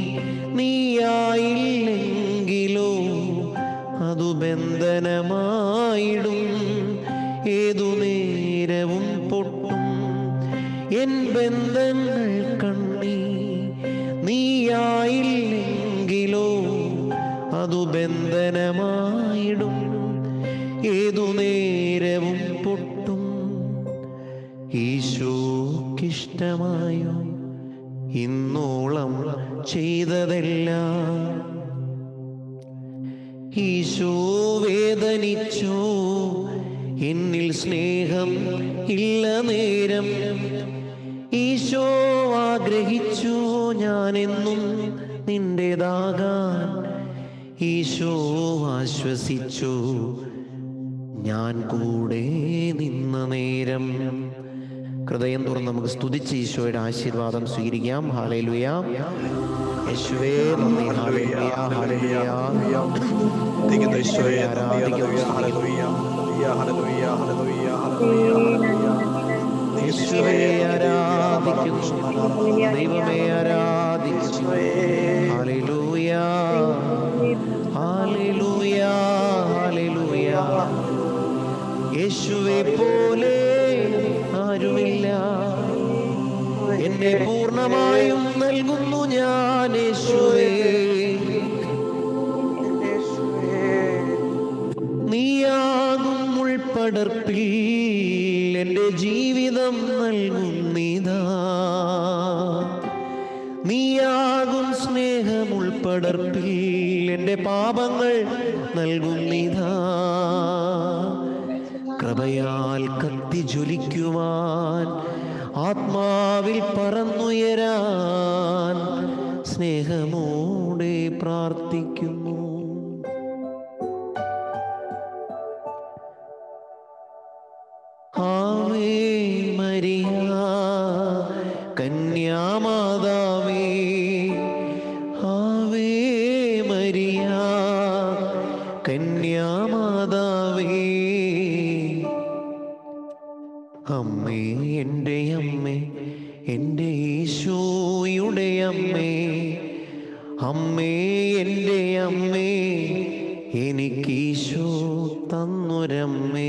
നീയായില്ലെങ്കിലോ അതു ബന്ധനമായിടും ഏതു നേരവും പൊട്ടും എൻ ബന്ധങ്ങൾ കണ്ണീ നീയായില്ലെങ്കിലോ അതു ബന്ധനമായിടും ഏതു നേരവും പൊട്ടും ഈശോക്കിഷ്ടമായോ ഇന്നോളം ചെയ്തതെല്ലാം ഈശോ വേദനിച്ചോ എന്നിൽ സ്നേഹം ഇല്ല നേരം ഈശോ ആഗ്രഹിച്ചു ഞാനെന്നും നിന്റേതാകാൻ ഈശോ ആശ്വസിച്ചു ഞാൻ കൂടെ നിന്ന നേരം ഹൃദയം തുറന്ന് നമുക്ക് സ്തുതിച്ച് ഈശോയുടെ ആശീർവാദം സ്വീകരിക്കാം ഹാലലുയ യേശുവേ നന്ദി ഹാലലുയ ഹാലലുയ സ്തുതിക്കുന്നു ഈശോയെ. നന്ദി, hallelujah, hallelujah, hallelujah, hallelujah, hallelujah. യേശുവേ ആരാധിക്കുന്നു ദൈവമേ ആരാധിക്കുന്നു ഹാലലുയ ഹാലലുയ ഹാലലുയ യേശുവെ പോലെ ആരുമില്ല എന്നെ പൂർണ്ണമായും നൽകുന്നു ഞാൻ യേശുവേ നീയാകും ഉൾപ്പടർപ്പിൽ എൻ്റെ ജീവിതം നൽകുന്നിതാ നീയാകും സ്നേഹം ഉൾപ്പടർപ്പിൽ എൻ്റെ പാപങ്ങൾ നൽകുന്നിതാ കൃപയാൽ കത്തി ജ്വലിക്കുവാൻ ആത്മാവിൽ പറന്നുയരാൻ സ്നേഹമോടെ പ്രാർത്ഥിക്കുന്നു ആവേ മരിയ കന്യാമാതാവേ ആവേ മരിയ കന്യാമാതാവേ അമ്മേ എൻ്റെ അമ്മേ എൻ്റെ ഈശോയുടെ അമ്മേ അമ്മേ എൻ്റെ അമ്മേ എനിക്കീശോ തന്നൊരമ്മേ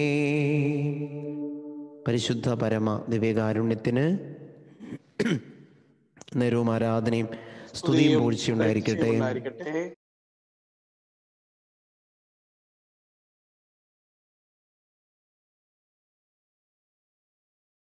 പരിശുദ്ധ പരമ ദിവ്യകാരുണ്യത്തിന് നേരവും ആരാധനയും സ്തുതിയും പൂഴ്ചയുണ്ടായിരിക്കട്ടെ ഉണ്ടായിരിക്കട്ടെ